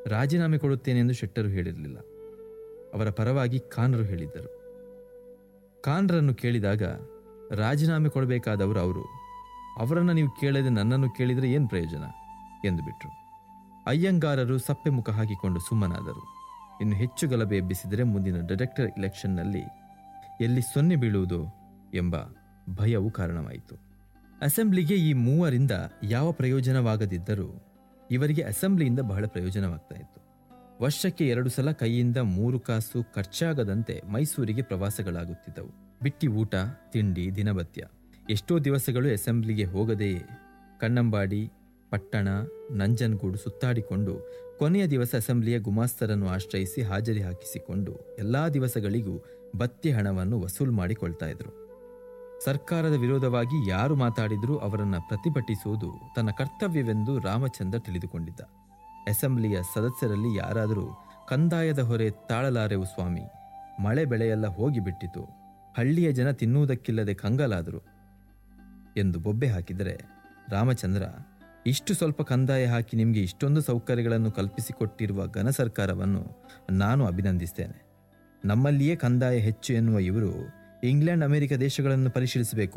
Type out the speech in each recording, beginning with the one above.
ರಾಜೀನಾಮೆ ಕೊಡುತ್ತೇನೆಂದು ಶೆಟ್ಟರು ಹೇಳಿರಲಿಲ್ಲ ಅವರ ಪರವಾಗಿ ಖಾನ್ರು ಹೇಳಿದ್ದರು ಖಾನ್ರನ್ನು ಕೇಳಿದಾಗ ರಾಜೀನಾಮೆ ಕೊಡಬೇಕಾದವರು ಅವರು ಅವರನ್ನು ನೀವು ಕೇಳದೆ ನನ್ನನ್ನು ಕೇಳಿದರೆ ಏನು ಪ್ರಯೋಜನ ಎಂದು ಬಿಟ್ರು ಅಯ್ಯಂಗಾರರು ಸಪ್ಪೆ ಮುಖ ಹಾಕಿಕೊಂಡು ಸುಮ್ಮನಾದರು ಇನ್ನು ಹೆಚ್ಚು ಗಲಭೆ ಎಬ್ಬಿಸಿದರೆ ಮುಂದಿನ ಡೈರೆಕ್ಟರ್ ಇಲೆಕ್ಷನ್ನಲ್ಲಿ ಎಲ್ಲಿ ಸೊನ್ನೆ ಬೀಳುವುದೋ ಎಂಬ ಭಯವು ಕಾರಣವಾಯಿತು ಅಸೆಂಬ್ಲಿಗೆ ಈ ಮೂವರಿಂದ ಯಾವ ಪ್ರಯೋಜನವಾಗದಿದ್ದರೂ ಇವರಿಗೆ ಅಸೆಂಬ್ಲಿಯಿಂದ ಬಹಳ ಪ್ರಯೋಜನವಾಗ್ತಾ ಇತ್ತು ವರ್ಷಕ್ಕೆ ಎರಡು ಸಲ ಕೈಯಿಂದ ಮೂರು ಕಾಸು ಖರ್ಚಾಗದಂತೆ ಮೈಸೂರಿಗೆ ಪ್ರವಾಸಗಳಾಗುತ್ತಿದ್ದವು ಬಿಟ್ಟಿ ಊಟ ತಿಂಡಿ ದಿನಭತ್ಯ ಎಷ್ಟೋ ದಿವಸಗಳು ಅಸೆಂಬ್ಲಿಗೆ ಹೋಗದೆಯೇ ಕಣ್ಣಂಬಾಡಿ ಪಟ್ಟಣ ನಂಜನಗೂಡು ಸುತ್ತಾಡಿಕೊಂಡು ಕೊನೆಯ ದಿವಸ ಅಸೆಂಬ್ಲಿಯ ಗುಮಾಸ್ತರನ್ನು ಆಶ್ರಯಿಸಿ ಹಾಜರಿ ಹಾಕಿಸಿಕೊಂಡು ಎಲ್ಲಾ ದಿವಸಗಳಿಗೂ ಭತ್ಯೆ ಹಣವನ್ನು ವಸೂಲು ಮಾಡಿಕೊಳ್ತಾ ಇದ್ರು ಸರ್ಕಾರದ ವಿರೋಧವಾಗಿ ಯಾರು ಮಾತಾಡಿದರೂ ಅವರನ್ನು ಪ್ರತಿಭಟಿಸುವುದು ತನ್ನ ಕರ್ತವ್ಯವೆಂದು ರಾಮಚಂದ್ರ ತಿಳಿದುಕೊಂಡಿದ್ದ ಅಸೆಂಬ್ಲಿಯ ಸದಸ್ಯರಲ್ಲಿ ಯಾರಾದರೂ ಕಂದಾಯದ ಹೊರೆ ತಾಳಲಾರೆವು ಸ್ವಾಮಿ ಮಳೆ ಬೆಳೆಯೆಲ್ಲ ಹೋಗಿಬಿಟ್ಟಿತು ಹಳ್ಳಿಯ ಜನ ತಿನ್ನುವುದಕ್ಕಿಲ್ಲದೆ ಕಂಗಾಲಾದರು ಎಂದು ಬೊಬ್ಬೆ ಹಾಕಿದರೆ ರಾಮಚಂದ್ರ ಇಷ್ಟು ಸ್ವಲ್ಪ ಕಂದಾಯ ಹಾಕಿ ನಿಮಗೆ ಇಷ್ಟೊಂದು ಸೌಕರ್ಯಗಳನ್ನು ಕಲ್ಪಿಸಿಕೊಟ್ಟಿರುವ ಘನ ಸರ್ಕಾರವನ್ನು ನಾನು ಅಭಿನಂದಿಸ್ತೇನೆ ನಮ್ಮಲ್ಲಿಯೇ ಕಂದಾಯ ಹೆಚ್ಚು ಎನ್ನುವ ಇವರು ಇಂಗ್ಲೆಂಡ್ ಅಮೆರಿಕ ದೇಶಗಳನ್ನು ಪರಿಶೀಲಿಸಬೇಕು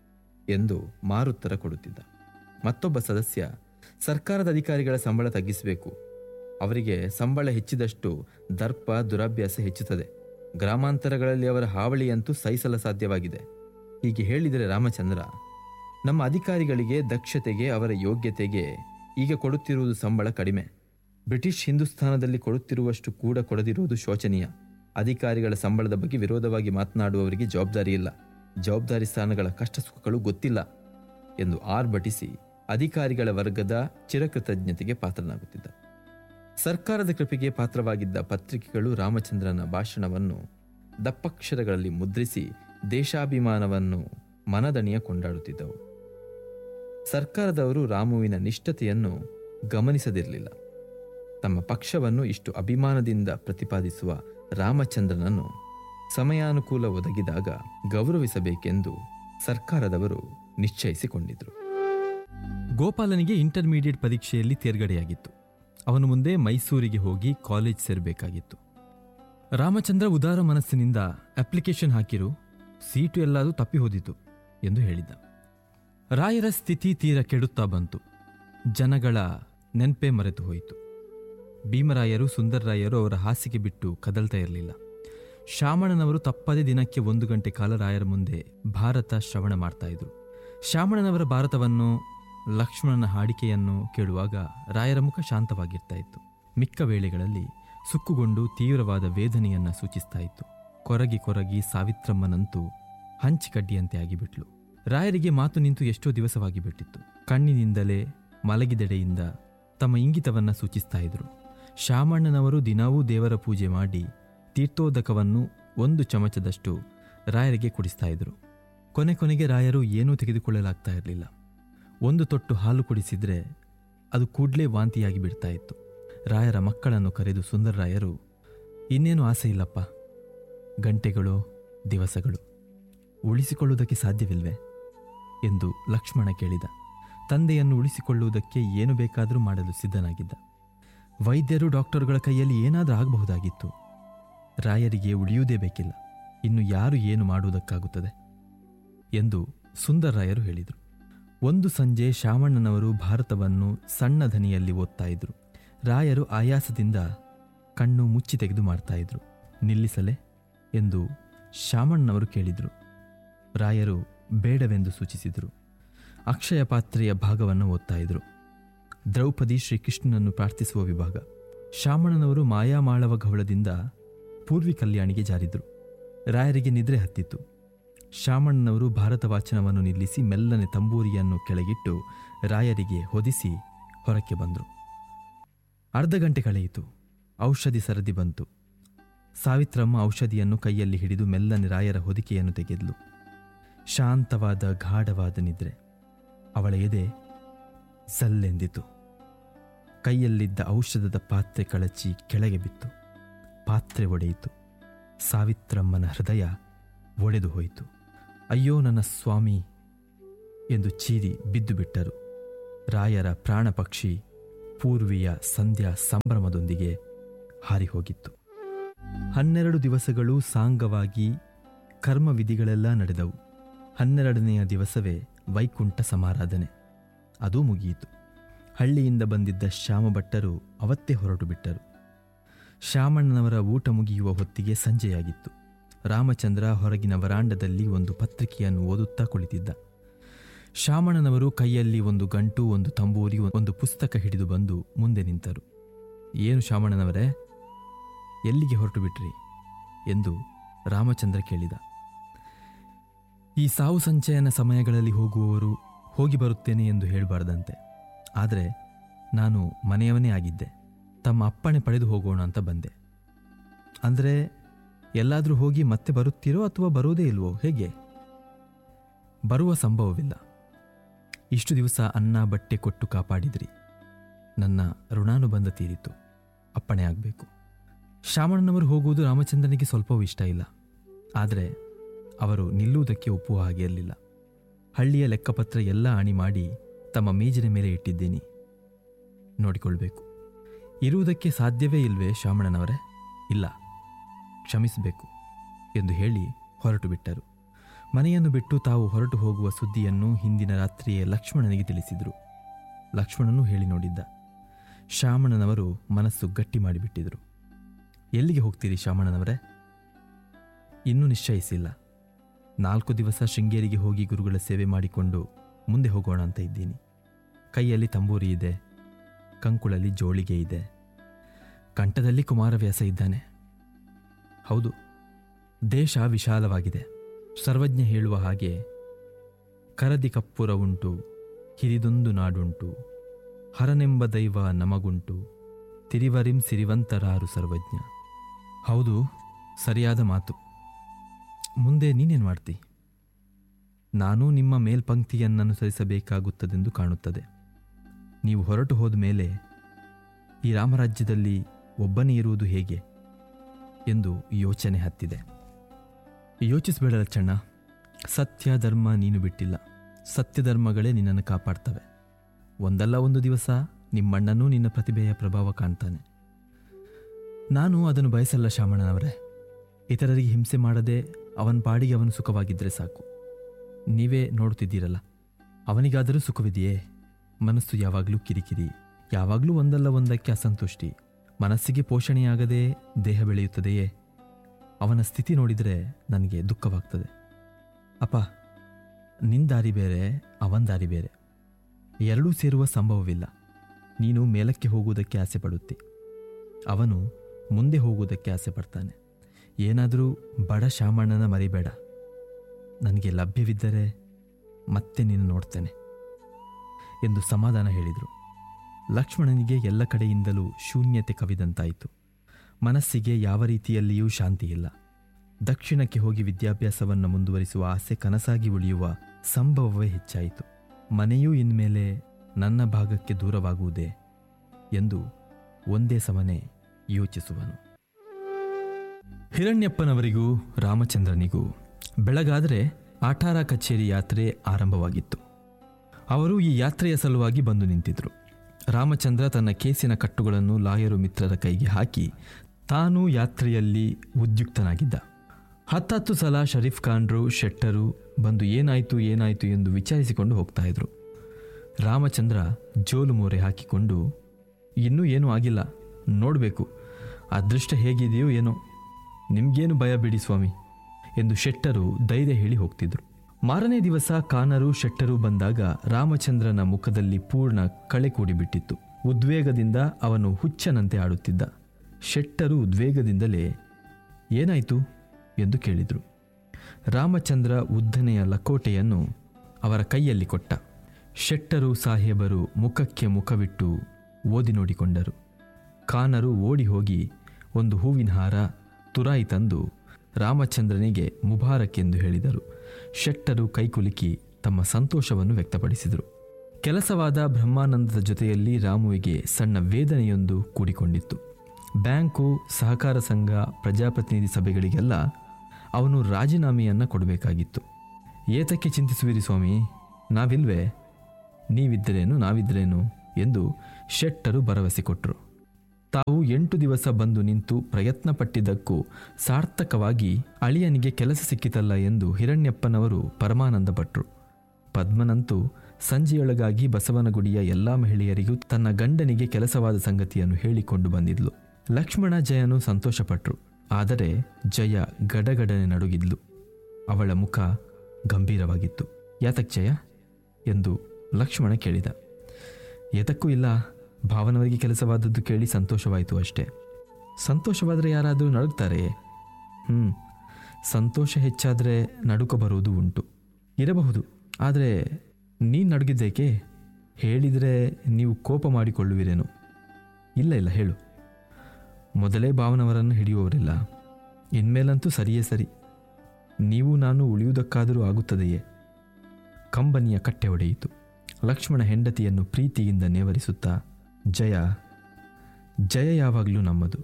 ಎಂದು ಮಾರುತ್ತರ ಕೊಡುತ್ತಿದ್ದ ಮತ್ತೊಬ್ಬ ಸದಸ್ಯ ಸರ್ಕಾರದ ಅಧಿಕಾರಿಗಳ ಸಂಬಳ ತಗ್ಗಿಸಬೇಕು ಅವರಿಗೆ ಸಂಬಳ ಹೆಚ್ಚಿದಷ್ಟು ದರ್ಪ ದುರಭ್ಯಾಸ ಹೆಚ್ಚುತ್ತದೆ ಗ್ರಾಮಾಂತರಗಳಲ್ಲಿ ಅವರ ಹಾವಳಿಯಂತೂ ಸಹಿಸಲ ಸಾಧ್ಯವಾಗಿದೆ ಹೀಗೆ ಹೇಳಿದರೆ ರಾಮಚಂದ್ರ ನಮ್ಮ ಅಧಿಕಾರಿಗಳಿಗೆ ದಕ್ಷತೆಗೆ ಅವರ ಯೋಗ್ಯತೆಗೆ ಈಗ ಕೊಡುತ್ತಿರುವುದು ಸಂಬಳ ಕಡಿಮೆ ಬ್ರಿಟಿಷ್ ಹಿಂದೂಸ್ತಾನದಲ್ಲಿ ಕೊಡುತ್ತಿರುವಷ್ಟು ಕೂಡ ಕೊಡದಿರುವುದು ಶೋಚನೀಯ ಅಧಿಕಾರಿಗಳ ಸಂಬಳದ ಬಗ್ಗೆ ವಿರೋಧವಾಗಿ ಮಾತನಾಡುವವರಿಗೆ ಜವಾಬ್ದಾರಿ ಇಲ್ಲ ಜವಾಬ್ದಾರಿ ಸ್ಥಾನಗಳ ಕಷ್ಟ ಸುಖಗಳು ಗೊತ್ತಿಲ್ಲ ಎಂದು ಆರ್ಭಟಿಸಿ ಅಧಿಕಾರಿಗಳ ವರ್ಗದ ಚಿರಕೃತಜ್ಞತೆಗೆ ಪಾತ್ರನಾಗುತ್ತಿದ್ದ ಸರ್ಕಾರದ ಕೃಪೆಗೆ ಪಾತ್ರವಾಗಿದ್ದ ಪತ್ರಿಕೆಗಳು ರಾಮಚಂದ್ರನ ಭಾಷಣವನ್ನು ದಪ್ಪಕ್ಷರಗಳಲ್ಲಿ ಮುದ್ರಿಸಿ ದೇಶಾಭಿಮಾನವನ್ನು ಮನದಣಿಯ ಕೊಂಡಾಡುತ್ತಿದ್ದವು ಸರ್ಕಾರದವರು ರಾಮುವಿನ ನಿಷ್ಠತೆಯನ್ನು ಗಮನಿಸದಿರಲಿಲ್ಲ ತಮ್ಮ ಪಕ್ಷವನ್ನು ಇಷ್ಟು ಅಭಿಮಾನದಿಂದ ಪ್ರತಿಪಾದಿಸುವ ರಾಮಚಂದ್ರನನ್ನು ಸಮಯಾನುಕೂಲ ಒದಗಿದಾಗ ಗೌರವಿಸಬೇಕೆಂದು ಸರ್ಕಾರದವರು ನಿಶ್ಚಯಿಸಿಕೊಂಡಿದ್ರು ಗೋಪಾಲನಿಗೆ ಇಂಟರ್ಮೀಡಿಯೇಟ್ ಪರೀಕ್ಷೆಯಲ್ಲಿ ತೇರ್ಗಡೆಯಾಗಿತ್ತು ಅವನು ಮುಂದೆ ಮೈಸೂರಿಗೆ ಹೋಗಿ ಕಾಲೇಜ್ ಸೇರಬೇಕಾಗಿತ್ತು ರಾಮಚಂದ್ರ ಉದಾರ ಮನಸ್ಸಿನಿಂದ ಅಪ್ಲಿಕೇಶನ್ ಹಾಕಿರು ಸೀಟು ಎಲ್ಲಾದರೂ ತಪ್ಪಿ ಹೋದಿತು ಎಂದು ಹೇಳಿದ್ದ ರಾಯರ ಸ್ಥಿತಿ ತೀರ ಕೆಡುತ್ತಾ ಬಂತು ಜನಗಳ ನೆನ್ಪೆ ಮರೆತು ಹೋಯಿತು ಭೀಮರಾಯರು ಸುಂದರರಾಯರು ಅವರ ಹಾಸಿಗೆ ಬಿಟ್ಟು ಕದಲ್ತಾ ಇರಲಿಲ್ಲ ಶಾಮಣ್ಣನವರು ತಪ್ಪದೆ ದಿನಕ್ಕೆ ಒಂದು ಗಂಟೆ ಕಾಲ ರಾಯರ ಮುಂದೆ ಭಾರತ ಶ್ರವಣ ಮಾಡ್ತಾ ಇದ್ರು ಶಾಮಣ್ಣನವರ ಭಾರತವನ್ನು ಲಕ್ಷ್ಮಣನ ಹಾಡಿಕೆಯನ್ನು ಕೇಳುವಾಗ ರಾಯರ ಮುಖ ಶಾಂತವಾಗಿರ್ತಾ ಇತ್ತು ಮಿಕ್ಕ ವೇಳೆಗಳಲ್ಲಿ ಸುಕ್ಕುಗೊಂಡು ತೀವ್ರವಾದ ವೇದನೆಯನ್ನ ಸೂಚಿಸ್ತಾ ಇತ್ತು ಕೊರಗಿ ಕೊರಗಿ ಸಾವಿತ್ರಮ್ಮನಂತೂ ಹಂಚಿಕಡ್ಡಿಯಂತೆ ಆಗಿಬಿಟ್ಲು ರಾಯರಿಗೆ ಮಾತು ನಿಂತು ಎಷ್ಟೋ ದಿವಸವಾಗಿ ಬಿಟ್ಟಿತ್ತು ಕಣ್ಣಿನಿಂದಲೇ ಮಲಗಿದೆಡೆಯಿಂದ ತಮ್ಮ ಇಂಗಿತವನ್ನ ಸೂಚಿಸ್ತಾ ಇದ್ರು ಶಾಮಣ್ಣನವರು ದಿನವೂ ದೇವರ ಪೂಜೆ ಮಾಡಿ ತೀರ್ಥೋದಕವನ್ನು ಒಂದು ಚಮಚದಷ್ಟು ರಾಯರಿಗೆ ಕುಡಿಸ್ತಾ ಇದ್ರು ಕೊನೆ ಕೊನೆಗೆ ರಾಯರು ಏನೂ ತೆಗೆದುಕೊಳ್ಳಲಾಗ್ತಾ ಇರಲಿಲ್ಲ ಒಂದು ತೊಟ್ಟು ಹಾಲು ಕುಡಿಸಿದ್ರೆ ಅದು ಕೂಡಲೇ ವಾಂತಿಯಾಗಿ ಬಿಡ್ತಾ ಇತ್ತು ರಾಯರ ಮಕ್ಕಳನ್ನು ಕರೆದು ಸುಂದರರಾಯರು ಇನ್ನೇನು ಆಸೆ ಇಲ್ಲಪ್ಪ ಗಂಟೆಗಳು ದಿವಸಗಳು ಉಳಿಸಿಕೊಳ್ಳುವುದಕ್ಕೆ ಸಾಧ್ಯವಿಲ್ವೇ ಎಂದು ಲಕ್ಷ್ಮಣ ಕೇಳಿದ ತಂದೆಯನ್ನು ಉಳಿಸಿಕೊಳ್ಳುವುದಕ್ಕೆ ಏನು ಬೇಕಾದರೂ ಮಾಡಲು ಸಿದ್ಧನಾಗಿದ್ದ ವೈದ್ಯರು ಡಾಕ್ಟರ್ಗಳ ಕೈಯಲ್ಲಿ ಏನಾದರೂ ಆಗಬಹುದಾಗಿತ್ತು ರಾಯರಿಗೆ ಉಳಿಯುವುದೇ ಬೇಕಿಲ್ಲ ಇನ್ನು ಯಾರು ಏನು ಮಾಡುವುದಕ್ಕಾಗುತ್ತದೆ ಎಂದು ಸುಂದರರಾಯರು ಹೇಳಿದರು ಒಂದು ಸಂಜೆ ಶಾಮಣ್ಣನವರು ಭಾರತವನ್ನು ಸಣ್ಣ ಧನಿಯಲ್ಲಿ ಓದ್ತಾ ಇದ್ರು ರಾಯರು ಆಯಾಸದಿಂದ ಕಣ್ಣು ಮುಚ್ಚಿ ತೆಗೆದು ಮಾಡ್ತಾ ಇದ್ರು ನಿಲ್ಲಿಸಲೇ ಎಂದು ಶಾಮಣ್ಣನವರು ಕೇಳಿದರು ರಾಯರು ಬೇಡವೆಂದು ಸೂಚಿಸಿದರು ಅಕ್ಷಯ ಪಾತ್ರೆಯ ಭಾಗವನ್ನು ಓದ್ತಾ ಇದ್ರು ದ್ರೌಪದಿ ಶ್ರೀಕೃಷ್ಣನನ್ನು ಪ್ರಾರ್ಥಿಸುವ ವಿಭಾಗ ಶಾಮಣ್ಣನವರು ಮಾಯಾಮಾಳವ ಗೌಳದಿಂದ ಪೂರ್ವಿ ಕಲ್ಯಾಣಿಗೆ ಜಾರಿದ್ರು ರಾಯರಿಗೆ ನಿದ್ರೆ ಹತ್ತಿತ್ತು ಶಾಮಣ್ಣನವರು ಭಾರತ ವಾಚನವನ್ನು ನಿಲ್ಲಿಸಿ ಮೆಲ್ಲನೆ ತಂಬೂರಿಯನ್ನು ಕೆಳಗಿಟ್ಟು ರಾಯರಿಗೆ ಹೊದಿಸಿ ಹೊರಕ್ಕೆ ಬಂದರು ಅರ್ಧ ಗಂಟೆ ಕಳೆಯಿತು ಔಷಧಿ ಸರದಿ ಬಂತು ಸಾವಿತ್ರಮ್ಮ ಔಷಧಿಯನ್ನು ಕೈಯಲ್ಲಿ ಹಿಡಿದು ಮೆಲ್ಲನೆ ರಾಯರ ಹೊದಿಕೆಯನ್ನು ತೆಗೆದ್ಲು ಶಾಂತವಾದ ಗಾಢವಾದ ನಿದ್ರೆ ಅವಳ ಎದೆ ಸಲ್ಲೆಂದಿತು ಕೈಯಲ್ಲಿದ್ದ ಔಷಧದ ಪಾತ್ರೆ ಕಳಚಿ ಕೆಳಗೆ ಬಿತ್ತು ಪಾತ್ರೆ ಒಡೆಯಿತು ಸಾವಿತ್ರಮ್ಮನ ಹೃದಯ ಒಡೆದು ಹೋಯಿತು ಅಯ್ಯೋ ನನ್ನ ಸ್ವಾಮಿ ಎಂದು ಚೀರಿ ಬಿದ್ದು ಬಿಟ್ಟರು ರಾಯರ ಪ್ರಾಣ ಪಕ್ಷಿ ಪೂರ್ವಿಯ ಸಂಧ್ಯಾ ಸಂಭ್ರಮದೊಂದಿಗೆ ಹಾರಿಹೋಗಿತ್ತು ಹನ್ನೆರಡು ದಿವಸಗಳು ಸಾಂಗವಾಗಿ ಕರ್ಮವಿಧಿಗಳೆಲ್ಲ ನಡೆದವು ಹನ್ನೆರಡನೆಯ ದಿವಸವೇ ವೈಕುಂಠ ಸಮಾರಾಧನೆ ಅದೂ ಮುಗಿಯಿತು ಹಳ್ಳಿಯಿಂದ ಬಂದಿದ್ದ ಶ್ಯಾಮಭಟ್ಟರು ಅವತ್ತೇ ಹೊರಟು ಬಿಟ್ಟರು ಶ್ಯಾಮಣ್ಣನವರ ಊಟ ಮುಗಿಯುವ ಹೊತ್ತಿಗೆ ಸಂಜೆಯಾಗಿತ್ತು ರಾಮಚಂದ್ರ ಹೊರಗಿನ ವರಾಂಡದಲ್ಲಿ ಒಂದು ಪತ್ರಿಕೆಯನ್ನು ಓದುತ್ತಾ ಕುಳಿತಿದ್ದ ಶ್ಯಾಮಣ್ಣನವರು ಕೈಯಲ್ಲಿ ಒಂದು ಗಂಟು ಒಂದು ತಂಬೂರಿ ಒಂದು ಪುಸ್ತಕ ಹಿಡಿದು ಬಂದು ಮುಂದೆ ನಿಂತರು ಏನು ಶ್ಯಾಮಣ್ಣನವರೇ ಎಲ್ಲಿಗೆ ಹೊರಟು ಬಿಟ್ರಿ ಎಂದು ರಾಮಚಂದ್ರ ಕೇಳಿದ ಈ ಸಾವು ಸಂಚಯನ ಸಮಯಗಳಲ್ಲಿ ಹೋಗುವವರು ಹೋಗಿ ಬರುತ್ತೇನೆ ಎಂದು ಹೇಳಬಾರ್ದಂತೆ ಆದರೆ ನಾನು ಮನೆಯವನೇ ಆಗಿದ್ದೆ ತಮ್ಮ ಅಪ್ಪಣೆ ಪಡೆದು ಹೋಗೋಣ ಅಂತ ಬಂದೆ ಅಂದರೆ ಎಲ್ಲಾದರೂ ಹೋಗಿ ಮತ್ತೆ ಬರುತ್ತೀರೋ ಅಥವಾ ಬರೋದೇ ಇಲ್ವೋ ಹೇಗೆ ಬರುವ ಸಂಭವವಿಲ್ಲ ಇಷ್ಟು ದಿವಸ ಅನ್ನ ಬಟ್ಟೆ ಕೊಟ್ಟು ಕಾಪಾಡಿದ್ರಿ ನನ್ನ ಋಣಾನುಬಂಧ ತೀರಿತು ಅಪ್ಪಣೆ ಆಗಬೇಕು ಶ್ಯಾಮಣ್ಣನವರು ಹೋಗುವುದು ರಾಮಚಂದ್ರನಿಗೆ ಸ್ವಲ್ಪವೂ ಇಷ್ಟ ಇಲ್ಲ ಆದರೆ ಅವರು ನಿಲ್ಲುವುದಕ್ಕೆ ಒಪ್ಪುವ ಹಾಗೆ ಇರಲಿಲ್ಲ ಹಳ್ಳಿಯ ಲೆಕ್ಕಪತ್ರ ಎಲ್ಲ ಅಣಿ ಮಾಡಿ ತಮ್ಮ ಮೇಜಿನ ಮೇಲೆ ಇಟ್ಟಿದ್ದೀನಿ ನೋಡಿಕೊಳ್ಬೇಕು ಇರುವುದಕ್ಕೆ ಸಾಧ್ಯವೇ ಇಲ್ವೇ ಶ್ಯಾಮಣ್ಣನವರೇ ಇಲ್ಲ ಕ್ಷಮಿಸಬೇಕು ಎಂದು ಹೇಳಿ ಹೊರಟು ಬಿಟ್ಟರು ಮನೆಯನ್ನು ಬಿಟ್ಟು ತಾವು ಹೊರಟು ಹೋಗುವ ಸುದ್ದಿಯನ್ನು ಹಿಂದಿನ ರಾತ್ರಿಯೇ ಲಕ್ಷ್ಮಣನಿಗೆ ತಿಳಿಸಿದರು ಲಕ್ಷ್ಮಣನೂ ಹೇಳಿ ನೋಡಿದ್ದ ಶ್ಯಾಮಣ್ಣನವರು ಮನಸ್ಸು ಗಟ್ಟಿ ಮಾಡಿಬಿಟ್ಟಿದ್ರು ಎಲ್ಲಿಗೆ ಹೋಗ್ತೀರಿ ಶ್ಯಾಮಣ್ಣನವರೇ ಇನ್ನೂ ನಿಶ್ಚಯಿಸಿಲ್ಲ ನಾಲ್ಕು ದಿವಸ ಶೃಂಗೇರಿಗೆ ಹೋಗಿ ಗುರುಗಳ ಸೇವೆ ಮಾಡಿಕೊಂಡು ಮುಂದೆ ಹೋಗೋಣ ಅಂತ ಇದ್ದೀನಿ ಕೈಯಲ್ಲಿ ತಂಬೂರಿ ಇದೆ ಕಂಕುಳಲ್ಲಿ ಜೋಳಿಗೆ ಇದೆ ಕಂಠದಲ್ಲಿ ಕುಮಾರವ್ಯಾಸ ಇದ್ದಾನೆ ಹೌದು ದೇಶ ವಿಶಾಲವಾಗಿದೆ ಸರ್ವಜ್ಞ ಹೇಳುವ ಹಾಗೆ ಕರದಿ ಕಪ್ಪುರ ಉಂಟು ಹಿರಿದೊಂದು ನಾಡುಂಟು ಹರನೆಂಬ ದೈವ ನಮಗುಂಟು ತಿರಿವರಿಂ ಸಿರಿವಂತರಾರು ಸರ್ವಜ್ಞ ಹೌದು ಸರಿಯಾದ ಮಾತು ಮುಂದೆ ನೀನೇನು ಮಾಡ್ತಿ ನಾನು ನಿಮ್ಮ ಮೇಲ್ಪಂಕ್ತಿಯನ್ನನುಸರಿಸಬೇಕಾಗುತ್ತದೆಂದು ಕಾಣುತ್ತದೆ ನೀವು ಹೊರಟು ಹೋದ ಮೇಲೆ ಈ ರಾಮರಾಜ್ಯದಲ್ಲಿ ಒಬ್ಬನೇ ಇರುವುದು ಹೇಗೆ ಎಂದು ಯೋಚನೆ ಹತ್ತಿದೆ ಯೋಚಿಸಬೇಡ ಲಚ್ಚಣ್ಣ ಸತ್ಯ ಧರ್ಮ ನೀನು ಬಿಟ್ಟಿಲ್ಲ ಸತ್ಯ ಧರ್ಮಗಳೇ ನಿನ್ನನ್ನು ಕಾಪಾಡ್ತವೆ ಒಂದಲ್ಲ ಒಂದು ದಿವಸ ನಿಮ್ಮಣ್ಣನೂ ನಿನ್ನ ಪ್ರತಿಭೆಯ ಪ್ರಭಾವ ಕಾಣ್ತಾನೆ ನಾನು ಅದನ್ನು ಬಯಸಲ್ಲ ಶಾಮಣ್ಣನವರೇ ಇತರರಿಗೆ ಹಿಂಸೆ ಮಾಡದೆ ಅವನ ಪಾಡಿಗೆ ಅವನು ಸುಖವಾಗಿದ್ದರೆ ಸಾಕು ನೀವೇ ನೋಡುತ್ತಿದ್ದೀರಲ್ಲ ಅವನಿಗಾದರೂ ಸುಖವಿದೆಯೇ ಮನಸ್ಸು ಯಾವಾಗಲೂ ಕಿರಿಕಿರಿ ಯಾವಾಗಲೂ ಒಂದಲ್ಲ ಒಂದಕ್ಕೆ ಅಸಂತುಷ್ಟಿ ಮನಸ್ಸಿಗೆ ಪೋಷಣೆಯಾಗದೆ ದೇಹ ಬೆಳೆಯುತ್ತದೆಯೇ ಅವನ ಸ್ಥಿತಿ ನೋಡಿದರೆ ನನಗೆ ದುಃಖವಾಗ್ತದೆ ಅಪ್ಪ ನಿನ್ನ ದಾರಿ ಬೇರೆ ಅವನ ದಾರಿ ಬೇರೆ ಎರಡೂ ಸೇರುವ ಸಂಭವವಿಲ್ಲ ನೀನು ಮೇಲಕ್ಕೆ ಹೋಗುವುದಕ್ಕೆ ಆಸೆ ಪಡುತ್ತಿ ಅವನು ಮುಂದೆ ಹೋಗುವುದಕ್ಕೆ ಆಸೆ ಪಡ್ತಾನೆ ಏನಾದರೂ ಬಡ ಶಾಮಣ್ಣನ ಮರಿಬೇಡ ನನಗೆ ಲಭ್ಯವಿದ್ದರೆ ಮತ್ತೆ ನೀನು ನೋಡ್ತೇನೆ ಎಂದು ಸಮಾಧಾನ ಹೇಳಿದರು ಲಕ್ಷ್ಮಣನಿಗೆ ಎಲ್ಲ ಕಡೆಯಿಂದಲೂ ಶೂನ್ಯತೆ ಕವಿದಂತಾಯಿತು ಮನಸ್ಸಿಗೆ ಯಾವ ರೀತಿಯಲ್ಲಿಯೂ ಶಾಂತಿ ಇಲ್ಲ ದಕ್ಷಿಣಕ್ಕೆ ಹೋಗಿ ವಿದ್ಯಾಭ್ಯಾಸವನ್ನು ಮುಂದುವರಿಸುವ ಆಸೆ ಕನಸಾಗಿ ಉಳಿಯುವ ಸಂಭವವೇ ಹೆಚ್ಚಾಯಿತು ಮನೆಯೂ ಇನ್ಮೇಲೆ ನನ್ನ ಭಾಗಕ್ಕೆ ದೂರವಾಗುವುದೇ ಎಂದು ಒಂದೇ ಸಮನೆ ಯೋಚಿಸುವನು ಹಿರಣ್ಯಪ್ಪನವರಿಗೂ ರಾಮಚಂದ್ರನಿಗೂ ಬೆಳಗಾದರೆ ಆಠಾರ ಕಚೇರಿ ಯಾತ್ರೆ ಆರಂಭವಾಗಿತ್ತು ಅವರು ಈ ಯಾತ್ರೆಯ ಸಲುವಾಗಿ ಬಂದು ನಿಂತಿದ್ರು ರಾಮಚಂದ್ರ ತನ್ನ ಕೇಸಿನ ಕಟ್ಟುಗಳನ್ನು ಲಾಯರು ಮಿತ್ರರ ಕೈಗೆ ಹಾಕಿ ತಾನೂ ಯಾತ್ರೆಯಲ್ಲಿ ಉದ್ಯುಕ್ತನಾಗಿದ್ದ ಹತ್ತತ್ತು ಸಲ ಶರೀಫ್ ಖಾನ್ರು ಶೆಟ್ಟರು ಬಂದು ಏನಾಯಿತು ಏನಾಯಿತು ಎಂದು ವಿಚಾರಿಸಿಕೊಂಡು ಹೋಗ್ತಾ ಇದ್ರು ರಾಮಚಂದ್ರ ಜೋಲು ಮೋರೆ ಹಾಕಿಕೊಂಡು ಇನ್ನೂ ಏನೂ ಆಗಿಲ್ಲ ನೋಡಬೇಕು ಅದೃಷ್ಟ ಹೇಗಿದೆಯೋ ಏನೋ ನಿಮ್ಗೇನು ಭಯ ಬಿಡಿ ಸ್ವಾಮಿ ಎಂದು ಶೆಟ್ಟರು ಧೈರ್ಯ ಹೇಳಿ ಹೋಗ್ತಿದ್ರು ಮಾರನೇ ದಿವಸ ಕಾನರು ಶೆಟ್ಟರು ಬಂದಾಗ ರಾಮಚಂದ್ರನ ಮುಖದಲ್ಲಿ ಪೂರ್ಣ ಕಳೆ ಕೂಡಿಬಿಟ್ಟಿತ್ತು ಉದ್ವೇಗದಿಂದ ಅವನು ಹುಚ್ಚನಂತೆ ಆಡುತ್ತಿದ್ದ ಶೆಟ್ಟರು ಉದ್ವೇಗದಿಂದಲೇ ಏನಾಯಿತು ಎಂದು ಕೇಳಿದರು ರಾಮಚಂದ್ರ ಉದ್ದನೆಯ ಲಕೋಟೆಯನ್ನು ಅವರ ಕೈಯಲ್ಲಿ ಕೊಟ್ಟ ಶೆಟ್ಟರು ಸಾಹೇಬರು ಮುಖಕ್ಕೆ ಮುಖವಿಟ್ಟು ಓದಿ ನೋಡಿಕೊಂಡರು ಕಾನರು ಓಡಿ ಹೋಗಿ ಒಂದು ಹೂವಿನ ಹಾರ ತುರಾಯಿ ತಂದು ರಾಮಚಂದ್ರನಿಗೆ ಮುಬಾರಕ್ಕೆಂದು ಹೇಳಿದರು ಶೆಟ್ಟರು ಕೈಕುಲುಕಿ ತಮ್ಮ ಸಂತೋಷವನ್ನು ವ್ಯಕ್ತಪಡಿಸಿದರು ಕೆಲಸವಾದ ಬ್ರಹ್ಮಾನಂದದ ಜೊತೆಯಲ್ಲಿ ರಾಮುವಿಗೆ ಸಣ್ಣ ವೇದನೆಯೊಂದು ಕೂಡಿಕೊಂಡಿತ್ತು ಬ್ಯಾಂಕು ಸಹಕಾರ ಸಂಘ ಪ್ರಜಾಪ್ರತಿನಿಧಿ ಸಭೆಗಳಿಗೆಲ್ಲ ಅವನು ರಾಜೀನಾಮೆಯನ್ನು ಕೊಡಬೇಕಾಗಿತ್ತು ಏತಕ್ಕೆ ಚಿಂತಿಸುವಿರಿ ಸ್ವಾಮಿ ನಾವಿಲ್ವೇ ನೀವಿದ್ದರೇನು ನಾವಿದ್ದರೇನು ಎಂದು ಶೆಟ್ಟರು ಭರವಸೆ ಕೊಟ್ಟರು ತಾವು ಎಂಟು ದಿವಸ ಬಂದು ನಿಂತು ಪ್ರಯತ್ನ ಪಟ್ಟಿದ್ದಕ್ಕೂ ಸಾರ್ಥಕವಾಗಿ ಅಳಿಯನಿಗೆ ಕೆಲಸ ಸಿಕ್ಕಿತಲ್ಲ ಎಂದು ಹಿರಣ್ಯಪ್ಪನವರು ಪರಮಾನಂದ ಪಟ್ರು ಪದ್ಮನಂತೂ ಸಂಜೆಯೊಳಗಾಗಿ ಬಸವನಗುಡಿಯ ಎಲ್ಲ ಮಹಿಳೆಯರಿಗೂ ತನ್ನ ಗಂಡನಿಗೆ ಕೆಲಸವಾದ ಸಂಗತಿಯನ್ನು ಹೇಳಿಕೊಂಡು ಬಂದಿದ್ಲು ಲಕ್ಷ್ಮಣ ಜಯನು ಸಂತೋಷಪಟ್ರು ಆದರೆ ಜಯ ಗಡಗಡನೆ ನಡುಗಿದ್ಲು ಅವಳ ಮುಖ ಗಂಭೀರವಾಗಿತ್ತು ಯಾತಕ್ ಜಯ ಎಂದು ಲಕ್ಷ್ಮಣ ಕೇಳಿದ ಎದಕ್ಕೂ ಇಲ್ಲ ಭಾವನವರಿಗೆ ಕೆಲಸವಾದದ್ದು ಕೇಳಿ ಸಂತೋಷವಾಯಿತು ಅಷ್ಟೇ ಸಂತೋಷವಾದರೆ ಯಾರಾದರೂ ನಡುಗ್ತಾರೆಯೇ ಹ್ಞೂ ಸಂತೋಷ ಹೆಚ್ಚಾದರೆ ನಡುಕ ಬರುವುದು ಉಂಟು ಇರಬಹುದು ಆದರೆ ನೀನು ನಡುಗಿದ್ದೇಕೆ ಹೇಳಿದರೆ ನೀವು ಕೋಪ ಮಾಡಿಕೊಳ್ಳುವಿರೇನು ಇಲ್ಲ ಇಲ್ಲ ಹೇಳು ಮೊದಲೇ ಭಾವನವರನ್ನು ಹಿಡಿಯುವವರಿಲ್ಲ ಇನ್ಮೇಲಂತೂ ಸರಿಯೇ ಸರಿ ನೀವು ನಾನು ಉಳಿಯುವುದಕ್ಕಾದರೂ ಆಗುತ್ತದೆಯೇ ಕಂಬನಿಯ ಕಟ್ಟೆ ಒಡೆಯಿತು ಲಕ್ಷ್ಮಣ ಹೆಂಡತಿಯನ್ನು ಪ್ರೀತಿಯಿಂದ ನೇವರಿಸುತ್ತಾ ಜಯ ಜಯ ಯಾವಾಗಲೂ ನಮ್ಮದು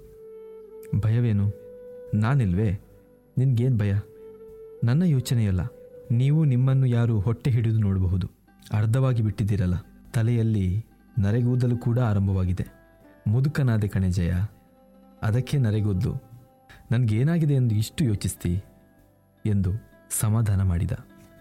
ಭಯವೇನು ನಾನಿಲ್ವೇ ನಿನ್ಗೇನು ಭಯ ನನ್ನ ಯೋಚನೆಯಲ್ಲ ನೀವು ನಿಮ್ಮನ್ನು ಯಾರು ಹೊಟ್ಟೆ ಹಿಡಿದು ನೋಡಬಹುದು ಅರ್ಧವಾಗಿ ಬಿಟ್ಟಿದ್ದೀರಲ್ಲ ತಲೆಯಲ್ಲಿ ನರೆಗೂದಲು ಕೂಡ ಆರಂಭವಾಗಿದೆ ಮುದುಕನಾದೆ ಕಣೆ ಜಯ ಅದಕ್ಕೆ ನರೆಗೂದಲು ನನಗೇನಾಗಿದೆ ಎಂದು ಇಷ್ಟು ಯೋಚಿಸ್ತಿ ಎಂದು ಸಮಾಧಾನ ಮಾಡಿದ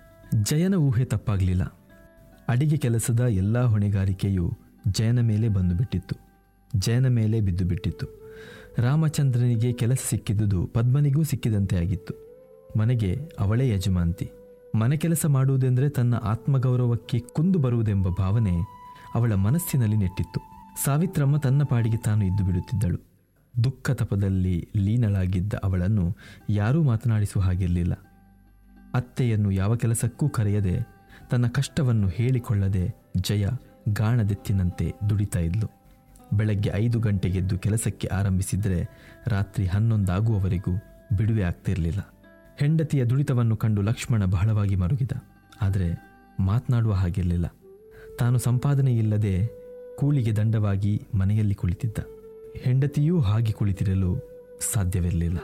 ಜಯನ ಊಹೆ ತಪ್ಪಾಗಲಿಲ್ಲ ಅಡಿಗೆ ಕೆಲಸದ ಎಲ್ಲ ಹೊಣೆಗಾರಿಕೆಯು ಜಯನ ಮೇಲೆ ಬಂದು ಬಿಟ್ಟಿತ್ತು ಜಯನ ಮೇಲೆ ಬಿದ್ದು ಬಿಟ್ಟಿತ್ತು ರಾಮಚಂದ್ರನಿಗೆ ಕೆಲಸ ಸಿಕ್ಕಿದ್ದುದು ಪದ್ಮನಿಗೂ ಸಿಕ್ಕಿದಂತೆ ಆಗಿತ್ತು ಮನೆಗೆ ಅವಳೇ ಯಜಮಾಂತಿ ಮನೆ ಕೆಲಸ ಮಾಡುವುದೆಂದರೆ ತನ್ನ ಆತ್ಮಗೌರವಕ್ಕೆ ಕುಂದು ಬರುವುದೆಂಬ ಭಾವನೆ ಅವಳ ಮನಸ್ಸಿನಲ್ಲಿ ನೆಟ್ಟಿತ್ತು ಸಾವಿತ್ರಮ್ಮ ತನ್ನ ಪಾಡಿಗೆ ತಾನು ಇದ್ದು ಬಿಡುತ್ತಿದ್ದಳು ದುಃಖ ತಪದಲ್ಲಿ ಲೀನಳಾಗಿದ್ದ ಅವಳನ್ನು ಯಾರೂ ಮಾತನಾಡಿಸುವ ಹಾಗಿರಲಿಲ್ಲ ಅತ್ತೆಯನ್ನು ಯಾವ ಕೆಲಸಕ್ಕೂ ಕರೆಯದೆ ತನ್ನ ಕಷ್ಟವನ್ನು ಹೇಳಿಕೊಳ್ಳದೆ ಜಯ ಗಾಣದೆತ್ತಿನಂತೆ ದುಡಿತಾ ಇದ್ಲು ಬೆಳಗ್ಗೆ ಐದು ಗಂಟೆಗೆದ್ದು ಕೆಲಸಕ್ಕೆ ಆರಂಭಿಸಿದರೆ ರಾತ್ರಿ ಹನ್ನೊಂದಾಗುವವರೆಗೂ ಬಿಡುವೆ ಆಗ್ತಿರಲಿಲ್ಲ ಹೆಂಡತಿಯ ದುಡಿತವನ್ನು ಕಂಡು ಲಕ್ಷ್ಮಣ ಬಹಳವಾಗಿ ಮರುಗಿದ ಆದರೆ ಮಾತನಾಡುವ ಹಾಗಿರಲಿಲ್ಲ ತಾನು ಸಂಪಾದನೆ ಇಲ್ಲದೆ ಕೂಲಿಗೆ ದಂಡವಾಗಿ ಮನೆಯಲ್ಲಿ ಕುಳಿತಿದ್ದ ಹೆಂಡತಿಯೂ ಹಾಗೆ ಕುಳಿತಿರಲು ಸಾಧ್ಯವಿರಲಿಲ್ಲ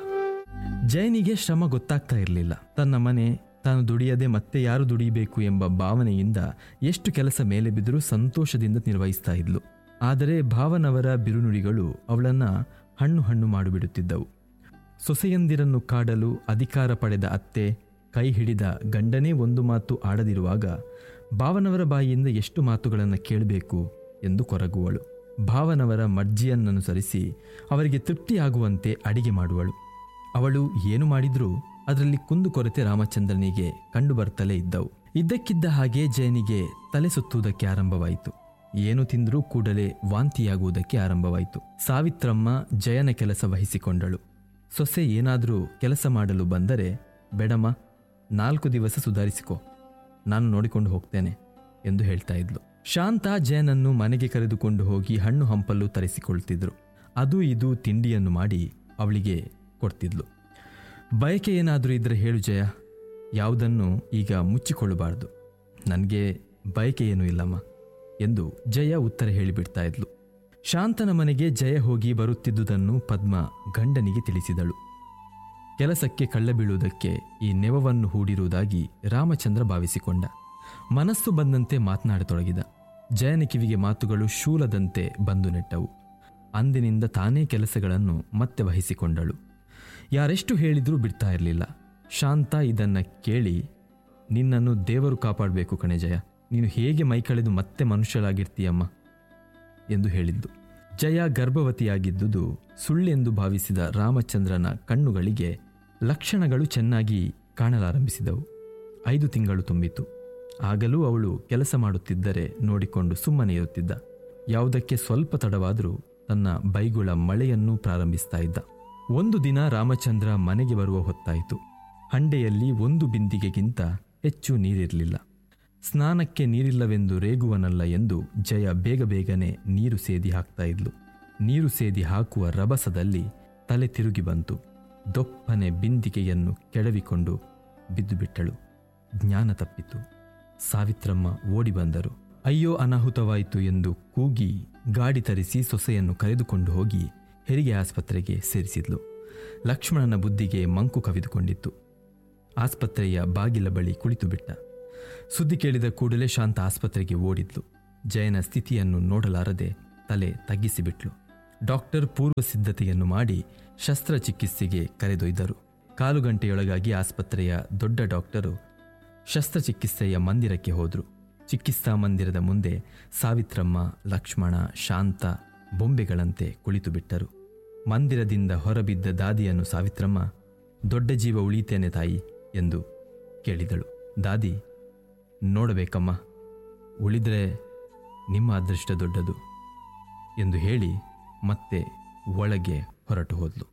ಜೈನಿಗೆ ಶ್ರಮ ಗೊತ್ತಾಗ್ತಾ ಇರಲಿಲ್ಲ ತನ್ನ ಮನೆ ತಾನು ದುಡಿಯದೆ ಮತ್ತೆ ಯಾರು ದುಡಿಯಬೇಕು ಎಂಬ ಭಾವನೆಯಿಂದ ಎಷ್ಟು ಕೆಲಸ ಮೇಲೆ ಬಿದ್ದರೂ ಸಂತೋಷದಿಂದ ನಿರ್ವಹಿಸ್ತಾ ಇದ್ಲು ಆದರೆ ಭಾವನವರ ಬಿರುನುಡಿಗಳು ಅವಳನ್ನ ಹಣ್ಣು ಹಣ್ಣು ಮಾಡಿಬಿಡುತ್ತಿದ್ದವು ಸೊಸೆಯಂದಿರನ್ನು ಕಾಡಲು ಅಧಿಕಾರ ಪಡೆದ ಅತ್ತೆ ಕೈ ಹಿಡಿದ ಗಂಡನೇ ಒಂದು ಮಾತು ಆಡದಿರುವಾಗ ಭಾವನವರ ಬಾಯಿಯಿಂದ ಎಷ್ಟು ಮಾತುಗಳನ್ನು ಕೇಳಬೇಕು ಎಂದು ಕೊರಗುವಳು ಭಾವನವರ ಮರ್ಜಿಯನ್ನನುಸರಿಸಿ ಅವರಿಗೆ ತೃಪ್ತಿಯಾಗುವಂತೆ ಅಡಿಗೆ ಮಾಡುವಳು ಅವಳು ಏನು ಮಾಡಿದ್ರೂ ಅದರಲ್ಲಿ ಕುಂದುಕೊರತೆ ರಾಮಚಂದ್ರನಿಗೆ ಕಂಡುಬರ್ತಲೇ ಇದ್ದವು ಇದ್ದಕ್ಕಿದ್ದ ಹಾಗೆ ಜಯನಿಗೆ ತಲೆ ಸುತ್ತುವುದಕ್ಕೆ ಆರಂಭವಾಯಿತು ಏನು ತಿಂದರೂ ಕೂಡಲೇ ವಾಂತಿಯಾಗುವುದಕ್ಕೆ ಆರಂಭವಾಯಿತು ಸಾವಿತ್ರಮ್ಮ ಜಯನ ಕೆಲಸ ವಹಿಸಿಕೊಂಡಳು ಸೊಸೆ ಏನಾದರೂ ಕೆಲಸ ಮಾಡಲು ಬಂದರೆ ಬೇಡಮ್ಮ ನಾಲ್ಕು ದಿವಸ ಸುಧಾರಿಸಿಕೊ ನಾನು ನೋಡಿಕೊಂಡು ಹೋಗ್ತೇನೆ ಎಂದು ಹೇಳ್ತಾ ಇದ್ಲು ಶಾಂತ ಜಯನನ್ನು ಮನೆಗೆ ಕರೆದುಕೊಂಡು ಹೋಗಿ ಹಣ್ಣು ಹಂಪಲು ತರಿಸಿಕೊಳ್ತಿದ್ರು ಅದು ಇದು ತಿಂಡಿಯನ್ನು ಮಾಡಿ ಅವಳಿಗೆ ಕೊಡ್ತಿದ್ಲು ಬಯಕೆ ಏನಾದರೂ ಇದ್ದರೆ ಹೇಳು ಜಯ ಯಾವುದನ್ನು ಈಗ ಮುಚ್ಚಿಕೊಳ್ಳಬಾರ್ದು ನನಗೆ ಬಯಕೆ ಏನೂ ಇಲ್ಲಮ್ಮ ಎಂದು ಜಯ ಉತ್ತರ ಹೇಳಿಬಿಡ್ತಾ ಇದ್ಲು ಶಾಂತನ ಮನೆಗೆ ಜಯ ಹೋಗಿ ಬರುತ್ತಿದ್ದುದನ್ನು ಪದ್ಮ ಗಂಡನಿಗೆ ತಿಳಿಸಿದಳು ಕೆಲಸಕ್ಕೆ ಕಳ್ಳ ಬೀಳುವುದಕ್ಕೆ ಈ ನೆವವನ್ನು ಹೂಡಿರುವುದಾಗಿ ರಾಮಚಂದ್ರ ಭಾವಿಸಿಕೊಂಡ ಮನಸ್ಸು ಬಂದಂತೆ ಮಾತನಾಡತೊಡಗಿದ ಜಯನ ಕಿವಿಗೆ ಮಾತುಗಳು ಶೂಲದಂತೆ ಬಂದು ನೆಟ್ಟವು ಅಂದಿನಿಂದ ತಾನೇ ಕೆಲಸಗಳನ್ನು ಮತ್ತೆ ವಹಿಸಿಕೊಂಡಳು ಯಾರೆಷ್ಟು ಹೇಳಿದ್ರೂ ಬಿಡ್ತಾ ಇರಲಿಲ್ಲ ಶಾಂತ ಇದನ್ನ ಕೇಳಿ ನಿನ್ನನ್ನು ದೇವರು ಕಾಪಾಡಬೇಕು ಕಣೆ ಜಯ ನೀನು ಹೇಗೆ ಮೈ ಕಳೆದು ಮತ್ತೆ ಮನುಷ್ಯಳಾಗಿರ್ತೀಯಮ್ಮ ಎಂದು ಹೇಳಿದ್ದು ಜಯ ಗರ್ಭವತಿಯಾಗಿದ್ದುದು ಸುಳ್ಳೆಂದು ಭಾವಿಸಿದ ರಾಮಚಂದ್ರನ ಕಣ್ಣುಗಳಿಗೆ ಲಕ್ಷಣಗಳು ಚೆನ್ನಾಗಿ ಕಾಣಲಾರಂಭಿಸಿದವು ಐದು ತಿಂಗಳು ತುಂಬಿತು ಆಗಲೂ ಅವಳು ಕೆಲಸ ಮಾಡುತ್ತಿದ್ದರೆ ನೋಡಿಕೊಂಡು ಸುಮ್ಮನೆ ಇರುತ್ತಿದ್ದ ಯಾವುದಕ್ಕೆ ಸ್ವಲ್ಪ ತಡವಾದರೂ ತನ್ನ ಬೈಗುಳ ಮಳೆಯನ್ನು ಪ್ರಾರಂಭಿಸ್ತಾ ಇದ್ದ ಒಂದು ದಿನ ರಾಮಚಂದ್ರ ಮನೆಗೆ ಬರುವ ಹೊತ್ತಾಯಿತು ಹಂಡೆಯಲ್ಲಿ ಒಂದು ಬಿಂದಿಗೆಗಿಂತ ಹೆಚ್ಚು ನೀರಿರಲಿಲ್ಲ ಸ್ನಾನಕ್ಕೆ ನೀರಿಲ್ಲವೆಂದು ರೇಗುವನಲ್ಲ ಎಂದು ಜಯ ಬೇಗ ಬೇಗನೆ ನೀರು ಸೇದಿ ಹಾಕ್ತಾ ಇದ್ಲು ನೀರು ಸೇದಿ ಹಾಕುವ ರಭಸದಲ್ಲಿ ತಲೆ ತಿರುಗಿ ಬಂತು ದೊಪ್ಪನೆ ಬಿಂದಿಗೆಯನ್ನು ಕೆಡವಿಕೊಂಡು ಬಿದ್ದು ಬಿಟ್ಟಳು ಜ್ಞಾನ ತಪ್ಪಿತು ಸಾವಿತ್ರಮ್ಮ ಓಡಿ ಬಂದರು ಅಯ್ಯೋ ಅನಾಹುತವಾಯಿತು ಎಂದು ಕೂಗಿ ಗಾಡಿ ತರಿಸಿ ಸೊಸೆಯನ್ನು ಕರೆದುಕೊಂಡು ಹೋಗಿ ಹೆರಿಗೆ ಆಸ್ಪತ್ರೆಗೆ ಸೇರಿಸಿದ್ಲು ಲಕ್ಷ್ಮಣನ ಬುದ್ಧಿಗೆ ಮಂಕು ಕವಿದುಕೊಂಡಿತ್ತು ಆಸ್ಪತ್ರೆಯ ಬಾಗಿಲ ಬಳಿ ಕುಳಿತು ಬಿಟ್ಟ ಸುದ್ದಿ ಕೇಳಿದ ಕೂಡಲೇ ಶಾಂತ ಆಸ್ಪತ್ರೆಗೆ ಓಡಿದ್ಲು ಜಯನ ಸ್ಥಿತಿಯನ್ನು ನೋಡಲಾರದೆ ತಲೆ ತಗ್ಗಿಸಿಬಿಟ್ಲು ಡಾಕ್ಟರ್ ಪೂರ್ವ ಸಿದ್ಧತೆಯನ್ನು ಮಾಡಿ ಶಸ್ತ್ರಚಿಕಿತ್ಸೆಗೆ ಕರೆದೊಯ್ದರು ಕಾಲು ಗಂಟೆಯೊಳಗಾಗಿ ಆಸ್ಪತ್ರೆಯ ದೊಡ್ಡ ಡಾಕ್ಟರು ಶಸ್ತ್ರಚಿಕಿತ್ಸೆಯ ಮಂದಿರಕ್ಕೆ ಹೋದರು ಚಿಕಿತ್ಸಾ ಮಂದಿರದ ಮುಂದೆ ಸಾವಿತ್ರಮ್ಮ ಲಕ್ಷ್ಮಣ ಶಾಂತ ಬೊಂಬೆಗಳಂತೆ ಕುಳಿತು ಬಿಟ್ಟರು ಮಂದಿರದಿಂದ ಹೊರಬಿದ್ದ ದಾದಿಯನ್ನು ಸಾವಿತ್ರಮ್ಮ ದೊಡ್ಡ ಜೀವ ಉಳಿತೇನೆ ತಾಯಿ ಎಂದು ಕೇಳಿದಳು ದಾದಿ ನೋಡಬೇಕಮ್ಮ ಉಳಿದ್ರೆ ನಿಮ್ಮ ಅದೃಷ್ಟ ದೊಡ್ಡದು ಎಂದು ಹೇಳಿ ಮತ್ತೆ ಒಳಗೆ ಹೊರಟು ಹೋದ್ಲು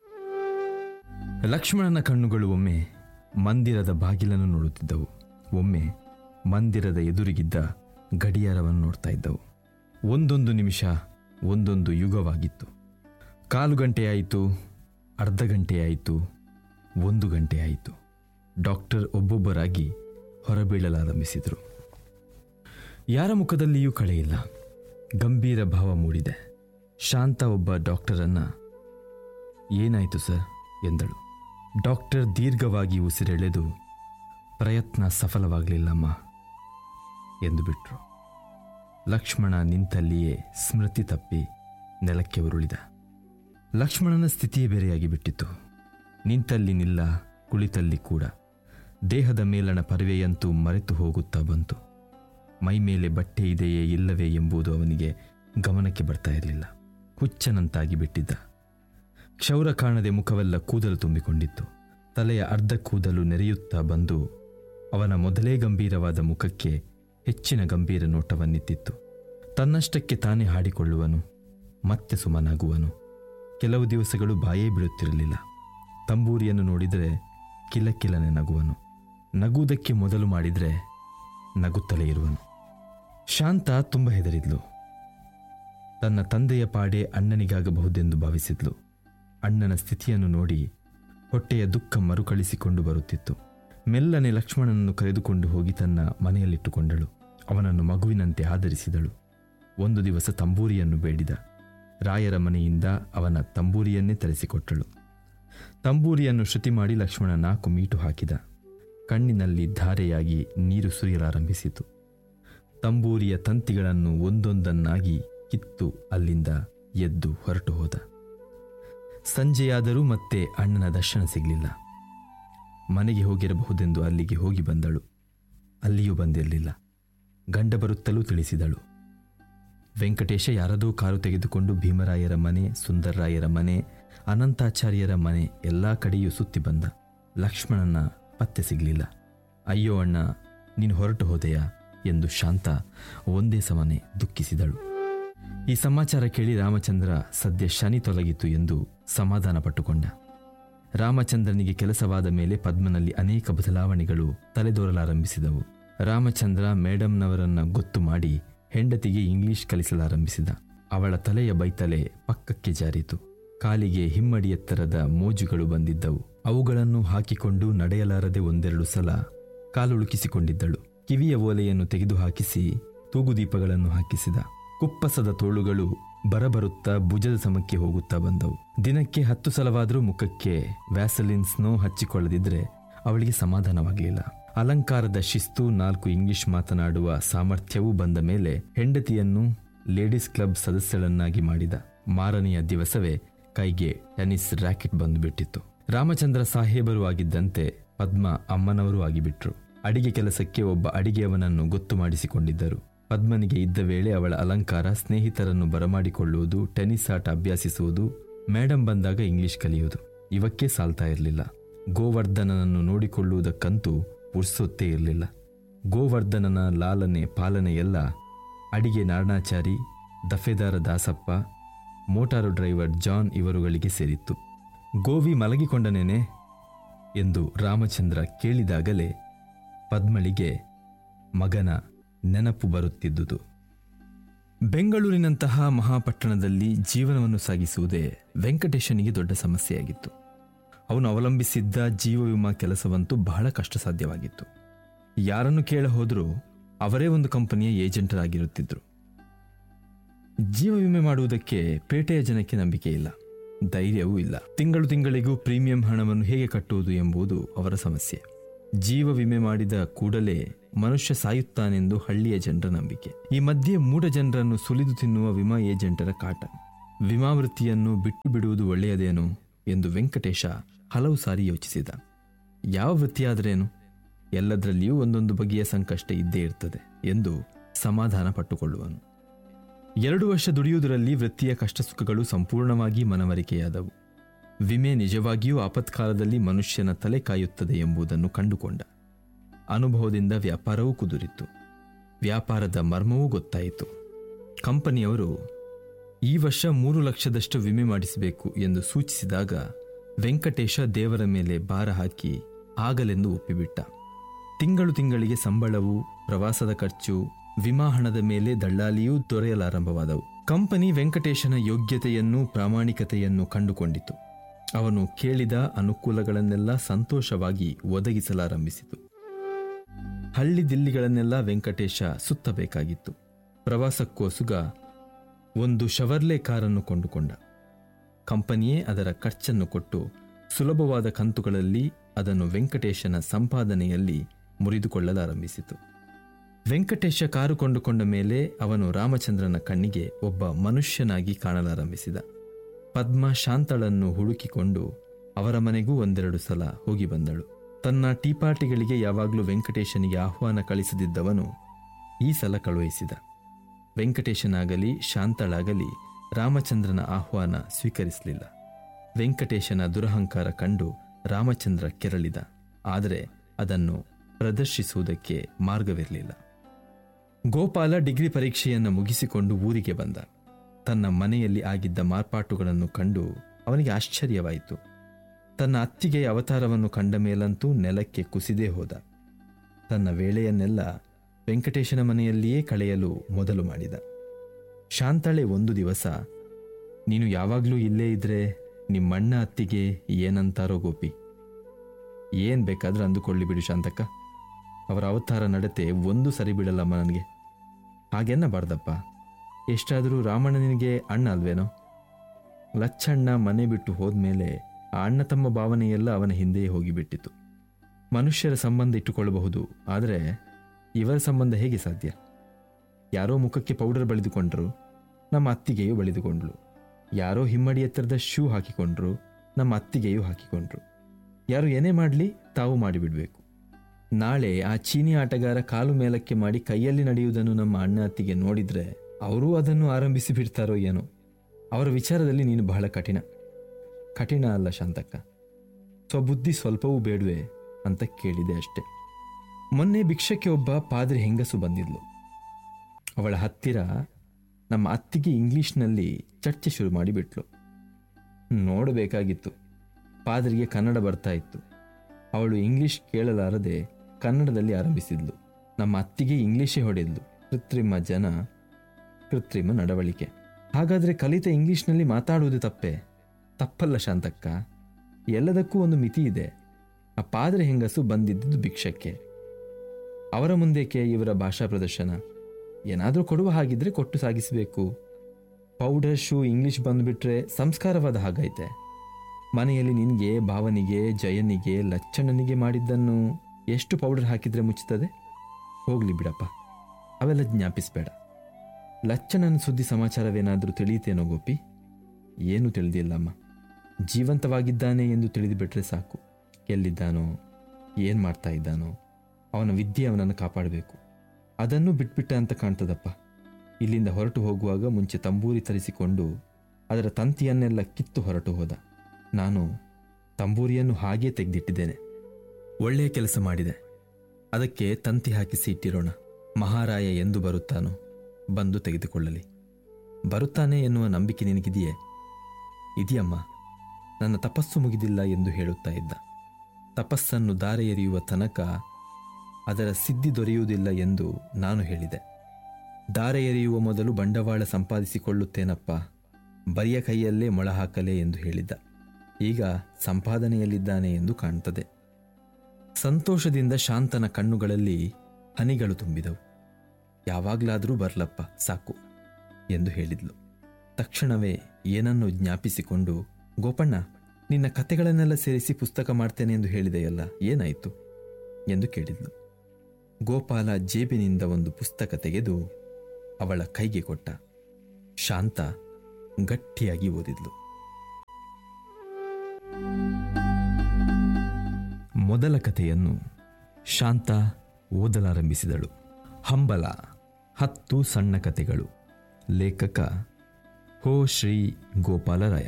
ಲಕ್ಷ್ಮಣನ ಕಣ್ಣುಗಳು ಒಮ್ಮೆ ಮಂದಿರದ ಬಾಗಿಲನ್ನು ನೋಡುತ್ತಿದ್ದವು ಒಮ್ಮೆ ಮಂದಿರದ ಎದುರಿಗಿದ್ದ ಗಡಿಯಾರವನ್ನು ನೋಡ್ತಾ ಇದ್ದವು ಒಂದೊಂದು ನಿಮಿಷ ಒಂದೊಂದು ಯುಗವಾಗಿತ್ತು ಕಾಲು ಗಂಟೆಯಾಯಿತು ಅರ್ಧ ಗಂಟೆಯಾಯಿತು ಒಂದು ಗಂಟೆಯಾಯಿತು ಡಾಕ್ಟರ್ ಒಬ್ಬೊಬ್ಬರಾಗಿ ಹೊರಬೀಳಲಾರಂಭಿಸಿದರು ಯಾರ ಮುಖದಲ್ಲಿಯೂ ಕಳೆಯಿಲ್ಲ ಗಂಭೀರ ಭಾವ ಮೂಡಿದೆ ಶಾಂತ ಒಬ್ಬ ಡಾಕ್ಟರನ್ನ ಏನಾಯಿತು ಸರ್ ಎಂದಳು ಡಾಕ್ಟರ್ ದೀರ್ಘವಾಗಿ ಉಸಿರೆಳೆದು ಪ್ರಯತ್ನ ಸಫಲವಾಗಲಿಲ್ಲಮ್ಮ ಎಂದು ಬಿಟ್ರು ಲಕ್ಷ್ಮಣ ನಿಂತಲ್ಲಿಯೇ ಸ್ಮೃತಿ ತಪ್ಪಿ ನೆಲಕ್ಕೆ ಉರುಳಿದ ಲಕ್ಷ್ಮಣನ ಸ್ಥಿತಿಯೇ ಬೇರೆಯಾಗಿ ಬಿಟ್ಟಿತು ನಿಂತಲ್ಲಿ ನಿಲ್ಲ ಕುಳಿತಲ್ಲಿ ಕೂಡ ದೇಹದ ಮೇಲಣ ಪರವೆಯಂತೂ ಮರೆತು ಹೋಗುತ್ತಾ ಬಂತು ಮೈ ಮೇಲೆ ಬಟ್ಟೆ ಇದೆಯೇ ಇಲ್ಲವೇ ಎಂಬುದು ಅವನಿಗೆ ಗಮನಕ್ಕೆ ಬರ್ತಾ ಇರಲಿಲ್ಲ ಹುಚ್ಚನಂತಾಗಿ ಬಿಟ್ಟಿದ್ದ ಕ್ಷೌರ ಕಾಣದೆ ಮುಖವೆಲ್ಲ ಕೂದಲು ತುಂಬಿಕೊಂಡಿತ್ತು ತಲೆಯ ಅರ್ಧ ಕೂದಲು ನೆರೆಯುತ್ತಾ ಬಂದು ಅವನ ಮೊದಲೇ ಗಂಭೀರವಾದ ಮುಖಕ್ಕೆ ಹೆಚ್ಚಿನ ಗಂಭೀರ ನೋಟವನ್ನಿತ್ತಿತ್ತು ತನ್ನಷ್ಟಕ್ಕೆ ತಾನೇ ಹಾಡಿಕೊಳ್ಳುವನು ಮತ್ತೆ ಸುಮ್ಮನಾಗುವನು ಕೆಲವು ದಿವಸಗಳು ಬಾಯೇ ಬಿಡುತ್ತಿರಲಿಲ್ಲ ತಂಬೂರಿಯನ್ನು ನೋಡಿದರೆ ಕಿಲಕಿಲನೆ ನಗುವನು ನಗುವುದಕ್ಕೆ ಮೊದಲು ಮಾಡಿದರೆ ನಗುತ್ತಲೇ ಇರುವನು ಶಾಂತ ತುಂಬ ಹೆದರಿದ್ಲು ತನ್ನ ತಂದೆಯ ಪಾಡೆ ಅಣ್ಣನಿಗಾಗಬಹುದೆಂದು ಭಾವಿಸಿದ್ಲು ಅಣ್ಣನ ಸ್ಥಿತಿಯನ್ನು ನೋಡಿ ಹೊಟ್ಟೆಯ ದುಃಖ ಮರುಕಳಿಸಿಕೊಂಡು ಬರುತ್ತಿತ್ತು ಮೆಲ್ಲನೆ ಲಕ್ಷ್ಮಣನನ್ನು ಕರೆದುಕೊಂಡು ಹೋಗಿ ತನ್ನ ಮನೆಯಲ್ಲಿಟ್ಟುಕೊಂಡಳು ಅವನನ್ನು ಮಗುವಿನಂತೆ ಆದರಿಸಿದಳು ಒಂದು ದಿವಸ ತಂಬೂರಿಯನ್ನು ಬೇಡಿದ ರಾಯರ ಮನೆಯಿಂದ ಅವನ ತಂಬೂರಿಯನ್ನೇ ತರಿಸಿಕೊಟ್ಟಳು ತಂಬೂರಿಯನ್ನು ಶ್ರುತಿ ಮಾಡಿ ಲಕ್ಷ್ಮಣ ನಾಲ್ಕು ಮೀಟು ಹಾಕಿದ ಕಣ್ಣಿನಲ್ಲಿ ಧಾರೆಯಾಗಿ ನೀರು ಸುರಿಯಲಾರಂಭಿಸಿತು ತಂಬೂರಿಯ ತಂತಿಗಳನ್ನು ಒಂದೊಂದನ್ನಾಗಿ ಕಿತ್ತು ಅಲ್ಲಿಂದ ಎದ್ದು ಹೊರಟು ಹೋದ ಸಂಜೆಯಾದರೂ ಮತ್ತೆ ಅಣ್ಣನ ದರ್ಶನ ಸಿಗಲಿಲ್ಲ ಮನೆಗೆ ಹೋಗಿರಬಹುದೆಂದು ಅಲ್ಲಿಗೆ ಹೋಗಿ ಬಂದಳು ಅಲ್ಲಿಯೂ ಬಂದಿರಲಿಲ್ಲ ಗಂಡ ಬರುತ್ತಲೂ ತಿಳಿಸಿದಳು ವೆಂಕಟೇಶ ಯಾರದೋ ಕಾರು ತೆಗೆದುಕೊಂಡು ಭೀಮರಾಯರ ಮನೆ ಸುಂದರರಾಯರ ಮನೆ ಅನಂತಾಚಾರ್ಯರ ಮನೆ ಎಲ್ಲ ಕಡೆಯೂ ಸುತ್ತಿ ಬಂದ ಲಕ್ಷ್ಮಣನ ಪತ್ತೆ ಸಿಗಲಿಲ್ಲ ಅಯ್ಯೋ ಅಣ್ಣ ನೀನು ಹೊರಟು ಹೋದೆಯಾ ಎಂದು ಶಾಂತ ಒಂದೇ ಸಮನೆ ದುಃಖಿಸಿದಳು ಈ ಸಮಾಚಾರ ಕೇಳಿ ರಾಮಚಂದ್ರ ಸದ್ಯ ಶನಿ ತೊಲಗಿತು ಎಂದು ಸಮಾಧಾನ ಪಟ್ಟುಕೊಂಡ ರಾಮಚಂದ್ರನಿಗೆ ಕೆಲಸವಾದ ಮೇಲೆ ಪದ್ಮನಲ್ಲಿ ಅನೇಕ ಬದಲಾವಣೆಗಳು ತಲೆದೋರಲಾರಂಭಿಸಿದವು ರಾಮಚಂದ್ರ ಮೇಡಮ್ನವರನ್ನ ಗೊತ್ತು ಮಾಡಿ ಹೆಂಡತಿಗೆ ಇಂಗ್ಲಿಷ್ ಕಲಿಸಲಾರಂಭಿಸಿದ ಅವಳ ತಲೆಯ ಬೈತಲೆ ಪಕ್ಕಕ್ಕೆ ಜಾರಿತು ಕಾಲಿಗೆ ಹಿಮ್ಮಡಿ ಎತ್ತರದ ಮೋಜುಗಳು ಬಂದಿದ್ದವು ಅವುಗಳನ್ನು ಹಾಕಿಕೊಂಡು ನಡೆಯಲಾರದೆ ಒಂದೆರಡು ಸಲ ಕಾಲುಳುಕಿಸಿಕೊಂಡಿದ್ದಳು ಕಿವಿಯ ಓಲೆಯನ್ನು ತೆಗೆದುಹಾಕಿಸಿ ತೂಗುದೀಪಗಳನ್ನು ಹಾಕಿಸಿದ ಕುಪ್ಪಸದ ತೋಳುಗಳು ಬರಬರುತ್ತಾ ಭುಜದ ಸಮಕ್ಕೆ ಹೋಗುತ್ತಾ ಬಂದವು ದಿನಕ್ಕೆ ಹತ್ತು ಸಲವಾದರೂ ಮುಖಕ್ಕೆ ವ್ಯಾಸಲಿನ್ ಸ್ನೋ ಹಚ್ಚಿಕೊಳ್ಳದಿದ್ರೆ ಅವಳಿಗೆ ಸಮಾಧಾನವಾಗಲಿಲ್ಲ ಅಲಂಕಾರದ ಶಿಸ್ತು ನಾಲ್ಕು ಇಂಗ್ಲಿಷ್ ಮಾತನಾಡುವ ಸಾಮರ್ಥ್ಯವೂ ಬಂದ ಮೇಲೆ ಹೆಂಡತಿಯನ್ನು ಲೇಡೀಸ್ ಕ್ಲಬ್ ಸದಸ್ಯಳನ್ನಾಗಿ ಮಾಡಿದ ಮಾರನೆಯ ದಿವಸವೇ ಕೈಗೆ ಟೆನ್ನಿಸ್ ರ್ಯಾಕೆಟ್ ಬಂದುಬಿಟ್ಟಿತ್ತು ರಾಮಚಂದ್ರ ಸಾಹೇಬರು ಆಗಿದ್ದಂತೆ ಪದ್ಮ ಅಮ್ಮನವರು ಆಗಿಬಿಟ್ರು ಅಡಿಗೆ ಕೆಲಸಕ್ಕೆ ಒಬ್ಬ ಅಡಿಗೆಯವನನ್ನು ಗೊತ್ತು ಮಾಡಿಸಿಕೊಂಡಿದ್ದರು ಪದ್ಮನಿಗೆ ಇದ್ದ ವೇಳೆ ಅವಳ ಅಲಂಕಾರ ಸ್ನೇಹಿತರನ್ನು ಬರಮಾಡಿಕೊಳ್ಳುವುದು ಟೆನ್ನಿಸ್ ಆಟ ಅಭ್ಯಾಸಿಸುವುದು ಮೇಡಮ್ ಬಂದಾಗ ಇಂಗ್ಲಿಷ್ ಕಲಿಯುವುದು ಇವಕ್ಕೆ ಸಾಲ್ತಾ ಇರಲಿಲ್ಲ ಗೋವರ್ಧನನನ್ನು ನೋಡಿಕೊಳ್ಳುವುದಕ್ಕಂತೂ ಪುರ್ಸೊತ್ತೇ ಇರಲಿಲ್ಲ ಗೋವರ್ಧನನ ಲಾಲನೆ ಪಾಲನೆ ಎಲ್ಲ ಅಡಿಗೆ ನಾರಾಯಣಾಚಾರಿ ದಫೆದಾರ ದಾಸಪ್ಪ ಮೋಟಾರು ಡ್ರೈವರ್ ಜಾನ್ ಇವರುಗಳಿಗೆ ಸೇರಿತ್ತು ಗೋವಿ ಮಲಗಿಕೊಂಡನೇನೆ ಎಂದು ರಾಮಚಂದ್ರ ಕೇಳಿದಾಗಲೇ ಪದ್ಮಳಿಗೆ ಮಗನ ನೆನಪು ಬರುತ್ತಿದ್ದುದು ಬೆಂಗಳೂರಿನಂತಹ ಮಹಾಪಟ್ಟಣದಲ್ಲಿ ಜೀವನವನ್ನು ಸಾಗಿಸುವುದೇ ವೆಂಕಟೇಶನಿಗೆ ದೊಡ್ಡ ಸಮಸ್ಯೆಯಾಗಿತ್ತು ಅವನು ಅವಲಂಬಿಸಿದ್ದ ಜೀವ ವಿಮಾ ಕೆಲಸವಂತೂ ಬಹಳ ಕಷ್ಟ ಸಾಧ್ಯವಾಗಿತ್ತು ಯಾರನ್ನು ಕೇಳ ಹೋದರೂ ಅವರೇ ಒಂದು ಕಂಪನಿಯ ಏಜೆಂಟರಾಗಿರುತ್ತಿದ್ದರು ಜೀವ ವಿಮೆ ಮಾಡುವುದಕ್ಕೆ ಪೇಟೆಯ ಜನಕ್ಕೆ ನಂಬಿಕೆ ಇಲ್ಲ ಧೈರ್ಯವೂ ಇಲ್ಲ ತಿಂಗಳು ತಿಂಗಳಿಗೂ ಪ್ರೀಮಿಯಂ ಹಣವನ್ನು ಹೇಗೆ ಕಟ್ಟುವುದು ಎಂಬುದು ಅವರ ಸಮಸ್ಯೆ ಜೀವ ವಿಮೆ ಮಾಡಿದ ಕೂಡಲೇ ಮನುಷ್ಯ ಸಾಯುತ್ತಾನೆಂದು ಹಳ್ಳಿಯ ಜನರ ನಂಬಿಕೆ ಈ ಮಧ್ಯೆ ಮೂಢ ಜನರನ್ನು ಸುಲಿದು ತಿನ್ನುವ ವಿಮಾ ಏಜೆಂಟರ ಕಾಟ ವಿಮಾ ವೃತ್ತಿಯನ್ನು ಬಿಟ್ಟು ಬಿಡುವುದು ಒಳ್ಳೆಯದೇನು ಎಂದು ವೆಂಕಟೇಶ ಹಲವು ಸಾರಿ ಯೋಚಿಸಿದ ಯಾವ ವೃತ್ತಿಯಾದರೇನು ಎಲ್ಲದರಲ್ಲಿಯೂ ಒಂದೊಂದು ಬಗೆಯ ಸಂಕಷ್ಟ ಇದ್ದೇ ಇರ್ತದೆ ಎಂದು ಸಮಾಧಾನ ಪಟ್ಟುಕೊಳ್ಳುವನು ಎರಡು ವರ್ಷ ದುಡಿಯುವುದರಲ್ಲಿ ವೃತ್ತಿಯ ಕಷ್ಟ ಸುಖಗಳು ಸಂಪೂರ್ಣವಾಗಿ ಮನವರಿಕೆಯಾದವು ವಿಮೆ ನಿಜವಾಗಿಯೂ ಆಪತ್ಕಾಲದಲ್ಲಿ ಮನುಷ್ಯನ ತಲೆ ಕಾಯುತ್ತದೆ ಎಂಬುದನ್ನು ಕಂಡುಕೊಂಡ ಅನುಭವದಿಂದ ವ್ಯಾಪಾರವೂ ಕುದುರಿತು ವ್ಯಾಪಾರದ ಮರ್ಮವೂ ಗೊತ್ತಾಯಿತು ಕಂಪನಿಯವರು ಈ ವರ್ಷ ಮೂರು ಲಕ್ಷದಷ್ಟು ವಿಮೆ ಮಾಡಿಸಬೇಕು ಎಂದು ಸೂಚಿಸಿದಾಗ ವೆಂಕಟೇಶ ದೇವರ ಮೇಲೆ ಭಾರ ಹಾಕಿ ಆಗಲೆಂದು ಒಪ್ಪಿಬಿಟ್ಟ ತಿಂಗಳು ತಿಂಗಳಿಗೆ ಸಂಬಳವು ಪ್ರವಾಸದ ಖರ್ಚು ವಿಮಾ ಹಣದ ಮೇಲೆ ದಳ್ಳಾಲಿಯೂ ದೊರೆಯಲಾರಂಭವಾದವು ಕಂಪನಿ ವೆಂಕಟೇಶನ ಯೋಗ್ಯತೆಯನ್ನು ಪ್ರಾಮಾಣಿಕತೆಯನ್ನು ಕಂಡುಕೊಂಡಿತು ಅವನು ಕೇಳಿದ ಅನುಕೂಲಗಳನ್ನೆಲ್ಲ ಸಂತೋಷವಾಗಿ ಒದಗಿಸಲಾರಂಭಿಸಿತು ಹಳ್ಳಿ ದಿಲ್ಲಿಗಳನ್ನೆಲ್ಲ ವೆಂಕಟೇಶ ಸುತ್ತಬೇಕಾಗಿತ್ತು ಪ್ರವಾಸಕ್ಕೋಸುಗ ಒಂದು ಶವರ್ಲೆ ಕಾರನ್ನು ಕೊಂಡುಕೊಂಡ ಕಂಪನಿಯೇ ಅದರ ಖರ್ಚನ್ನು ಕೊಟ್ಟು ಸುಲಭವಾದ ಕಂತುಗಳಲ್ಲಿ ಅದನ್ನು ವೆಂಕಟೇಶನ ಸಂಪಾದನೆಯಲ್ಲಿ ಮುರಿದುಕೊಳ್ಳಲಾರಂಭಿಸಿತು ವೆಂಕಟೇಶ ಕಾರು ಕೊಂಡುಕೊಂಡ ಮೇಲೆ ಅವನು ರಾಮಚಂದ್ರನ ಕಣ್ಣಿಗೆ ಒಬ್ಬ ಮನುಷ್ಯನಾಗಿ ಕಾಣಲಾರಂಭಿಸಿದ ಪದ್ಮ ಶಾಂತಳನ್ನು ಹುಡುಕಿಕೊಂಡು ಅವರ ಮನೆಗೂ ಒಂದೆರಡು ಸಲ ಹೋಗಿ ಬಂದಳು ತನ್ನ ಟೀಪಾಟಿಗಳಿಗೆ ಯಾವಾಗಲೂ ವೆಂಕಟೇಶನಿಗೆ ಆಹ್ವಾನ ಕಳಿಸದಿದ್ದವನು ಈ ಸಲ ಕಳುಹಿಸಿದ ವೆಂಕಟೇಶನಾಗಲಿ ಶಾಂತಳಾಗಲಿ ರಾಮಚಂದ್ರನ ಆಹ್ವಾನ ಸ್ವೀಕರಿಸಲಿಲ್ಲ ವೆಂಕಟೇಶನ ದುರಹಂಕಾರ ಕಂಡು ರಾಮಚಂದ್ರ ಕೆರಳಿದ ಆದರೆ ಅದನ್ನು ಪ್ರದರ್ಶಿಸುವುದಕ್ಕೆ ಮಾರ್ಗವಿರಲಿಲ್ಲ ಗೋಪಾಲ ಡಿಗ್ರಿ ಪರೀಕ್ಷೆಯನ್ನು ಮುಗಿಸಿಕೊಂಡು ಊರಿಗೆ ಬಂದ ತನ್ನ ಮನೆಯಲ್ಲಿ ಆಗಿದ್ದ ಮಾರ್ಪಾಟುಗಳನ್ನು ಕಂಡು ಅವನಿಗೆ ಆಶ್ಚರ್ಯವಾಯಿತು ತನ್ನ ಅತ್ತಿಗೆಯ ಅವತಾರವನ್ನು ಕಂಡ ಮೇಲಂತೂ ನೆಲಕ್ಕೆ ಕುಸಿದೇ ಹೋದ ತನ್ನ ವೇಳೆಯನ್ನೆಲ್ಲ ವೆಂಕಟೇಶನ ಮನೆಯಲ್ಲಿಯೇ ಕಳೆಯಲು ಮೊದಲು ಮಾಡಿದ ಶಾಂತಳೆ ಒಂದು ದಿವಸ ನೀನು ಯಾವಾಗಲೂ ಇಲ್ಲೇ ಇದ್ರೆ ನಿಮ್ಮಣ್ಣ ಅತ್ತಿಗೆ ಏನಂತಾರೋ ಗೋಪಿ ಏನ್ ಬೇಕಾದ್ರೂ ಅಂದುಕೊಳ್ಳಿ ಬಿಡು ಶಾಂತಕ್ಕ ಅವರ ಅವತಾರ ನಡತೆ ಒಂದು ಸರಿ ಬಿಡಲ್ಲಮ್ಮ ನನಗೆ ಹಾಗೆನ್ನಬಾರ್ದಪ್ಪ ಎಷ್ಟಾದರೂ ರಾಮಣ್ಣನಿಗೆ ಅಣ್ಣ ಅಲ್ವೇನೋ ಲಚ್ಚಣ್ಣ ಮನೆ ಬಿಟ್ಟು ಹೋದ್ಮೇಲೆ ಆ ಅಣ್ಣ ತಮ್ಮ ಭಾವನೆಯೆಲ್ಲ ಅವನ ಹಿಂದೆಯೇ ಹೋಗಿಬಿಟ್ಟಿತು ಮನುಷ್ಯರ ಸಂಬಂಧ ಇಟ್ಟುಕೊಳ್ಳಬಹುದು ಆದರೆ ಇವರ ಸಂಬಂಧ ಹೇಗೆ ಸಾಧ್ಯ ಯಾರೋ ಮುಖಕ್ಕೆ ಪೌಡರ್ ಬಳಿದುಕೊಂಡ್ರು ನಮ್ಮ ಅತ್ತಿಗೆಯು ಬಳಿದುಕೊಂಡ್ಳು ಯಾರೋ ಹಿಮ್ಮಡಿ ಎತ್ತರದ ಶೂ ಹಾಕಿಕೊಂಡ್ರು ನಮ್ಮ ಅತ್ತಿಗೆಯು ಹಾಕಿಕೊಂಡ್ರು ಯಾರು ಏನೇ ಮಾಡಲಿ ತಾವು ಮಾಡಿಬಿಡಬೇಕು ನಾಳೆ ಆ ಚೀನಿ ಆಟಗಾರ ಕಾಲು ಮೇಲಕ್ಕೆ ಮಾಡಿ ಕೈಯಲ್ಲಿ ನಡೆಯುವುದನ್ನು ನಮ್ಮ ಅಣ್ಣ ಅತ್ತಿಗೆ ನೋಡಿದ್ರೆ ಅವರೂ ಅದನ್ನು ಆರಂಭಿಸಿ ಬಿಡ್ತಾರೋ ಏನೋ ಅವರ ವಿಚಾರದಲ್ಲಿ ನೀನು ಬಹಳ ಕಠಿಣ ಕಠಿಣ ಅಲ್ಲ ಶಾಂತಕ್ಕ ಸ್ವಬುದ್ಧಿ ಸ್ವಲ್ಪವೂ ಬೇಡವೆ ಅಂತ ಕೇಳಿದೆ ಅಷ್ಟೆ ಮೊನ್ನೆ ಭಿಕ್ಷಕ್ಕೆ ಒಬ್ಬ ಪಾದ್ರಿ ಹೆಂಗಸು ಬಂದಿದ್ಲು ಅವಳ ಹತ್ತಿರ ನಮ್ಮ ಅತ್ತಿಗೆ ಇಂಗ್ಲಿಷ್ನಲ್ಲಿ ಚರ್ಚೆ ಶುರು ಮಾಡಿಬಿಟ್ಲು ನೋಡಬೇಕಾಗಿತ್ತು ಪಾದ್ರಿಗೆ ಕನ್ನಡ ಬರ್ತಾ ಇತ್ತು ಅವಳು ಇಂಗ್ಲಿಷ್ ಕೇಳಲಾರದೆ ಕನ್ನಡದಲ್ಲಿ ಆರಂಭಿಸಿದ್ಲು ನಮ್ಮ ಅತ್ತಿಗೆ ಇಂಗ್ಲಿಷೇ ಹೊಡೆದ್ಲು ಕೃತ್ರಿಮ ಜನ ಕೃತ್ರಿಮ ನಡವಳಿಕೆ ಹಾಗಾದರೆ ಕಲಿತ ಇಂಗ್ಲಿಷ್ನಲ್ಲಿ ಮಾತಾಡುವುದು ತಪ್ಪೆ ತಪ್ಪಲ್ಲ ಶಾಂತಕ್ಕ ಎಲ್ಲದಕ್ಕೂ ಒಂದು ಮಿತಿ ಇದೆ ಆ ಪಾದ್ರೆ ಹೆಂಗಸು ಬಂದಿದ್ದುದು ಭಿಕ್ಷಕ್ಕೆ ಅವರ ಮುಂದೇಕೆ ಇವರ ಭಾಷಾ ಪ್ರದರ್ಶನ ಏನಾದರೂ ಕೊಡುವ ಹಾಗಿದ್ರೆ ಕೊಟ್ಟು ಸಾಗಿಸಬೇಕು ಪೌಡರ್ ಶೂ ಇಂಗ್ಲಿಷ್ ಬಂದ್ಬಿಟ್ರೆ ಸಂಸ್ಕಾರವಾದ ಹಾಗೈತೆ ಮನೆಯಲ್ಲಿ ನಿನಗೆ ಭಾವನಿಗೆ ಜಯನಿಗೆ ಲಚ್ಚಣ್ಣನಿಗೆ ಮಾಡಿದ್ದನ್ನು ಎಷ್ಟು ಪೌಡರ್ ಹಾಕಿದ್ರೆ ಮುಚ್ಚುತ್ತದೆ ಹೋಗ್ಲಿ ಬಿಡಪ್ಪ ಅವೆಲ್ಲ ಜ್ಞಾಪಿಸ್ಬೇಡ ಲಚ್ಚಣ್ಣನ ಸುದ್ದಿ ಸಮಾಚಾರವೇನಾದರೂ ತಿಳಿಯುತ್ತೇನೋ ಗೋಪಿ ಏನೂ ತಿಳಿದಿಲ್ಲಮ್ಮ ಜೀವಂತವಾಗಿದ್ದಾನೆ ಎಂದು ತಿಳಿದುಬಿಟ್ರೆ ಸಾಕು ಎಲ್ಲಿದ್ದಾನೋ ಏನು ಮಾಡ್ತಾ ಇದ್ದಾನೋ ಅವನ ವಿದ್ಯೆ ಅವನನ್ನು ಕಾಪಾಡಬೇಕು ಅದನ್ನು ಬಿಟ್ಬಿಟ್ಟ ಅಂತ ಕಾಣ್ತದಪ್ಪ ಇಲ್ಲಿಂದ ಹೊರಟು ಹೋಗುವಾಗ ಮುಂಚೆ ತಂಬೂರಿ ತರಿಸಿಕೊಂಡು ಅದರ ತಂತಿಯನ್ನೆಲ್ಲ ಕಿತ್ತು ಹೊರಟು ಹೋದ ನಾನು ತಂಬೂರಿಯನ್ನು ಹಾಗೇ ತೆಗೆದಿಟ್ಟಿದ್ದೇನೆ ಒಳ್ಳೆಯ ಕೆಲಸ ಮಾಡಿದೆ ಅದಕ್ಕೆ ತಂತಿ ಹಾಕಿಸಿ ಇಟ್ಟಿರೋಣ ಮಹಾರಾಯ ಎಂದು ಬರುತ್ತಾನೋ ಬಂದು ತೆಗೆದುಕೊಳ್ಳಲಿ ಬರುತ್ತಾನೆ ಎನ್ನುವ ನಂಬಿಕೆ ನಿನಗಿದೆಯೇ ಇದೆಯಮ್ಮ ನನ್ನ ತಪಸ್ಸು ಮುಗಿದಿಲ್ಲ ಎಂದು ಹೇಳುತ್ತಾ ಇದ್ದ ತಪಸ್ಸನ್ನು ದಾರೆ ಎರೆಯುವ ತನಕ ಅದರ ಸಿದ್ಧಿ ದೊರೆಯುವುದಿಲ್ಲ ಎಂದು ನಾನು ಹೇಳಿದೆ ದಾರೆ ಎರೆಯುವ ಮೊದಲು ಬಂಡವಾಳ ಸಂಪಾದಿಸಿಕೊಳ್ಳುತ್ತೇನಪ್ಪ ಬರಿಯ ಕೈಯಲ್ಲೇ ಮೊಳ ಹಾಕಲೇ ಎಂದು ಹೇಳಿದ್ದ ಈಗ ಸಂಪಾದನೆಯಲ್ಲಿದ್ದಾನೆ ಎಂದು ಕಾಣ್ತದೆ ಸಂತೋಷದಿಂದ ಶಾಂತನ ಕಣ್ಣುಗಳಲ್ಲಿ ಹನಿಗಳು ತುಂಬಿದವು ಯಾವಾಗಲಾದರೂ ಬರ್ಲಪ್ಪ ಸಾಕು ಎಂದು ಹೇಳಿದ್ಲು ತಕ್ಷಣವೇ ಏನನ್ನು ಜ್ಞಾಪಿಸಿಕೊಂಡು ಗೋಪಣ್ಣ ನಿನ್ನ ಕತೆಗಳನ್ನೆಲ್ಲ ಸೇರಿಸಿ ಪುಸ್ತಕ ಮಾಡ್ತೇನೆ ಎಂದು ಹೇಳಿದೆಯಲ್ಲ ಏನಾಯಿತು ಎಂದು ಕೇಳಿದ್ಲು ಗೋಪಾಲ ಜೇಬಿನಿಂದ ಒಂದು ಪುಸ್ತಕ ತೆಗೆದು ಅವಳ ಕೈಗೆ ಕೊಟ್ಟ ಶಾಂತ ಗಟ್ಟಿಯಾಗಿ ಓದಿದ್ಲು ಮೊದಲ ಕಥೆಯನ್ನು ಶಾಂತ ಓದಲಾರಂಭಿಸಿದಳು ಹಂಬಲ ಹತ್ತು ಸಣ್ಣ ಕಥೆಗಳು ಲೇಖಕ ಹೋ ಶ್ರೀ ಗೋಪಾಲರಾಯ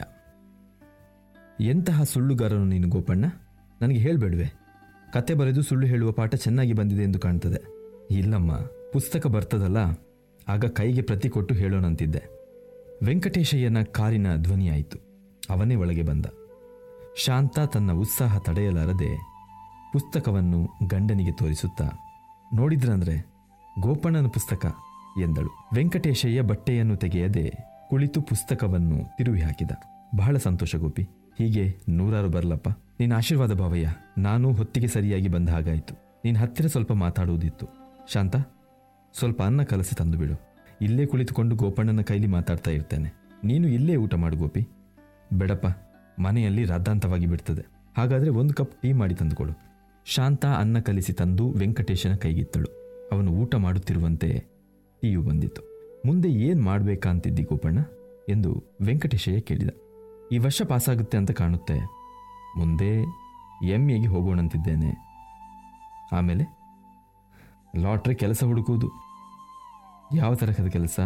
ಎಂತಹ ಸುಳ್ಳುಗಾರನು ನೀನು ಗೋಪಣ್ಣ ನನಗೆ ಹೇಳಬೇಡುವೆ ಕತೆ ಬರೆದು ಸುಳ್ಳು ಹೇಳುವ ಪಾಠ ಚೆನ್ನಾಗಿ ಬಂದಿದೆ ಎಂದು ಕಾಣ್ತದೆ ಇಲ್ಲಮ್ಮ ಪುಸ್ತಕ ಬರ್ತದಲ್ಲ ಆಗ ಕೈಗೆ ಪ್ರತಿ ಕೊಟ್ಟು ಹೇಳೋಣಂತಿದ್ದೆ ವೆಂಕಟೇಶಯ್ಯನ ಕಾರಿನ ಧ್ವನಿಯಾಯಿತು ಅವನೇ ಒಳಗೆ ಬಂದ ಶಾಂತ ತನ್ನ ಉತ್ಸಾಹ ತಡೆಯಲಾರದೆ ಪುಸ್ತಕವನ್ನು ಗಂಡನಿಗೆ ತೋರಿಸುತ್ತಾ ನೋಡಿದ್ರಂದ್ರೆ ಗೋಪಣ್ಣನ ಪುಸ್ತಕ ಎಂದಳು ವೆಂಕಟೇಶಯ್ಯ ಬಟ್ಟೆಯನ್ನು ತೆಗೆಯದೆ ಕುಳಿತು ಪುಸ್ತಕವನ್ನು ತಿರುವಿ ಹಾಕಿದ ಬಹಳ ಸಂತೋಷ ಗೋಪಿ ಹೀಗೆ ನೂರಾರು ಬರಲಪ್ಪ ನಿನ್ನ ಆಶೀರ್ವಾದ ಭಾವಯ್ಯ ನಾನು ಹೊತ್ತಿಗೆ ಸರಿಯಾಗಿ ಬಂದ ಹಾಗಾಯಿತು ನೀನು ಹತ್ತಿರ ಸ್ವಲ್ಪ ಮಾತಾಡುವುದಿತ್ತು ಶಾಂತ ಸ್ವಲ್ಪ ಅನ್ನ ಕಲಸಿ ತಂದು ಬಿಡು ಇಲ್ಲೇ ಕುಳಿತುಕೊಂಡು ಗೋಪಣ್ಣನ ಕೈಲಿ ಮಾತಾಡ್ತಾ ಇರ್ತೇನೆ ನೀನು ಇಲ್ಲೇ ಊಟ ಮಾಡು ಗೋಪಿ ಬೇಡಪ್ಪ ಮನೆಯಲ್ಲಿ ರಾದ್ದಾಂತವಾಗಿ ಬಿಡ್ತದೆ ಹಾಗಾದ್ರೆ ಒಂದು ಕಪ್ ಟೀ ಮಾಡಿ ತಂದುಕೊಡು ಶಾಂತ ಅನ್ನ ಕಲಿಸಿ ತಂದು ವೆಂಕಟೇಶನ ಕೈಗಿತ್ತಳು ಅವನು ಊಟ ಮಾಡುತ್ತಿರುವಂತೆ ಟೀಯು ಬಂದಿತು ಮುಂದೆ ಏನು ಮಾಡಬೇಕಾ ಅಂತಿದ್ದಿ ಗೋಪಣ್ಣ ಎಂದು ವೆಂಕಟೇಶಯ್ಯ ಕೇಳಿದ ಈ ವರ್ಷ ಪಾಸಾಗುತ್ತೆ ಅಂತ ಕಾಣುತ್ತೆ ಮುಂದೆ ಎಮ್ ಎಗೆ ಹೋಗೋಣಂತಿದ್ದೇನೆ ಆಮೇಲೆ ಲಾಟ್ರಿ ಕೆಲಸ ಹುಡುಕುವುದು ಯಾವ ತರಹದ ಕೆಲಸ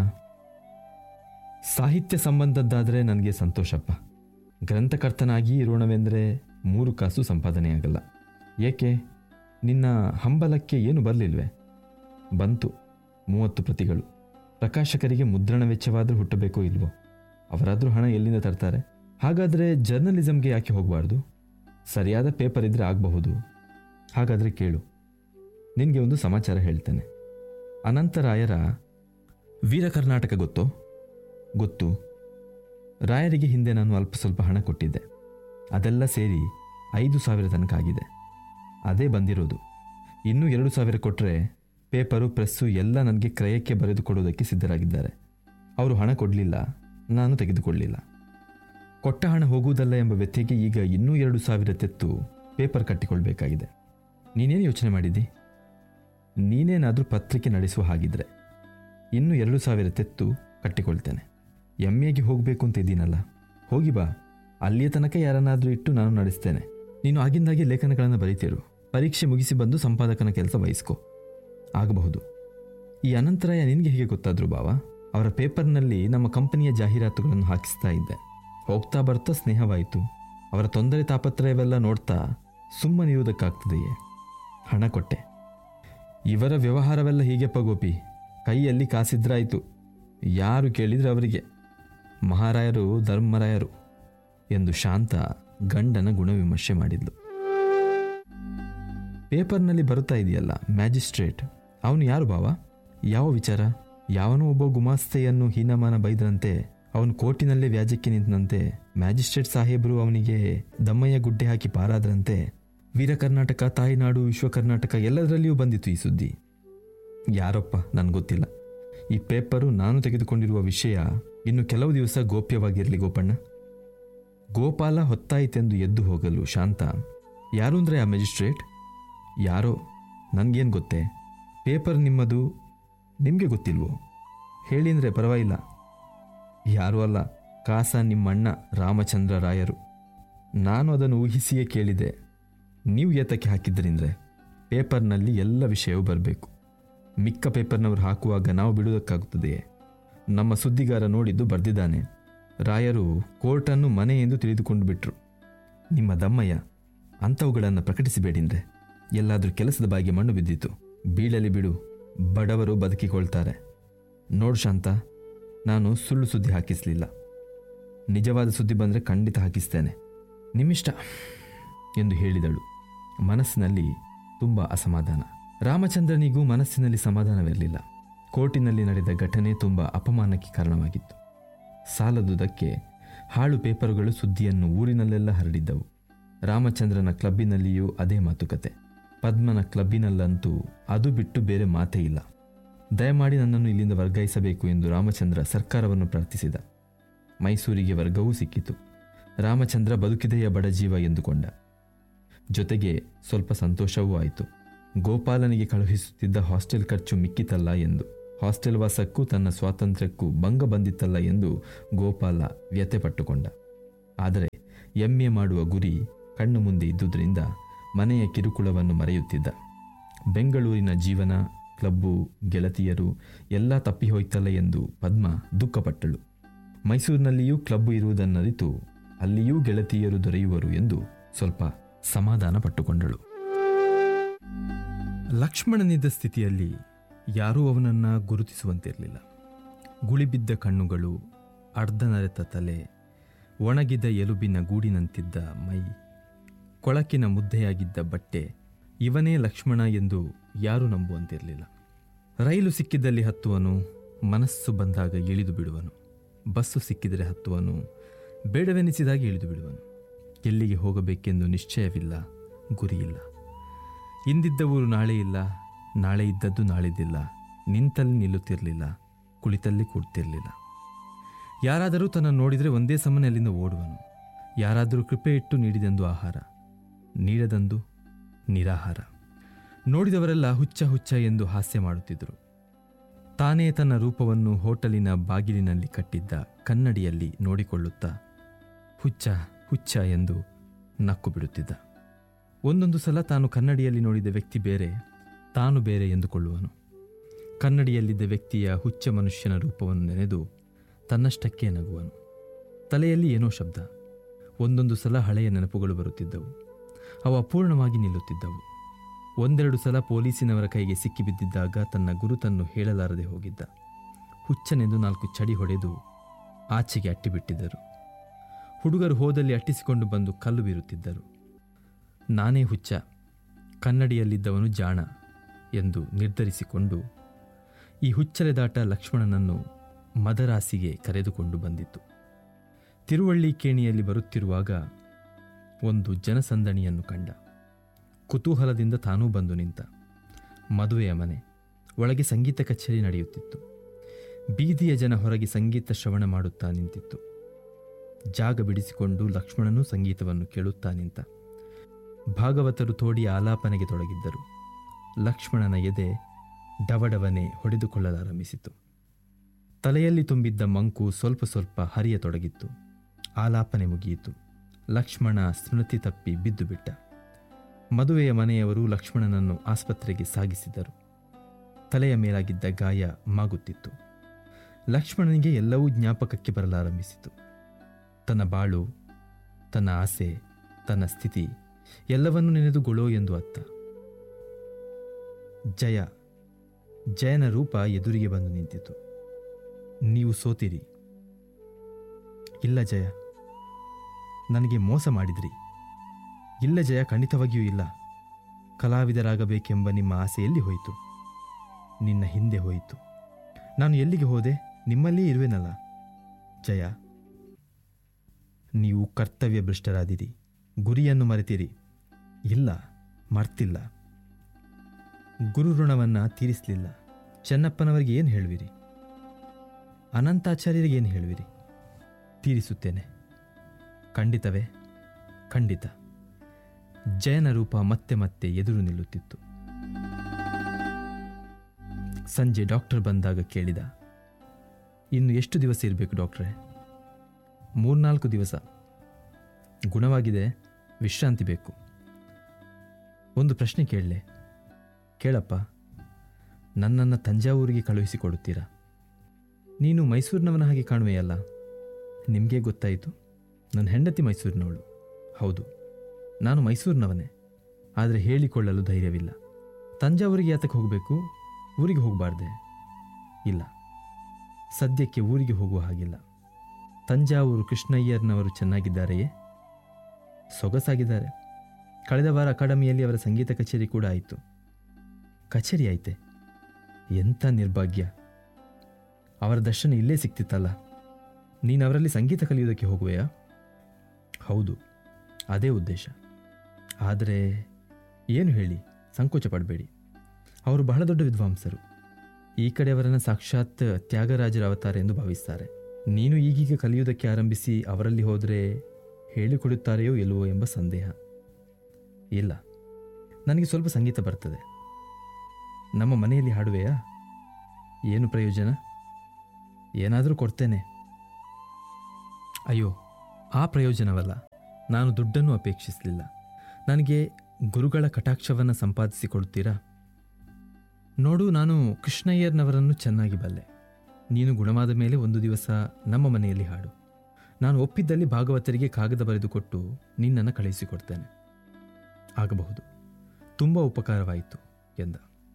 ಸಾಹಿತ್ಯ ಸಂಬಂಧದ್ದಾದರೆ ನನಗೆ ಸಂತೋಷಪ್ಪ ಗ್ರಂಥಕರ್ತನಾಗಿ ಇರೋಣವೆಂದರೆ ಮೂರು ಕಾಸು ಸಂಪಾದನೆಯಾಗಲ್ಲ ಏಕೆ ನಿನ್ನ ಹಂಬಲಕ್ಕೆ ಏನು ಬರಲಿಲ್ವೇ ಬಂತು ಮೂವತ್ತು ಪ್ರತಿಗಳು ಪ್ರಕಾಶಕರಿಗೆ ಮುದ್ರಣ ವೆಚ್ಚವಾದರೂ ಹುಟ್ಟಬೇಕೋ ಇಲ್ವೋ ಅವರಾದರೂ ಹಣ ಎಲ್ಲಿಂದ ತರ್ತಾರೆ ಹಾಗಾದರೆ ಜರ್ನಲಿಸಮ್ಗೆ ಯಾಕೆ ಹೋಗಬಾರ್ದು ಸರಿಯಾದ ಪೇಪರ್ ಇದ್ದರೆ ಆಗಬಹುದು ಹಾಗಾದರೆ ಕೇಳು ನಿನಗೆ ಒಂದು ಸಮಾಚಾರ ಹೇಳ್ತೇನೆ ಅನಂತರಾಯರ ವೀರ ಕರ್ನಾಟಕ ಗೊತ್ತೋ ಗೊತ್ತು ರಾಯರಿಗೆ ಹಿಂದೆ ನಾನು ಅಲ್ಪ ಸ್ವಲ್ಪ ಹಣ ಕೊಟ್ಟಿದ್ದೆ ಅದೆಲ್ಲ ಸೇರಿ ಐದು ಸಾವಿರ ತನಕ ಆಗಿದೆ ಅದೇ ಬಂದಿರೋದು ಇನ್ನೂ ಎರಡು ಸಾವಿರ ಕೊಟ್ಟರೆ ಪೇಪರು ಪ್ರೆಸ್ಸು ಎಲ್ಲ ನನಗೆ ಕ್ರಯಕ್ಕೆ ಬರೆದು ಕೊಡೋದಕ್ಕೆ ಸಿದ್ಧರಾಗಿದ್ದಾರೆ ಅವರು ಹಣ ಕೊಡಲಿಲ್ಲ ನಾನು ತೆಗೆದುಕೊಳ್ಳಲಿಲ್ಲ ಕೊಟ್ಟ ಹಣ ಹೋಗುವುದಲ್ಲ ಎಂಬ ವ್ಯತ್ಯೆಗೆ ಈಗ ಇನ್ನೂ ಎರಡು ಸಾವಿರ ತೆತ್ತು ಪೇಪರ್ ಕಟ್ಟಿಕೊಳ್ಬೇಕಾಗಿದೆ ನೀನೇನು ಯೋಚನೆ ಮಾಡಿದ್ದಿ ನೀನೇನಾದರೂ ಪತ್ರಿಕೆ ನಡೆಸುವ ಹಾಗಿದ್ರೆ ಇನ್ನೂ ಎರಡು ಸಾವಿರ ತೆತ್ತು ಕಟ್ಟಿಕೊಳ್ತೇನೆ ಎಮ್ ಎಗೆ ಹೋಗಬೇಕು ಅಂತ ಇದ್ದೀನಲ್ಲ ಹೋಗಿ ಬಾ ಅಲ್ಲಿಯ ತನಕ ಯಾರನ್ನಾದರೂ ಇಟ್ಟು ನಾನು ನಡೆಸ್ತೇನೆ ನೀನು ಆಗಿಂದಾಗೆ ಲೇಖನಗಳನ್ನು ಬರೀತಿರು ಪರೀಕ್ಷೆ ಮುಗಿಸಿ ಬಂದು ಸಂಪಾದಕನ ಕೆಲಸ ವಹಿಸ್ಕೊ ಆಗಬಹುದು ಈ ಅನಂತರಾಯ ನಿನಗೆ ಹೇಗೆ ಗೊತ್ತಾದ್ರು ಬಾವ ಅವರ ಪೇಪರ್ನಲ್ಲಿ ನಮ್ಮ ಕಂಪನಿಯ ಜಾಹೀರಾತುಗಳನ್ನು ಹಾಕಿಸ್ತಾ ಇದ್ದೆ ಹೋಗ್ತಾ ಬರ್ತಾ ಸ್ನೇಹವಾಯಿತು ಅವರ ತೊಂದರೆ ತಾಪತ್ರಯವೆಲ್ಲ ನೋಡ್ತಾ ಸುಮ್ಮನಿರುವುದಕ್ಕಾಗ್ತದೆಯೇ ಹಣ ಕೊಟ್ಟೆ ಇವರ ವ್ಯವಹಾರವೆಲ್ಲ ಹೀಗೆಪ್ಪ ಗೋಪಿ ಕೈಯಲ್ಲಿ ಕಾಸಿದ್ರಾಯಿತು ಯಾರು ಕೇಳಿದ್ರೆ ಅವರಿಗೆ ಮಹಾರಾಯರು ಧರ್ಮರಾಯರು ಎಂದು ಶಾಂತ ಗಂಡನ ಗುಣವಿಮರ್ಶೆ ಮಾಡಿದ್ಲು ಪೇಪರ್ನಲ್ಲಿ ಬರುತ್ತಾ ಇದೆಯಲ್ಲ ಮ್ಯಾಜಿಸ್ಟ್ರೇಟ್ ಅವನು ಯಾರು ಬಾವ ಯಾವ ವಿಚಾರ ಯಾವನೋ ಒಬ್ಬ ಗುಮಾಸ್ತೆಯನ್ನು ಹೀನಮಾನ ಬೈದನಂತೆ ಅವನು ಕೋರ್ಟಿನಲ್ಲೇ ವ್ಯಾಜ್ಯಕ್ಕೆ ನಿಂತನಂತೆ ಮ್ಯಾಜಿಸ್ಟ್ರೇಟ್ ಸಾಹೇಬರು ಅವನಿಗೆ ದಮ್ಮಯ್ಯ ಗುಡ್ಡೆ ಹಾಕಿ ಪಾರಾದ್ರಂತೆ ವೀರ ಕರ್ನಾಟಕ ತಾಯಿನಾಡು ವಿಶ್ವ ಕರ್ನಾಟಕ ಎಲ್ಲದರಲ್ಲಿಯೂ ಬಂದಿತ್ತು ಈ ಸುದ್ದಿ ಯಾರಪ್ಪ ನನಗೆ ಗೊತ್ತಿಲ್ಲ ಈ ಪೇಪರು ನಾನು ತೆಗೆದುಕೊಂಡಿರುವ ವಿಷಯ ಇನ್ನು ಕೆಲವು ದಿವಸ ಗೋಪ್ಯವಾಗಿರಲಿ ಗೋಪಣ್ಣ ಗೋಪಾಲ ಹೊತ್ತಾಯಿತೆಂದು ಎದ್ದು ಹೋಗಲು ಶಾಂತ ಯಾರು ಅಂದರೆ ಆ ಮ್ಯಾಜಿಸ್ಟ್ರೇಟ್ ಯಾರೋ ನನಗೇನು ಗೊತ್ತೇ ಪೇಪರ್ ನಿಮ್ಮದು ನಿಮಗೆ ಗೊತ್ತಿಲ್ವೋ ಹೇಳಿ ಅಂದರೆ ಪರವಾಗಿಲ್ಲ ಯಾರೂ ಅಲ್ಲ ಕಾಸ ನಿಮ್ಮಣ್ಣ ರಾಮಚಂದ್ರ ರಾಯರು ನಾನು ಅದನ್ನು ಊಹಿಸಿಯೇ ಕೇಳಿದೆ ನೀವು ಏತಕ್ಕೆ ಹಾಕಿದ್ರಿಂದ್ರೆ ಪೇಪರ್ನಲ್ಲಿ ಎಲ್ಲ ವಿಷಯವೂ ಬರಬೇಕು ಮಿಕ್ಕ ಪೇಪರ್ನವರು ಹಾಕುವಾಗ ನಾವು ಬಿಡುವುದಕ್ಕಾಗುತ್ತದೆಯೇ ನಮ್ಮ ಸುದ್ದಿಗಾರ ನೋಡಿದ್ದು ಬರೆದಿದ್ದಾನೆ ರಾಯರು ಕೋರ್ಟನ್ನು ಮನೆ ಎಂದು ತಿಳಿದುಕೊಂಡು ಬಿಟ್ರು ನಿಮ್ಮ ದಮ್ಮಯ್ಯ ಅಂಥವುಗಳನ್ನು ಪ್ರಕಟಿಸಬೇಡಿಂದ್ರೆ ಎಲ್ಲಾದರೂ ಕೆಲಸದ ಬಾಯಿಗೆ ಮಣ್ಣು ಬಿದ್ದಿತು ಬೀಳಲಿ ಬಿಡು ಬಡವರು ಬದುಕಿಕೊಳ್ತಾರೆ ನೋಡು ಶಾಂತ ನಾನು ಸುಳ್ಳು ಸುದ್ದಿ ಹಾಕಿಸಲಿಲ್ಲ ನಿಜವಾದ ಸುದ್ದಿ ಬಂದರೆ ಖಂಡಿತ ಹಾಕಿಸ್ತೇನೆ ನಿಮ್ಮಿಷ್ಟ ಎಂದು ಹೇಳಿದಳು ಮನಸ್ಸಿನಲ್ಲಿ ತುಂಬ ಅಸಮಾಧಾನ ರಾಮಚಂದ್ರನಿಗೂ ಮನಸ್ಸಿನಲ್ಲಿ ಸಮಾಧಾನವಿರಲಿಲ್ಲ ಕೋರ್ಟಿನಲ್ಲಿ ನಡೆದ ಘಟನೆ ತುಂಬ ಅಪಮಾನಕ್ಕೆ ಕಾರಣವಾಗಿತ್ತು ಸಾಲದುದಕ್ಕೆ ಹಾಳು ಪೇಪರುಗಳು ಸುದ್ದಿಯನ್ನು ಊರಿನಲ್ಲೆಲ್ಲ ಹರಡಿದ್ದವು ರಾಮಚಂದ್ರನ ಕ್ಲಬ್ಬಿನಲ್ಲಿಯೂ ಅದೇ ಮಾತುಕತೆ ಪದ್ಮನ ಕ್ಲಬ್ಬಿನಲ್ಲಂತೂ ಅದು ಬಿಟ್ಟು ಬೇರೆ ಮಾತೇ ಇಲ್ಲ ದಯಮಾಡಿ ನನ್ನನ್ನು ಇಲ್ಲಿಂದ ವರ್ಗಾಯಿಸಬೇಕು ಎಂದು ರಾಮಚಂದ್ರ ಸರ್ಕಾರವನ್ನು ಪ್ರಾರ್ಥಿಸಿದ ಮೈಸೂರಿಗೆ ವರ್ಗವೂ ಸಿಕ್ಕಿತು ರಾಮಚಂದ್ರ ಬದುಕಿದೆಯ ಬಡಜೀವ ಎಂದುಕೊಂಡ ಜೊತೆಗೆ ಸ್ವಲ್ಪ ಸಂತೋಷವೂ ಆಯಿತು ಗೋಪಾಲನಿಗೆ ಕಳುಹಿಸುತ್ತಿದ್ದ ಹಾಸ್ಟೆಲ್ ಖರ್ಚು ಮಿಕ್ಕಿತಲ್ಲ ಎಂದು ಹಾಸ್ಟೆಲ್ ವಾಸಕ್ಕೂ ತನ್ನ ಸ್ವಾತಂತ್ರ್ಯಕ್ಕೂ ಭಂಗ ಬಂದಿತ್ತಲ್ಲ ಎಂದು ಗೋಪಾಲ ವ್ಯಥೆಪಟ್ಟುಕೊಂಡ ಆದರೆ ಎಂ ಎ ಮಾಡುವ ಗುರಿ ಕಣ್ಣು ಮುಂದೆ ಇದ್ದುದರಿಂದ ಮನೆಯ ಕಿರುಕುಳವನ್ನು ಮರೆಯುತ್ತಿದ್ದ ಬೆಂಗಳೂರಿನ ಜೀವನ ಕ್ಲಬ್ಬು ಗೆಳತಿಯರು ಎಲ್ಲ ತಪ್ಪಿ ಹೋಯ್ತಲ್ಲ ಎಂದು ಪದ್ಮ ದುಃಖಪಟ್ಟಳು ಮೈಸೂರಿನಲ್ಲಿಯೂ ಕ್ಲಬ್ಬು ಇರುವುದನ್ನರಿತು ಅಲ್ಲಿಯೂ ಗೆಳತಿಯರು ದೊರೆಯುವರು ಎಂದು ಸ್ವಲ್ಪ ಸಮಾಧಾನ ಪಟ್ಟುಕೊಂಡಳು ಲಕ್ಷ್ಮಣನಿದ್ದ ಸ್ಥಿತಿಯಲ್ಲಿ ಯಾರೂ ಅವನನ್ನು ಗುರುತಿಸುವಂತಿರಲಿಲ್ಲ ಗುಳಿಬಿದ್ದ ಕಣ್ಣುಗಳು ಅರ್ಧನರೆತ ತಲೆ ಒಣಗಿದ ಎಲುಬಿನ ಗೂಡಿನಂತಿದ್ದ ಮೈ ಕೊಳಕಿನ ಮುದ್ದೆಯಾಗಿದ್ದ ಬಟ್ಟೆ ಇವನೇ ಲಕ್ಷ್ಮಣ ಎಂದು ಯಾರೂ ನಂಬುವಂತಿರಲಿಲ್ಲ ರೈಲು ಸಿಕ್ಕಿದಲ್ಲಿ ಹತ್ತುವನು ಮನಸ್ಸು ಬಂದಾಗ ಇಳಿದು ಬಿಡುವನು ಬಸ್ಸು ಸಿಕ್ಕಿದರೆ ಹತ್ತುವನು ಬೇಡವೆನಿಸಿದಾಗ ಇಳಿದು ಬಿಡುವನು ಎಲ್ಲಿಗೆ ಹೋಗಬೇಕೆಂದು ನಿಶ್ಚಯವಿಲ್ಲ ಗುರಿಯಿಲ್ಲ ಇಂದಿದ್ದ ಊರು ನಾಳೆ ಇಲ್ಲ ನಾಳೆ ಇದ್ದದ್ದು ನಾಳಿದ್ದಿಲ್ಲ ನಿಂತಲ್ಲಿ ನಿಲ್ಲುತ್ತಿರಲಿಲ್ಲ ಕುಳಿತಲ್ಲಿ ಕೂಡ್ತಿರಲಿಲ್ಲ ಯಾರಾದರೂ ತನ್ನ ನೋಡಿದರೆ ಒಂದೇ ಸಮನೆ ಅಲ್ಲಿಂದ ಓಡುವನು ಯಾರಾದರೂ ಕೃಪೆ ಇಟ್ಟು ನೀಡಿದೆಂದು ಆಹಾರ ನೀಡದಂದು ನಿರಾಹಾರ ನೋಡಿದವರೆಲ್ಲ ಹುಚ್ಚ ಹುಚ್ಚ ಎಂದು ಹಾಸ್ಯ ಮಾಡುತ್ತಿದ್ದರು ತಾನೇ ತನ್ನ ರೂಪವನ್ನು ಹೋಟೆಲಿನ ಬಾಗಿಲಿನಲ್ಲಿ ಕಟ್ಟಿದ್ದ ಕನ್ನಡಿಯಲ್ಲಿ ನೋಡಿಕೊಳ್ಳುತ್ತಾ ಹುಚ್ಚ ಹುಚ್ಚ ಎಂದು ನಕ್ಕು ಬಿಡುತ್ತಿದ್ದ ಒಂದೊಂದು ಸಲ ತಾನು ಕನ್ನಡಿಯಲ್ಲಿ ನೋಡಿದ ವ್ಯಕ್ತಿ ಬೇರೆ ತಾನು ಬೇರೆ ಎಂದುಕೊಳ್ಳುವನು ಕನ್ನಡಿಯಲ್ಲಿದ್ದ ವ್ಯಕ್ತಿಯ ಹುಚ್ಚ ಮನುಷ್ಯನ ರೂಪವನ್ನು ನೆನೆದು ತನ್ನಷ್ಟಕ್ಕೆ ನಗುವನು ತಲೆಯಲ್ಲಿ ಏನೋ ಶಬ್ದ ಒಂದೊಂದು ಸಲ ಹಳೆಯ ನೆನಪುಗಳು ಬರುತ್ತಿದ್ದವು ಅವು ಅಪೂರ್ಣವಾಗಿ ನಿಲ್ಲುತ್ತಿದ್ದವು ಒಂದೆರಡು ಸಲ ಪೊಲೀಸಿನವರ ಕೈಗೆ ಸಿಕ್ಕಿಬಿದ್ದಿದ್ದಾಗ ತನ್ನ ಗುರುತನ್ನು ಹೇಳಲಾರದೆ ಹೋಗಿದ್ದ ಹುಚ್ಚನೆಂದು ನಾಲ್ಕು ಚಡಿ ಹೊಡೆದು ಆಚೆಗೆ ಅಟ್ಟಿಬಿಟ್ಟಿದ್ದರು ಹುಡುಗರು ಹೋದಲ್ಲಿ ಅಟ್ಟಿಸಿಕೊಂಡು ಬಂದು ಕಲ್ಲು ಬೀರುತ್ತಿದ್ದರು ನಾನೇ ಹುಚ್ಚ ಕನ್ನಡಿಯಲ್ಲಿದ್ದವನು ಜಾಣ ಎಂದು ನಿರ್ಧರಿಸಿಕೊಂಡು ಈ ಹುಚ್ಚಲೆದಾಟ ಲಕ್ಷ್ಮಣನನ್ನು ಮದರಾಸಿಗೆ ಕರೆದುಕೊಂಡು ಬಂದಿತ್ತು ತಿರುವಳ್ಳಿ ಕೇಣಿಯಲ್ಲಿ ಬರುತ್ತಿರುವಾಗ ಒಂದು ಜನಸಂದಣಿಯನ್ನು ಕಂಡ ಕುತೂಹಲದಿಂದ ತಾನೂ ಬಂದು ನಿಂತ ಮದುವೆಯ ಮನೆ ಒಳಗೆ ಸಂಗೀತ ಕಚೇರಿ ನಡೆಯುತ್ತಿತ್ತು ಬೀದಿಯ ಜನ ಹೊರಗೆ ಸಂಗೀತ ಶ್ರವಣ ಮಾಡುತ್ತಾ ನಿಂತಿತ್ತು ಜಾಗ ಬಿಡಿಸಿಕೊಂಡು ಲಕ್ಷ್ಮಣನೂ ಸಂಗೀತವನ್ನು ಕೇಳುತ್ತಾ ನಿಂತ ಭಾಗವತರು ತೋಡಿ ಆಲಾಪನೆಗೆ ತೊಡಗಿದ್ದರು ಲಕ್ಷ್ಮಣನ ಎದೆ ಡವಡವನೆ ಹೊಡೆದುಕೊಳ್ಳಲಾರಂಭಿಸಿತು ತಲೆಯಲ್ಲಿ ತುಂಬಿದ್ದ ಮಂಕು ಸ್ವಲ್ಪ ಸ್ವಲ್ಪ ಹರಿಯತೊಡಗಿತ್ತು ಆಲಾಪನೆ ಮುಗಿಯಿತು ಲಕ್ಷ್ಮಣ ಸ್ಮೃತಿ ತಪ್ಪಿ ಬಿದ್ದು ಬಿಟ್ಟ ಮದುವೆಯ ಮನೆಯವರು ಲಕ್ಷ್ಮಣನನ್ನು ಆಸ್ಪತ್ರೆಗೆ ಸಾಗಿಸಿದರು ತಲೆಯ ಮೇಲಾಗಿದ್ದ ಗಾಯ ಮಾಗುತ್ತಿತ್ತು ಲಕ್ಷ್ಮಣನಿಗೆ ಎಲ್ಲವೂ ಜ್ಞಾಪಕಕ್ಕೆ ಬರಲಾರಂಭಿಸಿತು ತನ್ನ ಬಾಳು ತನ್ನ ಆಸೆ ತನ್ನ ಸ್ಥಿತಿ ಎಲ್ಲವನ್ನೂ ನೆನೆದು ಗೊಳೋ ಎಂದು ಅತ್ತ ಜಯ ಜಯನ ರೂಪ ಎದುರಿಗೆ ಬಂದು ನಿಂತಿತು ನೀವು ಸೋತಿರಿ ಇಲ್ಲ ಜಯ ನನಗೆ ಮೋಸ ಮಾಡಿದ್ರಿ ಇಲ್ಲ ಜಯ ಖಂಡಿತವಾಗಿಯೂ ಇಲ್ಲ ಕಲಾವಿದರಾಗಬೇಕೆಂಬ ನಿಮ್ಮ ಆಸೆ ಎಲ್ಲಿ ಹೋಯಿತು ನಿನ್ನ ಹಿಂದೆ ಹೋಯಿತು ನಾನು ಎಲ್ಲಿಗೆ ಹೋದೆ ನಿಮ್ಮಲ್ಲೇ ಇರುವೆನಲ್ಲ ಜಯ ನೀವು ಕರ್ತವ್ಯ ಭ್ರಷ್ಟರಾದಿರಿ ಗುರಿಯನ್ನು ಮರೆತಿರಿ ಇಲ್ಲ ಮರ್ತಿಲ್ಲ ಗುರು ಋಣವನ್ನು ತೀರಿಸಲಿಲ್ಲ ಚೆನ್ನಪ್ಪನವರಿಗೆ ಏನು ಹೇಳುವಿರಿ ಅನಂತಾಚಾರ್ಯರಿಗೆ ಏನು ಹೇಳುವಿರಿ ತೀರಿಸುತ್ತೇನೆ ಖಂಡಿತವೇ ಖಂಡಿತ ಜಯನ ರೂಪ ಮತ್ತೆ ಮತ್ತೆ ಎದುರು ನಿಲ್ಲುತ್ತಿತ್ತು ಸಂಜೆ ಡಾಕ್ಟರ್ ಬಂದಾಗ ಕೇಳಿದ ಇನ್ನು ಎಷ್ಟು ದಿವಸ ಇರಬೇಕು ಡಾಕ್ಟ್ರೇ ಮೂರ್ನಾಲ್ಕು ದಿವಸ ಗುಣವಾಗಿದೆ ವಿಶ್ರಾಂತಿ ಬೇಕು ಒಂದು ಪ್ರಶ್ನೆ ಕೇಳಲೆ ಕೇಳಪ್ಪ ನನ್ನನ್ನು ತಂಜಾವೂರಿಗೆ ಕಳುಹಿಸಿಕೊಡುತ್ತೀರಾ ನೀನು ಮೈಸೂರಿನವನ ಹಾಗೆ ಕಾಣುವೆಯಲ್ಲ ನಿಮಗೆ ಗೊತ್ತಾಯಿತು ನನ್ನ ಹೆಂಡತಿ ಮೈಸೂರಿನವಳು ಹೌದು ನಾನು ಮೈಸೂರಿನವನೇ ಆದರೆ ಹೇಳಿಕೊಳ್ಳಲು ಧೈರ್ಯವಿಲ್ಲ ತಂಜಾವೂರಿಗೆ ಯಾತಕ್ಕೆ ಹೋಗಬೇಕು ಊರಿಗೆ ಹೋಗಬಾರ್ದೆ ಇಲ್ಲ ಸದ್ಯಕ್ಕೆ ಊರಿಗೆ ಹೋಗುವ ಹಾಗಿಲ್ಲ ತಂಜಾವೂರು ಕೃಷ್ಣಯ್ಯರ್ನವರು ಚೆನ್ನಾಗಿದ್ದಾರೆಯೇ ಸೊಗಸಾಗಿದ್ದಾರೆ ಕಳೆದ ವಾರ ಅಕಾಡೆಮಿಯಲ್ಲಿ ಅವರ ಸಂಗೀತ ಕಚೇರಿ ಕೂಡ ಆಯಿತು ಕಚೇರಿ ಆಯ್ತೆ ಎಂಥ ನಿರ್ಭಾಗ್ಯ ಅವರ ದರ್ಶನ ಇಲ್ಲೇ ಸಿಕ್ತಿತ್ತಲ್ಲ ನೀನು ಅವರಲ್ಲಿ ಸಂಗೀತ ಕಲಿಯುವುದಕ್ಕೆ ಹೋಗುವೆಯಾ ಹೌದು ಅದೇ ಉದ್ದೇಶ ಆದರೆ ಏನು ಹೇಳಿ ಸಂಕೋಚ ಪಡಬೇಡಿ ಅವರು ಬಹಳ ದೊಡ್ಡ ವಿದ್ವಾಂಸರು ಈ ಕಡೆ ಅವರನ್ನು ಸಾಕ್ಷಾತ್ ತ್ಯಾಗರಾಜರ ಅವತಾರ ಎಂದು ಭಾವಿಸ್ತಾರೆ ನೀನು ಈಗೀಗ ಕಲಿಯುವುದಕ್ಕೆ ಆರಂಭಿಸಿ ಅವರಲ್ಲಿ ಹೋದರೆ ಹೇಳಿಕೊಡುತ್ತಾರೆಯೋ ಇಲ್ಲವೋ ಎಂಬ ಸಂದೇಹ ಇಲ್ಲ ನನಗೆ ಸ್ವಲ್ಪ ಸಂಗೀತ ಬರ್ತದೆ ನಮ್ಮ ಮನೆಯಲ್ಲಿ ಹಾಡುವೆಯಾ ಏನು ಪ್ರಯೋಜನ ಏನಾದರೂ ಕೊಡ್ತೇನೆ ಅಯ್ಯೋ ಆ ಪ್ರಯೋಜನವಲ್ಲ ನಾನು ದುಡ್ಡನ್ನು ಅಪೇಕ್ಷಿಸಲಿಲ್ಲ ನನಗೆ ಗುರುಗಳ ಕಟಾಕ್ಷವನ್ನು ಸಂಪಾದಿಸಿಕೊಡ್ತೀರಾ ನೋಡು ನಾನು ಕೃಷ್ಣಯ್ಯರ್ನವರನ್ನು ಚೆನ್ನಾಗಿ ಬಲ್ಲೆ ನೀನು ಗುಣವಾದ ಮೇಲೆ ಒಂದು ದಿವಸ ನಮ್ಮ ಮನೆಯಲ್ಲಿ ಹಾಡು ನಾನು ಒಪ್ಪಿದ್ದಲ್ಲಿ ಭಾಗವತರಿಗೆ ಕಾಗದ ಬರೆದುಕೊಟ್ಟು ನಿನ್ನನ್ನು ಕಳುಹಿಸಿಕೊಡ್ತೇನೆ ಆಗಬಹುದು ತುಂಬ ಉಪಕಾರವಾಯಿತು ಎಂದ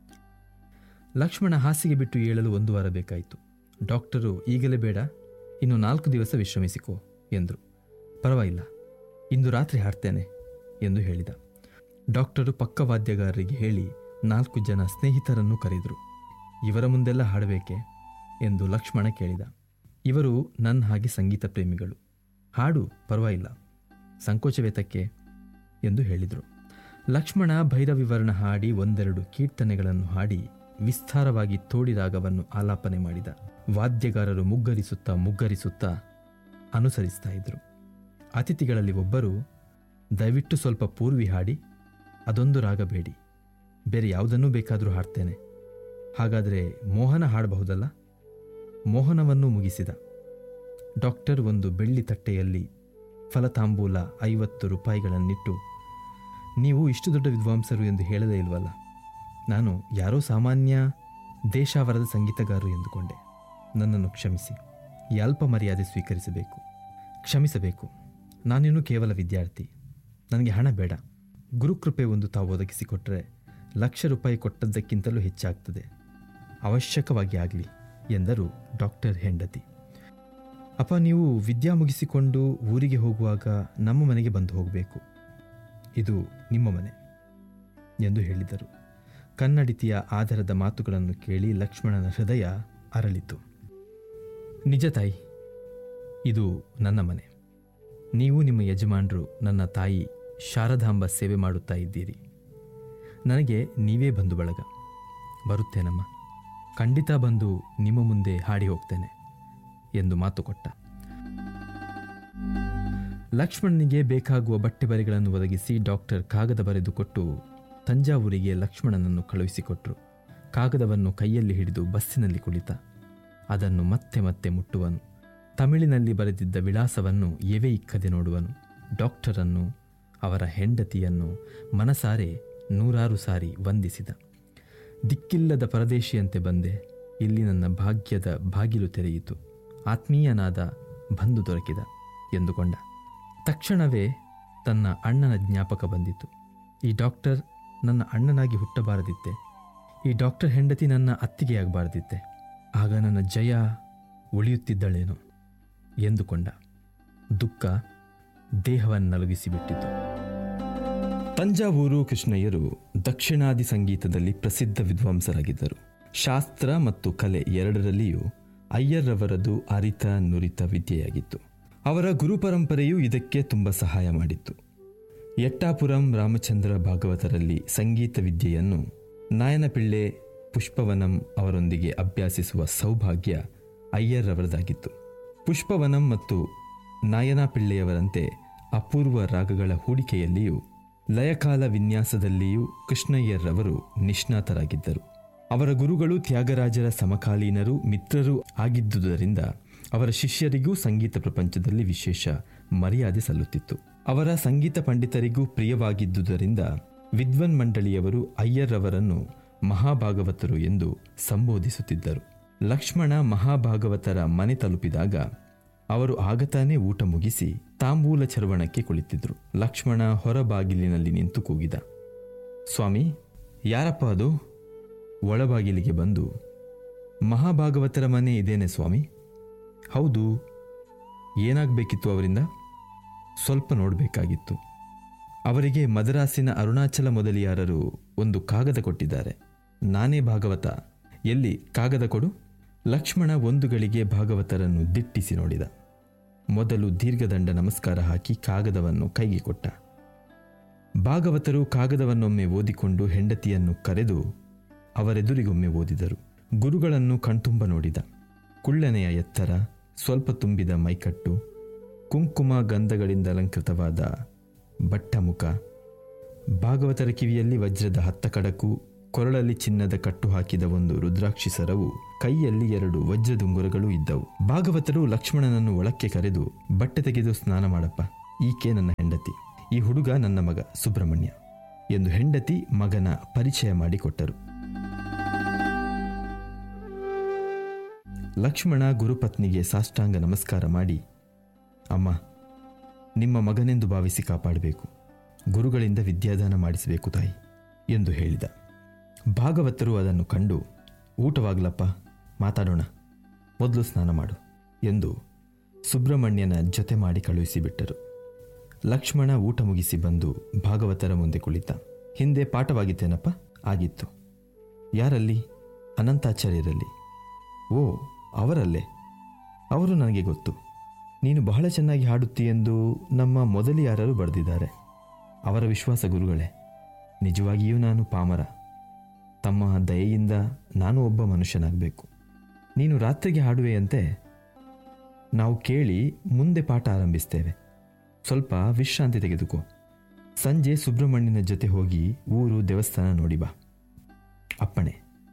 ಲಕ್ಷ್ಮಣ ಹಾಸಿಗೆ ಬಿಟ್ಟು ಏಳಲು ಒಂದು ವಾರ ಬೇಕಾಯಿತು ಡಾಕ್ಟರು ಈಗಲೇ ಬೇಡ ಇನ್ನು ನಾಲ್ಕು ದಿವಸ ವಿಶ್ರಮಿಸಿಕೋ ಎಂದರು ಪರವಾಗಿಲ್ಲ ಇಂದು ರಾತ್ರಿ ಹಾಡ್ತೇನೆ ಎಂದು ಹೇಳಿದ ಡಾಕ್ಟರು ಪಕ್ಕ ವಾದ್ಯಗಾರರಿಗೆ ಹೇಳಿ ನಾಲ್ಕು ಜನ ಸ್ನೇಹಿತರನ್ನು ಕರೆದರು ಇವರ ಮುಂದೆಲ್ಲ ಹಾಡಬೇಕೆ ಎಂದು ಲಕ್ಷ್ಮಣ ಕೇಳಿದ ಇವರು ನನ್ನ ಹಾಗೆ ಸಂಗೀತ ಪ್ರೇಮಿಗಳು ಹಾಡು ಪರವಾಗಿಲ್ಲ ಸಂಕೋಚವೇತಕ್ಕೆ ಎಂದು ಹೇಳಿದರು ಲಕ್ಷ್ಮಣ ಭೈರವಿವರ್ಣ ಹಾಡಿ ಒಂದೆರಡು ಕೀರ್ತನೆಗಳನ್ನು ಹಾಡಿ ವಿಸ್ತಾರವಾಗಿ ತೋಡಿ ರಾಗವನ್ನು ಆಲಾಪನೆ ಮಾಡಿದ ವಾದ್ಯಗಾರರು ಮುಗ್ಗರಿಸುತ್ತಾ ಮುಗ್ಗರಿಸುತ್ತಾ ಅನುಸರಿಸ್ತಾ ಇದ್ರು ಅತಿಥಿಗಳಲ್ಲಿ ಒಬ್ಬರು ದಯವಿಟ್ಟು ಸ್ವಲ್ಪ ಪೂರ್ವಿ ಹಾಡಿ ಅದೊಂದು ರಾಗ ಬೇಡಿ ಬೇರೆ ಯಾವುದನ್ನೂ ಬೇಕಾದರೂ ಹಾಡ್ತೇನೆ ಹಾಗಾದರೆ ಮೋಹನ ಹಾಡಬಹುದಲ್ಲ ಮೋಹನವನ್ನು ಮುಗಿಸಿದ ಡಾಕ್ಟರ್ ಒಂದು ಬೆಳ್ಳಿ ತಟ್ಟೆಯಲ್ಲಿ ಫಲತಾಂಬೂಲ ಐವತ್ತು ರೂಪಾಯಿಗಳನ್ನಿಟ್ಟು ನೀವು ಇಷ್ಟು ದೊಡ್ಡ ವಿದ್ವಾಂಸರು ಎಂದು ಹೇಳದೇ ಇಲ್ವಲ್ಲ ನಾನು ಯಾರೋ ಸಾಮಾನ್ಯ ದೇಶಾವರದ ಸಂಗೀತಗಾರರು ಎಂದುಕೊಂಡೆ ನನ್ನನ್ನು ಕ್ಷಮಿಸಿ ಈ ಅಲ್ಪ ಮರ್ಯಾದೆ ಸ್ವೀಕರಿಸಬೇಕು ಕ್ಷಮಿಸಬೇಕು ನಾನಿನ್ನೂ ಕೇವಲ ವಿದ್ಯಾರ್ಥಿ ನನಗೆ ಹಣ ಬೇಡ ಗುರುಕೃಪೆ ಒಂದು ತಾವು ಒದಗಿಸಿಕೊಟ್ಟರೆ ಲಕ್ಷ ರೂಪಾಯಿ ಕೊಟ್ಟದ್ದಕ್ಕಿಂತಲೂ ಹೆಚ್ಚಾಗ್ತದೆ ಅವಶ್ಯಕವಾಗಿ ಆಗಲಿ ಎಂದರು ಡಾಕ್ಟರ್ ಹೆಂಡತಿ ಅಪ್ಪ ನೀವು ವಿದ್ಯಾ ಮುಗಿಸಿಕೊಂಡು ಊರಿಗೆ ಹೋಗುವಾಗ ನಮ್ಮ ಮನೆಗೆ ಬಂದು ಹೋಗಬೇಕು ಇದು ನಿಮ್ಮ ಮನೆ ಎಂದು ಹೇಳಿದರು ಕನ್ನಡಿತಿಯ ಆಧಾರದ ಮಾತುಗಳನ್ನು ಕೇಳಿ ಲಕ್ಷ್ಮಣನ ಹೃದಯ ಅರಳಿತು ನಿಜ ತಾಯಿ ಇದು ನನ್ನ ಮನೆ ನೀವು ನಿಮ್ಮ ಯಜಮಾನರು ನನ್ನ ತಾಯಿ ಶಾರದಾಂಬ ಸೇವೆ ಮಾಡುತ್ತಾ ಇದ್ದೀರಿ ನನಗೆ ನೀವೇ ಬಂಧು ಬಳಗ ಬರುತ್ತೇನಮ್ಮ ಖಂಡಿತ ಬಂದು ನಿಮ್ಮ ಮುಂದೆ ಹಾಡಿ ಹೋಗ್ತೇನೆ ಎಂದು ಮಾತು ಕೊಟ್ಟ ಲಕ್ಷ್ಮಣನಿಗೆ ಬೇಕಾಗುವ ಬಟ್ಟೆ ಬರೆಗಳನ್ನು ಒದಗಿಸಿ ಡಾಕ್ಟರ್ ಕಾಗದ ಬರೆದುಕೊಟ್ಟು ತಂಜಾವೂರಿಗೆ ಲಕ್ಷ್ಮಣನನ್ನು ಕಳುಹಿಸಿಕೊಟ್ರು ಕಾಗದವನ್ನು ಕೈಯಲ್ಲಿ ಹಿಡಿದು ಬಸ್ಸಿನಲ್ಲಿ ಕುಳಿತ ಅದನ್ನು ಮತ್ತೆ ಮತ್ತೆ ಮುಟ್ಟುವನು ತಮಿಳಿನಲ್ಲಿ ಬರೆದಿದ್ದ ವಿಳಾಸವನ್ನು ಎವೆ ಇಕ್ಕದೆ ನೋಡುವನು ಡಾಕ್ಟರನ್ನು ಅವರ ಹೆಂಡತಿಯನ್ನು ಮನಸಾರೆ ನೂರಾರು ಸಾರಿ ವಂದಿಸಿದ ದಿಕ್ಕಿಲ್ಲದ ಪರದೇಶಿಯಂತೆ ಬಂದೆ ಇಲ್ಲಿ ನನ್ನ ಭಾಗ್ಯದ ಬಾಗಿಲು ತೆರೆಯಿತು ಆತ್ಮೀಯನಾದ ಬಂಧು ದೊರಕಿದ ಎಂದುಕೊಂಡ ತಕ್ಷಣವೇ ತನ್ನ ಅಣ್ಣನ ಜ್ಞಾಪಕ ಬಂದಿತು ಈ ಡಾಕ್ಟರ್ ನನ್ನ ಅಣ್ಣನಾಗಿ ಹುಟ್ಟಬಾರದಿತ್ತೆ ಈ ಡಾಕ್ಟರ್ ಹೆಂಡತಿ ನನ್ನ ಅತ್ತಿಗೆಯಾಗಬಾರದಿತ್ತೆ ಆಗ ನನ್ನ ಜಯ ಉಳಿಯುತ್ತಿದ್ದಳೇನೋ ಎಂದುಕೊಂಡ ದುಃಖ ದೇಹವನ್ನಲಗಿಸಿಬಿಟ್ಟಿತು ತಂಜಾವೂರು ಕೃಷ್ಣಯ್ಯರು ದಕ್ಷಿಣಾದಿ ಸಂಗೀತದಲ್ಲಿ ಪ್ರಸಿದ್ಧ ವಿದ್ವಾಂಸರಾಗಿದ್ದರು ಶಾಸ್ತ್ರ ಮತ್ತು ಕಲೆ ಎರಡರಲ್ಲಿಯೂ ಅಯ್ಯರ್ರವರದು ಅರಿತ ನುರಿತ ವಿದ್ಯೆಯಾಗಿತ್ತು ಅವರ ಗುರುಪರಂಪರೆಯು ಇದಕ್ಕೆ ತುಂಬ ಸಹಾಯ ಮಾಡಿತ್ತು ಎಟ್ಟಾಪುರಂ ರಾಮಚಂದ್ರ ಭಾಗವತರಲ್ಲಿ ಸಂಗೀತ ವಿದ್ಯೆಯನ್ನು ನಾಯನಪಿಳ್ಳೆ ಪುಷ್ಪವನಂ ಅವರೊಂದಿಗೆ ಅಭ್ಯಾಸಿಸುವ ಸೌಭಾಗ್ಯ ಅಯ್ಯರ್ರವರದಾಗಿತ್ತು ಪುಷ್ಪವನಂ ಮತ್ತು ನಾಯನ ಪಿಳ್ಳೆಯವರಂತೆ ಅಪೂರ್ವ ರಾಗಗಳ ಹೂಡಿಕೆಯಲ್ಲಿಯೂ ಲಯಕಾಲ ವಿನ್ಯಾಸದಲ್ಲಿಯೂ ಕೃಷ್ಣಯ್ಯರ್ರವರು ನಿಷ್ಣಾತರಾಗಿದ್ದರು ಅವರ ಗುರುಗಳು ತ್ಯಾಗರಾಜರ ಸಮಕಾಲೀನರು ಮಿತ್ರರು ಆಗಿದ್ದುದರಿಂದ ಅವರ ಶಿಷ್ಯರಿಗೂ ಸಂಗೀತ ಪ್ರಪಂಚದಲ್ಲಿ ವಿಶೇಷ ಮರ್ಯಾದೆ ಸಲ್ಲುತ್ತಿತ್ತು ಅವರ ಸಂಗೀತ ಪಂಡಿತರಿಗೂ ಪ್ರಿಯವಾಗಿದ್ದುದರಿಂದ ವಿದ್ವನ್ ಮಂಡಳಿಯವರು ಅಯ್ಯರ್ರವರನ್ನು ಮಹಾಭಾಗವತರು ಎಂದು ಸಂಬೋಧಿಸುತ್ತಿದ್ದರು ಲಕ್ಷ್ಮಣ ಮಹಾಭಾಗವತರ ಮನೆ ತಲುಪಿದಾಗ ಅವರು ಆಗತಾನೇ ಊಟ ಮುಗಿಸಿ ತಾಂಬೂಲ ಚರ್ವಣಕ್ಕೆ ಕುಳಿತಿದ್ರು ಲಕ್ಷ್ಮಣ ಹೊರಬಾಗಿಲಿನಲ್ಲಿ ನಿಂತು ಕೂಗಿದ ಸ್ವಾಮಿ ಯಾರಪ್ಪ ಅದು ಒಳಬಾಗಿಲಿಗೆ ಬಂದು ಮಹಾಭಾಗವತರ ಮನೆ ಇದೇನೆ ಸ್ವಾಮಿ ಹೌದು ಏನಾಗಬೇಕಿತ್ತು ಅವರಿಂದ ಸ್ವಲ್ಪ ನೋಡಬೇಕಾಗಿತ್ತು ಅವರಿಗೆ ಮದರಾಸಿನ ಅರುಣಾಚಲ ಮೊದಲಿಯಾರರು ಒಂದು ಕಾಗದ ಕೊಟ್ಟಿದ್ದಾರೆ ನಾನೇ ಭಾಗವತ ಎಲ್ಲಿ ಕಾಗದ ಕೊಡು ಲಕ್ಷ್ಮಣ ಒಂದು ಗಳಿಗೆ ಭಾಗವತರನ್ನು ದಿಟ್ಟಿಸಿ ನೋಡಿದ ಮೊದಲು ದೀರ್ಘದಂಡ ನಮಸ್ಕಾರ ಹಾಕಿ ಕಾಗದವನ್ನು ಕೈಗೆ ಕೊಟ್ಟ ಭಾಗವತರು ಕಾಗದವನ್ನೊಮ್ಮೆ ಓದಿಕೊಂಡು ಹೆಂಡತಿಯನ್ನು ಕರೆದು ಅವರೆದುರಿಗೊಮ್ಮೆ ಓದಿದರು ಗುರುಗಳನ್ನು ಕಣ್ತುಂಬ ನೋಡಿದ ಕುಳ್ಳನೆಯ ಎತ್ತರ ಸ್ವಲ್ಪ ತುಂಬಿದ ಮೈಕಟ್ಟು ಕುಂಕುಮ ಗಂಧಗಳಿಂದ ಅಲಂಕೃತವಾದ ಬಟ್ಟಮುಖ ಭಾಗವತರ ಕಿವಿಯಲ್ಲಿ ವಜ್ರದ ಹತ್ತ ಕಡಕು ಕೊರಳಲ್ಲಿ ಚಿನ್ನದ ಕಟ್ಟು ಹಾಕಿದ ಒಂದು ರುದ್ರಾಕ್ಷಿ ಸರವು ಕೈಯಲ್ಲಿ ಎರಡು ವಜ್ರದುಂಗುರಗಳು ಇದ್ದವು ಭಾಗವತರು ಲಕ್ಷ್ಮಣನನ್ನು ಒಳಕ್ಕೆ ಕರೆದು ಬಟ್ಟೆ ತೆಗೆದು ಸ್ನಾನ ಮಾಡಪ್ಪ ಈಕೆ ನನ್ನ ಹೆಂಡತಿ ಈ ಹುಡುಗ ನನ್ನ ಮಗ ಸುಬ್ರಹ್ಮಣ್ಯ ಎಂದು ಹೆಂಡತಿ ಮಗನ ಪರಿಚಯ ಮಾಡಿಕೊಟ್ಟರು ಲಕ್ಷ್ಮಣ ಗುರುಪತ್ನಿಗೆ ಸಾಷ್ಟಾಂಗ ನಮಸ್ಕಾರ ಮಾಡಿ ಅಮ್ಮ ನಿಮ್ಮ ಮಗನೆಂದು ಭಾವಿಸಿ ಕಾಪಾಡಬೇಕು ಗುರುಗಳಿಂದ ವಿದ್ಯಾದಾನ ಮಾಡಿಸಬೇಕು ತಾಯಿ ಎಂದು ಹೇಳಿದ ಭಾಗವತರು ಅದನ್ನು ಕಂಡು ಊಟವಾಗ್ಲಪ್ಪ ಮಾತಾಡೋಣ ಮೊದಲು ಸ್ನಾನ ಮಾಡು ಎಂದು ಸುಬ್ರಹ್ಮಣ್ಯನ ಜೊತೆ ಮಾಡಿ ಕಳುಹಿಸಿಬಿಟ್ಟರು ಲಕ್ಷ್ಮಣ ಊಟ ಮುಗಿಸಿ ಬಂದು ಭಾಗವತರ ಮುಂದೆ ಕುಳಿತ ಹಿಂದೆ ಪಾಠವಾಗಿತ್ತೇನಪ್ಪ ಆಗಿತ್ತು ಯಾರಲ್ಲಿ ಅನಂತಾಚಾರ್ಯರಲ್ಲಿ ಓ ಅವರಲ್ಲೇ ಅವರು ನನಗೆ ಗೊತ್ತು ನೀನು ಬಹಳ ಚೆನ್ನಾಗಿ ಹಾಡುತ್ತಿ ಎಂದು ನಮ್ಮ ಮೊದಲಿಯಾರರು ಬರೆದಿದ್ದಾರೆ ಅವರ ವಿಶ್ವಾಸ ಗುರುಗಳೇ ನಿಜವಾಗಿಯೂ ನಾನು ಪಾಮರ ತಮ್ಮ ದಯೆಯಿಂದ ನಾನು ಒಬ್ಬ ಮನುಷ್ಯನಾಗಬೇಕು ನೀನು ರಾತ್ರಿಗೆ ಹಾಡುವೆಯಂತೆ ನಾವು ಕೇಳಿ ಮುಂದೆ ಪಾಠ ಆರಂಭಿಸ್ತೇವೆ ಸ್ವಲ್ಪ ವಿಶ್ರಾಂತಿ ತೆಗೆದುಕೋ ಸಂಜೆ ಸುಬ್ರಹ್ಮಣ್ಯನ ಜೊತೆ ಹೋಗಿ ಊರು ದೇವಸ್ಥಾನ ನೋಡಿ ಬಾ ಅಪ್ಪಣೆ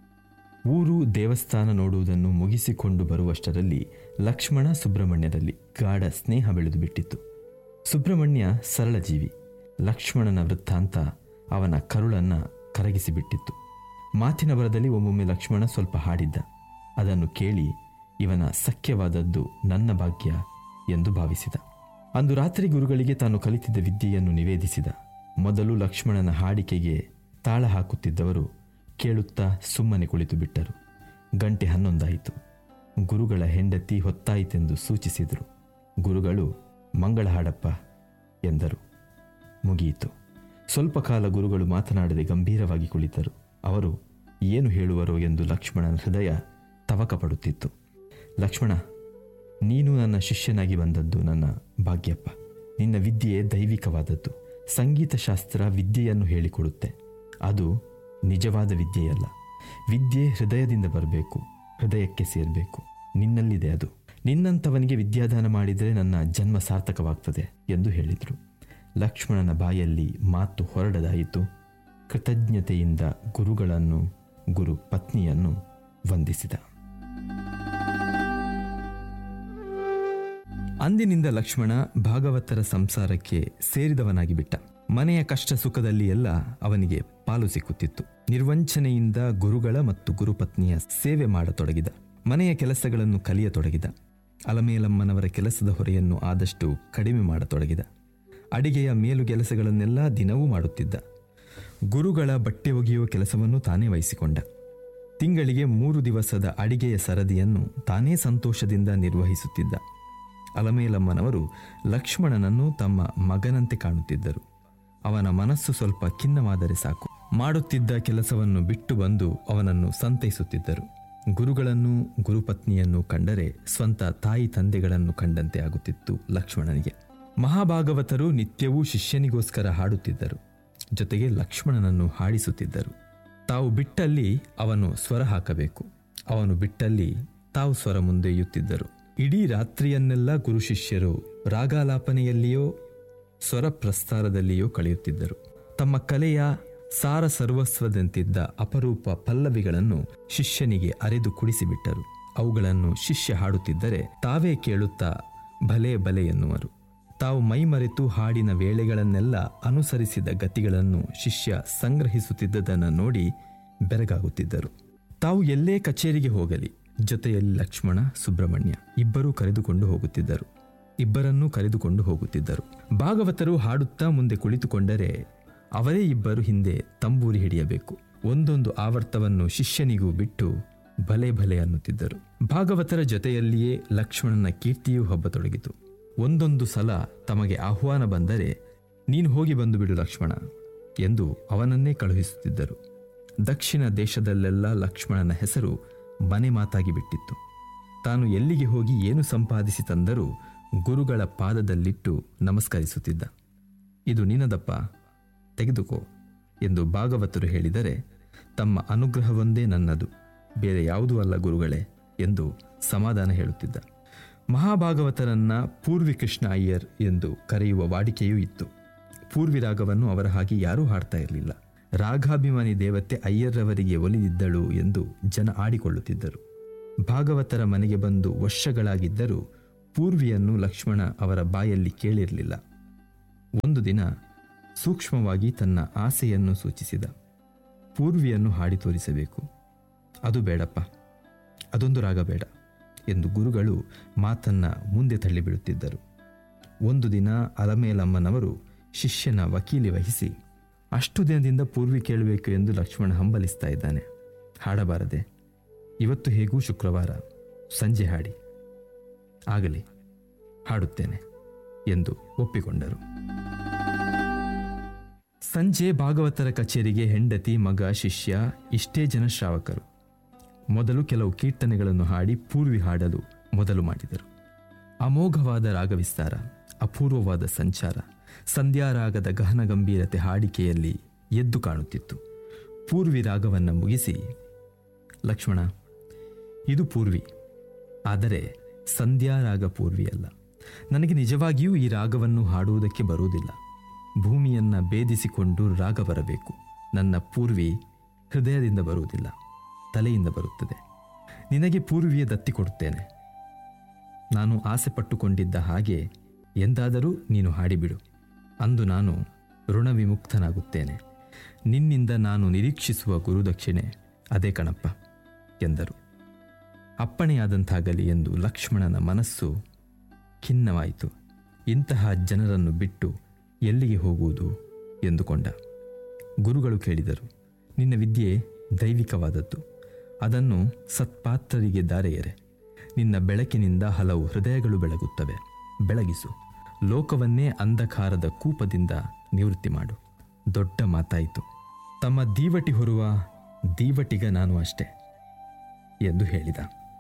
ಊರು ದೇವಸ್ಥಾನ ನೋಡುವುದನ್ನು ಮುಗಿಸಿಕೊಂಡು ಬರುವಷ್ಟರಲ್ಲಿ ಲಕ್ಷ್ಮಣ ಸುಬ್ರಹ್ಮಣ್ಯದಲ್ಲಿ ಗಾಢ ಸ್ನೇಹ ಬೆಳೆದು ಬಿಟ್ಟಿತ್ತು ಸುಬ್ರಹ್ಮಣ್ಯ ಸರಳ ಜೀವಿ ಲಕ್ಷ್ಮಣನ ವೃತ್ತಾಂತ ಅವನ ಕರುಳನ್ನ ಕರಗಿಸಿಬಿಟ್ಟಿತ್ತು ಮಾತಿನ ಬರದಲ್ಲಿ ಒಮ್ಮೊಮ್ಮೆ ಲಕ್ಷ್ಮಣ ಸ್ವಲ್ಪ ಹಾಡಿದ್ದ ಅದನ್ನು ಕೇಳಿ ಇವನ ಸಖ್ಯವಾದದ್ದು ನನ್ನ ಭಾಗ್ಯ ಎಂದು ಭಾವಿಸಿದ ಅಂದು ರಾತ್ರಿ ಗುರುಗಳಿಗೆ ತಾನು ಕಲಿತಿದ್ದ ವಿದ್ಯೆಯನ್ನು ನಿವೇದಿಸಿದ ಮೊದಲು ಲಕ್ಷ್ಮಣನ ಹಾಡಿಕೆಗೆ ತಾಳ ಹಾಕುತ್ತಿದ್ದವರು ಕೇಳುತ್ತಾ ಸುಮ್ಮನೆ ಕುಳಿತು ಬಿಟ್ಟರು ಗಂಟೆ ಹನ್ನೊಂದಾಯಿತು ಗುರುಗಳ ಹೆಂಡತಿ ಹೊತ್ತಾಯಿತೆಂದು ಸೂಚಿಸಿದರು ಗುರುಗಳು ಮಂಗಳ ಹಾಡಪ್ಪ ಎಂದರು ಮುಗಿಯಿತು ಸ್ವಲ್ಪ ಕಾಲ ಗುರುಗಳು ಮಾತನಾಡದೆ ಗಂಭೀರವಾಗಿ ಕುಳಿತರು ಅವರು ಏನು ಹೇಳುವರೋ ಎಂದು ಲಕ್ಷ್ಮಣನ ಹೃದಯ ತವಕ ಪಡುತ್ತಿತ್ತು ಲಕ್ಷ್ಮಣ ನೀನು ನನ್ನ ಶಿಷ್ಯನಾಗಿ ಬಂದದ್ದು ನನ್ನ ಭಾಗ್ಯಪ್ಪ ನಿನ್ನ ವಿದ್ಯೆ ದೈವಿಕವಾದದ್ದು ಸಂಗೀತ ಶಾಸ್ತ್ರ ವಿದ್ಯೆಯನ್ನು ಹೇಳಿಕೊಡುತ್ತೆ ಅದು ನಿಜವಾದ ವಿದ್ಯೆಯಲ್ಲ ವಿದ್ಯೆ ಹೃದಯದಿಂದ ಬರಬೇಕು ಹೃದಯಕ್ಕೆ ಸೇರಬೇಕು ನಿನ್ನಲ್ಲಿದೆ ಅದು ನಿನ್ನಂಥವನಿಗೆ ವಿದ್ಯಾದಾನ ಮಾಡಿದರೆ ನನ್ನ ಜನ್ಮ ಸಾರ್ಥಕವಾಗ್ತದೆ ಎಂದು ಹೇಳಿದರು ಲಕ್ಷ್ಮಣನ ಬಾಯಲ್ಲಿ ಮಾತು ಹೊರಡದಾಯಿತು ಕೃತಜ್ಞತೆಯಿಂದ ಗುರುಗಳನ್ನು ಗುರು ಪತ್ನಿಯನ್ನು ವಂದಿಸಿದ ಅಂದಿನಿಂದ ಲಕ್ಷ್ಮಣ ಭಾಗವತರ ಸಂಸಾರಕ್ಕೆ ಸೇರಿದವನಾಗಿ ಬಿಟ್ಟ ಮನೆಯ ಕಷ್ಟ ಸುಖದಲ್ಲಿ ಎಲ್ಲ ಅವನಿಗೆ ಪಾಲು ಸಿಕ್ಕುತ್ತಿತ್ತು ನಿರ್ವಂಚನೆಯಿಂದ ಗುರುಗಳ ಮತ್ತು ಗುರುಪತ್ನಿಯ ಸೇವೆ ಮಾಡತೊಡಗಿದ ಮನೆಯ ಕೆಲಸಗಳನ್ನು ಕಲಿಯತೊಡಗಿದ ಅಲಮೇಲಮ್ಮನವರ ಕೆಲಸದ ಹೊರೆಯನ್ನು ಆದಷ್ಟು ಕಡಿಮೆ ಮಾಡತೊಡಗಿದ ಅಡಿಗೆಯ ಮೇಲು ಕೆಲಸಗಳನ್ನೆಲ್ಲ ದಿನವೂ ಮಾಡುತ್ತಿದ್ದ ಗುರುಗಳ ಬಟ್ಟೆ ಒಗೆಯುವ ಕೆಲಸವನ್ನು ತಾನೇ ವಹಿಸಿಕೊಂಡ ತಿಂಗಳಿಗೆ ಮೂರು ದಿವಸದ ಅಡಿಗೆಯ ಸರದಿಯನ್ನು ತಾನೇ ಸಂತೋಷದಿಂದ ನಿರ್ವಹಿಸುತ್ತಿದ್ದ ಅಲಮೇಲಮ್ಮನವರು ಲಕ್ಷ್ಮಣನನ್ನು ತಮ್ಮ ಮಗನಂತೆ ಕಾಣುತ್ತಿದ್ದರು ಅವನ ಮನಸ್ಸು ಸ್ವಲ್ಪ ಖಿನ್ನವಾದರೆ ಸಾಕು ಮಾಡುತ್ತಿದ್ದ ಕೆಲಸವನ್ನು ಬಿಟ್ಟು ಬಂದು ಅವನನ್ನು ಸಂತೈಸುತ್ತಿದ್ದರು ಗುರುಗಳನ್ನು ಗುರುಪತ್ನಿಯನ್ನು ಕಂಡರೆ ಸ್ವಂತ ತಾಯಿ ತಂದೆಗಳನ್ನು ಕಂಡಂತೆ ಆಗುತ್ತಿತ್ತು ಲಕ್ಷ್ಮಣನಿಗೆ ಮಹಾಭಾಗವತರು ನಿತ್ಯವೂ ಶಿಷ್ಯನಿಗೋಸ್ಕರ ಹಾಡುತ್ತಿದ್ದರು ಜೊತೆಗೆ ಲಕ್ಷ್ಮಣನನ್ನು ಹಾಡಿಸುತ್ತಿದ್ದರು ತಾವು ಬಿಟ್ಟಲ್ಲಿ ಅವನು ಸ್ವರ ಹಾಕಬೇಕು ಅವನು ಬಿಟ್ಟಲ್ಲಿ ತಾವು ಸ್ವರ ಮುಂದೊಯ್ಯುತ್ತಿದ್ದರು ಇಡೀ ರಾತ್ರಿಯನ್ನೆಲ್ಲ ಗುರು ಶಿಷ್ಯರು ರಾಗಾಲಾಪನೆಯಲ್ಲಿಯೋ ಸ್ವರ ಪ್ರಸ್ತಾರದಲ್ಲಿಯೋ ಕಳೆಯುತ್ತಿದ್ದರು ತಮ್ಮ ಕಲೆಯ ಸಾರ ಸರ್ವಸ್ವದಂತಿದ್ದ ಅಪರೂಪ ಪಲ್ಲವಿಗಳನ್ನು ಶಿಷ್ಯನಿಗೆ ಅರೆದು ಕುಡಿಸಿಬಿಟ್ಟರು ಅವುಗಳನ್ನು ಶಿಷ್ಯ ಹಾಡುತ್ತಿದ್ದರೆ ತಾವೇ ಕೇಳುತ್ತಾ ಭಲೆ ಬಲೆ ಎನ್ನುವರು ತಾವು ಮೈಮರೆತು ಹಾಡಿನ ವೇಳೆಗಳನ್ನೆಲ್ಲ ಅನುಸರಿಸಿದ ಗತಿಗಳನ್ನು ಶಿಷ್ಯ ಸಂಗ್ರಹಿಸುತ್ತಿದ್ದದನ್ನು ನೋಡಿ ಬೆರಗಾಗುತ್ತಿದ್ದರು ತಾವು ಎಲ್ಲೇ ಕಚೇರಿಗೆ ಹೋಗಲಿ ಜೊತೆಯಲ್ಲಿ ಲಕ್ಷ್ಮಣ ಸುಬ್ರಹ್ಮಣ್ಯ ಇಬ್ಬರೂ ಕರೆದುಕೊಂಡು ಹೋಗುತ್ತಿದ್ದರು ಇಬ್ಬರನ್ನೂ ಕರೆದುಕೊಂಡು ಹೋಗುತ್ತಿದ್ದರು ಭಾಗವತರು ಹಾಡುತ್ತಾ ಮುಂದೆ ಕುಳಿತುಕೊಂಡರೆ ಅವರೇ ಇಬ್ಬರು ಹಿಂದೆ ತಂಬೂರಿ ಹಿಡಿಯಬೇಕು ಒಂದೊಂದು ಆವರ್ತವನ್ನು ಶಿಷ್ಯನಿಗೂ ಬಿಟ್ಟು ಭಲೆ ಭಲೆ ಅನ್ನುತ್ತಿದ್ದರು ಭಾಗವತರ ಜೊತೆಯಲ್ಲಿಯೇ ಲಕ್ಷ್ಮಣನ ಕೀರ್ತಿಯೂ ಹಬ್ಬತೊಡಗಿತು ಒಂದೊಂದು ಸಲ ತಮಗೆ ಆಹ್ವಾನ ಬಂದರೆ ನೀನು ಹೋಗಿ ಬಂದು ಬಿಡು ಲಕ್ಷ್ಮಣ ಎಂದು ಅವನನ್ನೇ ಕಳುಹಿಸುತ್ತಿದ್ದರು ದಕ್ಷಿಣ ದೇಶದಲ್ಲೆಲ್ಲ ಲಕ್ಷ್ಮಣನ ಹೆಸರು ಮನೆ ಮಾತಾಗಿ ಬಿಟ್ಟಿತ್ತು ತಾನು ಎಲ್ಲಿಗೆ ಹೋಗಿ ಏನು ಸಂಪಾದಿಸಿ ತಂದರೂ ಗುರುಗಳ ಪಾದದಲ್ಲಿಟ್ಟು ನಮಸ್ಕರಿಸುತ್ತಿದ್ದ ಇದು ನಿನ್ನದಪ್ಪ ತೆಗೆದುಕೋ ಎಂದು ಭಾಗವತರು ಹೇಳಿದರೆ ತಮ್ಮ ಅನುಗ್ರಹವೊಂದೇ ನನ್ನದು ಬೇರೆ ಯಾವುದೂ ಅಲ್ಲ ಗುರುಗಳೇ ಎಂದು ಸಮಾಧಾನ ಹೇಳುತ್ತಿದ್ದ ಮಹಾಭಾಗವತರನ್ನ ಪೂರ್ವಿ ಕೃಷ್ಣ ಅಯ್ಯರ್ ಎಂದು ಕರೆಯುವ ವಾಡಿಕೆಯೂ ಇತ್ತು ಪೂರ್ವಿ ರಾಗವನ್ನು ಅವರ ಹಾಗೆ ಯಾರೂ ಹಾಡ್ತಾ ಇರಲಿಲ್ಲ ರಾಗಾಭಿಮಾನಿ ದೇವತೆ ಅಯ್ಯರ್ರವರಿಗೆ ಒಲಿದಿದ್ದಳು ಎಂದು ಜನ ಆಡಿಕೊಳ್ಳುತ್ತಿದ್ದರು ಭಾಗವತರ ಮನೆಗೆ ಬಂದು ವರ್ಷಗಳಾಗಿದ್ದರೂ ಪೂರ್ವಿಯನ್ನು ಲಕ್ಷ್ಮಣ ಅವರ ಬಾಯಲ್ಲಿ ಕೇಳಿರಲಿಲ್ಲ ಒಂದು ದಿನ ಸೂಕ್ಷ್ಮವಾಗಿ ತನ್ನ ಆಸೆಯನ್ನು ಸೂಚಿಸಿದ ಪೂರ್ವಿಯನ್ನು ಹಾಡಿ ತೋರಿಸಬೇಕು ಅದು ಬೇಡಪ್ಪ ಅದೊಂದು ರಾಗ ಬೇಡ ಎಂದು ಗುರುಗಳು ಮಾತನ್ನ ಮುಂದೆ ತಳ್ಳಿಬಿಡುತ್ತಿದ್ದರು ಒಂದು ದಿನ ಅಲಮೇಲಮ್ಮನವರು ಶಿಷ್ಯನ ವಕೀಲಿ ವಹಿಸಿ ಅಷ್ಟು ದಿನದಿಂದ ಪೂರ್ವಿ ಕೇಳಬೇಕು ಎಂದು ಲಕ್ಷ್ಮಣ ಹಂಬಲಿಸ್ತಾ ಇದ್ದಾನೆ ಹಾಡಬಾರದೆ ಇವತ್ತು ಹೇಗೂ ಶುಕ್ರವಾರ ಸಂಜೆ ಹಾಡಿ ಆಗಲಿ ಹಾಡುತ್ತೇನೆ ಎಂದು ಒಪ್ಪಿಕೊಂಡರು ಸಂಜೆ ಭಾಗವತರ ಕಚೇರಿಗೆ ಹೆಂಡತಿ ಮಗ ಶಿಷ್ಯ ಇಷ್ಟೇ ಜನ ಶ್ರಾವಕರು ಮೊದಲು ಕೆಲವು ಕೀರ್ತನೆಗಳನ್ನು ಹಾಡಿ ಪೂರ್ವಿ ಹಾಡಲು ಮೊದಲು ಮಾಡಿದರು ಅಮೋಘವಾದ ರಾಗವಿಸ್ತಾರ ಅಪೂರ್ವವಾದ ಸಂಚಾರ ಸಂಧ್ಯಾರಾಗದ ಗಹನ ಗಂಭೀರತೆ ಹಾಡಿಕೆಯಲ್ಲಿ ಎದ್ದು ಕಾಣುತ್ತಿತ್ತು ಪೂರ್ವಿ ರಾಗವನ್ನು ಮುಗಿಸಿ ಲಕ್ಷ್ಮಣ ಇದು ಪೂರ್ವಿ ಆದರೆ ಸಂಧ್ಯಾರಾಗ ಪೂರ್ವಿಯಲ್ಲ ನನಗೆ ನಿಜವಾಗಿಯೂ ಈ ರಾಗವನ್ನು ಹಾಡುವುದಕ್ಕೆ ಬರುವುದಿಲ್ಲ ಭೂಮಿಯನ್ನ ಭೇದಿಸಿಕೊಂಡು ರಾಗ ಬರಬೇಕು ನನ್ನ ಪೂರ್ವಿ ಹೃದಯದಿಂದ ಬರುವುದಿಲ್ಲ ತಲೆಯಿಂದ ಬರುತ್ತದೆ ನಿನಗೆ ಪೂರ್ವಿಯ ದತ್ತಿ ಕೊಡುತ್ತೇನೆ ನಾನು ಆಸೆ ಪಟ್ಟುಕೊಂಡಿದ್ದ ಹಾಗೆ ಎಂದಾದರೂ ನೀನು ಹಾಡಿಬಿಡು ಅಂದು ನಾನು ಋಣ ವಿಮುಕ್ತನಾಗುತ್ತೇನೆ ನಿನ್ನಿಂದ ನಾನು ನಿರೀಕ್ಷಿಸುವ ಗುರುದಕ್ಷಿಣೆ ಅದೇ ಕಣಪ್ಪ ಎಂದರು ಅಪ್ಪಣೆಯಾದಂತಾಗಲಿ ಎಂದು ಲಕ್ಷ್ಮಣನ ಮನಸ್ಸು ಖಿನ್ನವಾಯಿತು ಇಂತಹ ಜನರನ್ನು ಬಿಟ್ಟು ಎಲ್ಲಿಗೆ ಹೋಗುವುದು ಎಂದುಕೊಂಡ ಗುರುಗಳು ಕೇಳಿದರು ನಿನ್ನ ವಿದ್ಯೆ ದೈವಿಕವಾದದ್ದು ಅದನ್ನು ಸತ್ಪಾತ್ರರಿಗೆ ದಾರೆಯರೆ ನಿನ್ನ ಬೆಳಕಿನಿಂದ ಹಲವು ಹೃದಯಗಳು ಬೆಳಗುತ್ತವೆ ಬೆಳಗಿಸು ಲೋಕವನ್ನೇ ಅಂಧಕಾರದ ಕೂಪದಿಂದ ನಿವೃತ್ತಿ ಮಾಡು ದೊಡ್ಡ ಮಾತಾಯಿತು ತಮ್ಮ ದೀವಟಿ ಹೊರುವ ದೀವಟಿಗ ನಾನು ಅಷ್ಟೆ ಎಂದು ಹೇಳಿದ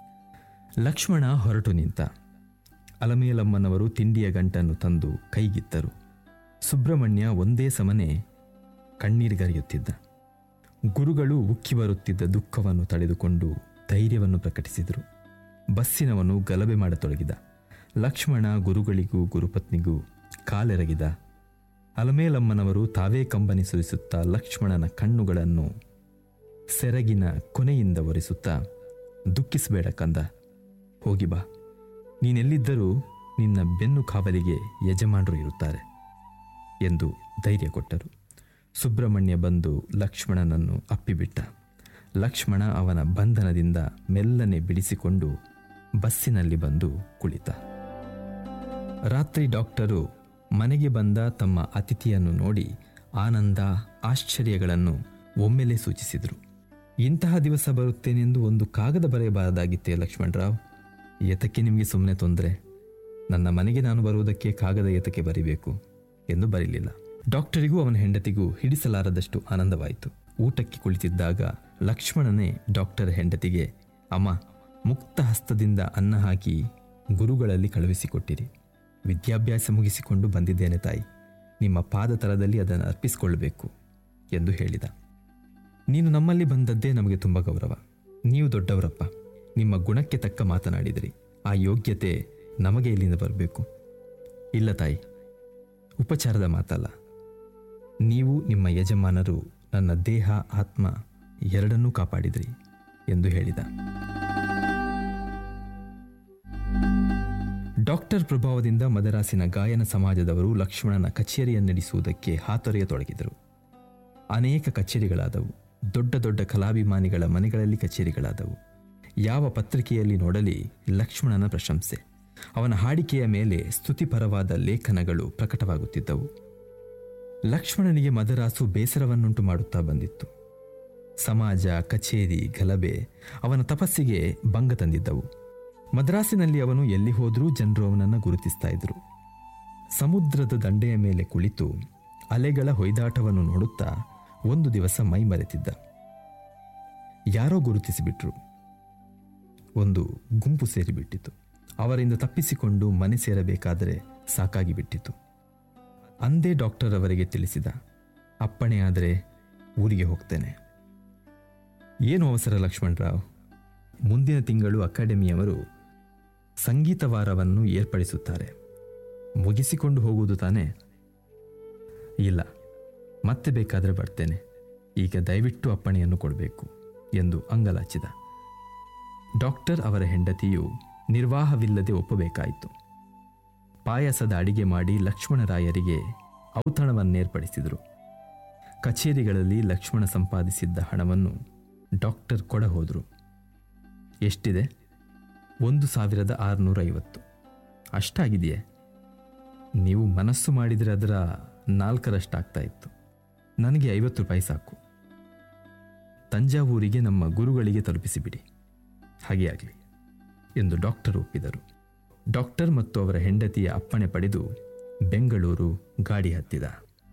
ಲಕ್ಷ್ಮಣ ಹೊರಟು ನಿಂತ ಅಲಮೇಲಮ್ಮನವರು ತಿಂಡಿಯ ಗಂಟನ್ನು ತಂದು ಕೈಗಿತ್ತರು ಸುಬ್ರಹ್ಮಣ್ಯ ಒಂದೇ ಸಮನೆ ಕಣ್ಣೀರಿಗರಿಯುತ್ತಿದ್ದ ಗುರುಗಳು ಉಕ್ಕಿ ಬರುತ್ತಿದ್ದ ದುಃಖವನ್ನು ತಡೆದುಕೊಂಡು ಧೈರ್ಯವನ್ನು ಪ್ರಕಟಿಸಿದರು ಬಸ್ಸಿನವನು ಗಲಭೆ ಮಾಡತೊಡಗಿದ ಲಕ್ಷ್ಮಣ ಗುರುಗಳಿಗೂ ಗುರುಪತ್ನಿಗೂ ಕಾಲೆರಗಿದ ಅಲಮೇಲಮ್ಮನವರು ತಾವೇ ಕಂಬನಿ ಸುರಿಸುತ್ತಾ ಲಕ್ಷ್ಮಣನ ಕಣ್ಣುಗಳನ್ನು ಸೆರಗಿನ ಕೊನೆಯಿಂದ ಒರೆಸುತ್ತಾ ದುಃಖಿಸಬೇಡ ಕಂದ ಹೋಗಿ ಬಾ ನೀನೆಲ್ಲಿದ್ದರೂ ನಿನ್ನ ಬೆನ್ನು ಕಾವಲಿಗೆ ಯಜಮಾನರು ಇರುತ್ತಾರೆ ಎಂದು ಧೈರ್ಯ ಕೊಟ್ಟರು ಸುಬ್ರಹ್ಮಣ್ಯ ಬಂದು ಲಕ್ಷ್ಮಣನನ್ನು ಅಪ್ಪಿಬಿಟ್ಟ ಲಕ್ಷ್ಮಣ ಅವನ ಬಂಧನದಿಂದ ಮೆಲ್ಲನೆ ಬಿಡಿಸಿಕೊಂಡು ಬಸ್ಸಿನಲ್ಲಿ ಬಂದು ಕುಳಿತ ರಾತ್ರಿ ಡಾಕ್ಟರು ಮನೆಗೆ ಬಂದ ತಮ್ಮ ಅತಿಥಿಯನ್ನು ನೋಡಿ ಆನಂದ ಆಶ್ಚರ್ಯಗಳನ್ನು ಒಮ್ಮೆಲೆ ಸೂಚಿಸಿದರು ಇಂತಹ ದಿವಸ ಬರುತ್ತೇನೆಂದು ಒಂದು ಕಾಗದ ಬರೆಯಬಾರದಾಗಿತ್ತೇ ಲಕ್ಷ್ಮಣರಾವ್ ಏತಕ್ಕೆ ನಿಮಗೆ ಸುಮ್ಮನೆ ತೊಂದರೆ ನನ್ನ ಮನೆಗೆ ನಾನು ಬರುವುದಕ್ಕೆ ಕಾಗದ ಏತಕ್ಕೆ ಬರಿಬೇಕು ಎಂದು ಬರೀಲಿಲ್ಲ ಡಾಕ್ಟರಿಗೂ ಅವನ ಹೆಂಡತಿಗೂ ಹಿಡಿಸಲಾರದಷ್ಟು ಆನಂದವಾಯಿತು ಊಟಕ್ಕೆ ಕುಳಿತಿದ್ದಾಗ ಲಕ್ಷ್ಮಣನೇ ಡಾಕ್ಟರ್ ಹೆಂಡತಿಗೆ ಅಮ್ಮ ಮುಕ್ತ ಹಸ್ತದಿಂದ ಅನ್ನ ಹಾಕಿ ಗುರುಗಳಲ್ಲಿ ಕಳುಹಿಸಿಕೊಟ್ಟಿರಿ ವಿದ್ಯಾಭ್ಯಾಸ ಮುಗಿಸಿಕೊಂಡು ಬಂದಿದ್ದೇನೆ ತಾಯಿ ನಿಮ್ಮ ಪಾದ ತರದಲ್ಲಿ ಅದನ್ನು ಅರ್ಪಿಸಿಕೊಳ್ಳಬೇಕು ಎಂದು ಹೇಳಿದ ನೀನು ನಮ್ಮಲ್ಲಿ ಬಂದದ್ದೇ ನಮಗೆ ತುಂಬ ಗೌರವ ನೀವು ದೊಡ್ಡವರಪ್ಪ ನಿಮ್ಮ ಗುಣಕ್ಕೆ ತಕ್ಕ ಮಾತನಾಡಿದಿರಿ ಆ ಯೋಗ್ಯತೆ ನಮಗೆ ಇಲ್ಲಿಂದ ಬರಬೇಕು ಇಲ್ಲ ತಾಯಿ ಉಪಚಾರದ ಮಾತಲ್ಲ ನೀವು ನಿಮ್ಮ ಯಜಮಾನರು ನನ್ನ ದೇಹ ಆತ್ಮ ಎರಡನ್ನೂ ಕಾಪಾಡಿದ್ರಿ ಎಂದು ಹೇಳಿದ ಡಾಕ್ಟರ್ ಪ್ರಭಾವದಿಂದ ಮದರಾಸಿನ ಗಾಯನ ಸಮಾಜದವರು ಲಕ್ಷ್ಮಣನ ಕಚೇರಿಯನ್ನು ನಡೆಸುವುದಕ್ಕೆ ಹಾತೊರೆಯತೊಡಗಿದರು ಅನೇಕ ಕಚೇರಿಗಳಾದವು ದೊಡ್ಡ ದೊಡ್ಡ ಕಲಾಭಿಮಾನಿಗಳ ಮನೆಗಳಲ್ಲಿ ಕಚೇರಿಗಳಾದವು ಯಾವ ಪತ್ರಿಕೆಯಲ್ಲಿ ನೋಡಲಿ ಲಕ್ಷ್ಮಣನ ಪ್ರಶಂಸೆ ಅವನ ಹಾಡಿಕೆಯ ಮೇಲೆ ಸ್ತುತಿಪರವಾದ ಲೇಖನಗಳು ಪ್ರಕಟವಾಗುತ್ತಿದ್ದವು ಲಕ್ಷ್ಮಣನಿಗೆ ಮದರಾಸು ಬೇಸರವನ್ನುಂಟು ಮಾಡುತ್ತಾ ಬಂದಿತ್ತು ಸಮಾಜ ಕಚೇರಿ ಗಲಭೆ ಅವನ ತಪಸ್ಸಿಗೆ ಭಂಗ ತಂದಿದ್ದವು ಮದ್ರಾಸಿನಲ್ಲಿ ಅವನು ಎಲ್ಲಿ ಹೋದರೂ ಜನರು ಅವನನ್ನು ಗುರುತಿಸ್ತಾ ಇದ್ರು ಸಮುದ್ರದ ದಂಡೆಯ ಮೇಲೆ ಕುಳಿತು ಅಲೆಗಳ ಹೊಯ್ದಾಟವನ್ನು ನೋಡುತ್ತಾ ಒಂದು ದಿವಸ ಮೈ ಮರೆತಿದ್ದ ಯಾರೋ ಗುರುತಿಸಿಬಿಟ್ರು ಒಂದು ಗುಂಪು ಸೇರಿಬಿಟ್ಟಿತು ಅವರಿಂದ ತಪ್ಪಿಸಿಕೊಂಡು ಮನೆ ಸೇರಬೇಕಾದರೆ ಸಾಕಾಗಿ ಬಿಟ್ಟಿತು ಅಂದೇ ಡಾಕ್ಟರ್ ಅವರಿಗೆ ತಿಳಿಸಿದ ಅಪ್ಪಣೆಯಾದರೆ ಊರಿಗೆ ಹೋಗ್ತೇನೆ ಏನು ಅವಸರ ಲಕ್ಷ್ಮಣರಾವ್ ಮುಂದಿನ ತಿಂಗಳು ಅಕಾಡೆಮಿಯವರು ಸಂಗೀತ ವಾರವನ್ನು ಏರ್ಪಡಿಸುತ್ತಾರೆ ಮುಗಿಸಿಕೊಂಡು ಹೋಗುವುದು ತಾನೇ ಇಲ್ಲ ಮತ್ತೆ ಬೇಕಾದರೆ ಬರ್ತೇನೆ ಈಗ ದಯವಿಟ್ಟು ಅಪ್ಪಣೆಯನ್ನು ಕೊಡಬೇಕು ಎಂದು ಅಂಗಲಾಚಿದ ಡಾಕ್ಟರ್ ಅವರ ಹೆಂಡತಿಯು ನಿರ್ವಾಹವಿಲ್ಲದೆ ಒಪ್ಪಬೇಕಾಯಿತು ಪಾಯಸದ ಅಡಿಗೆ ಮಾಡಿ ಲಕ್ಷ್ಮಣರಾಯರಿಗೆ ಔತಣವನ್ನೇರ್ಪಡಿಸಿದರು ಕಚೇರಿಗಳಲ್ಲಿ ಲಕ್ಷ್ಮಣ ಸಂಪಾದಿಸಿದ್ದ ಹಣವನ್ನು ಡಾಕ್ಟರ್ ಕೊಡ ಹೋದರು ಎಷ್ಟಿದೆ ಒಂದು ಸಾವಿರದ ಆರುನೂರ ಐವತ್ತು ಅಷ್ಟಾಗಿದೆಯೇ ನೀವು ಮನಸ್ಸು ಮಾಡಿದರೆ ಅದರ ನಾಲ್ಕರಷ್ಟಾಗ್ತಾ ಇತ್ತು ನನಗೆ ಐವತ್ತು ರೂಪಾಯಿ ಸಾಕು ತಂಜಾವೂರಿಗೆ ನಮ್ಮ ಗುರುಗಳಿಗೆ ತಲುಪಿಸಿಬಿಡಿ ಹಾಗೆ ಆಗಲಿ ಎಂದು ಡಾಕ್ಟರ್ ಒಪ್ಪಿದರು ಡಾಕ್ಟರ್ ಮತ್ತು ಅವರ ಹೆಂಡತಿಯ ಅಪ್ಪಣೆ ಪಡೆದು ಬೆಂಗಳೂರು ಗಾಡಿ ಹತ್ತಿದ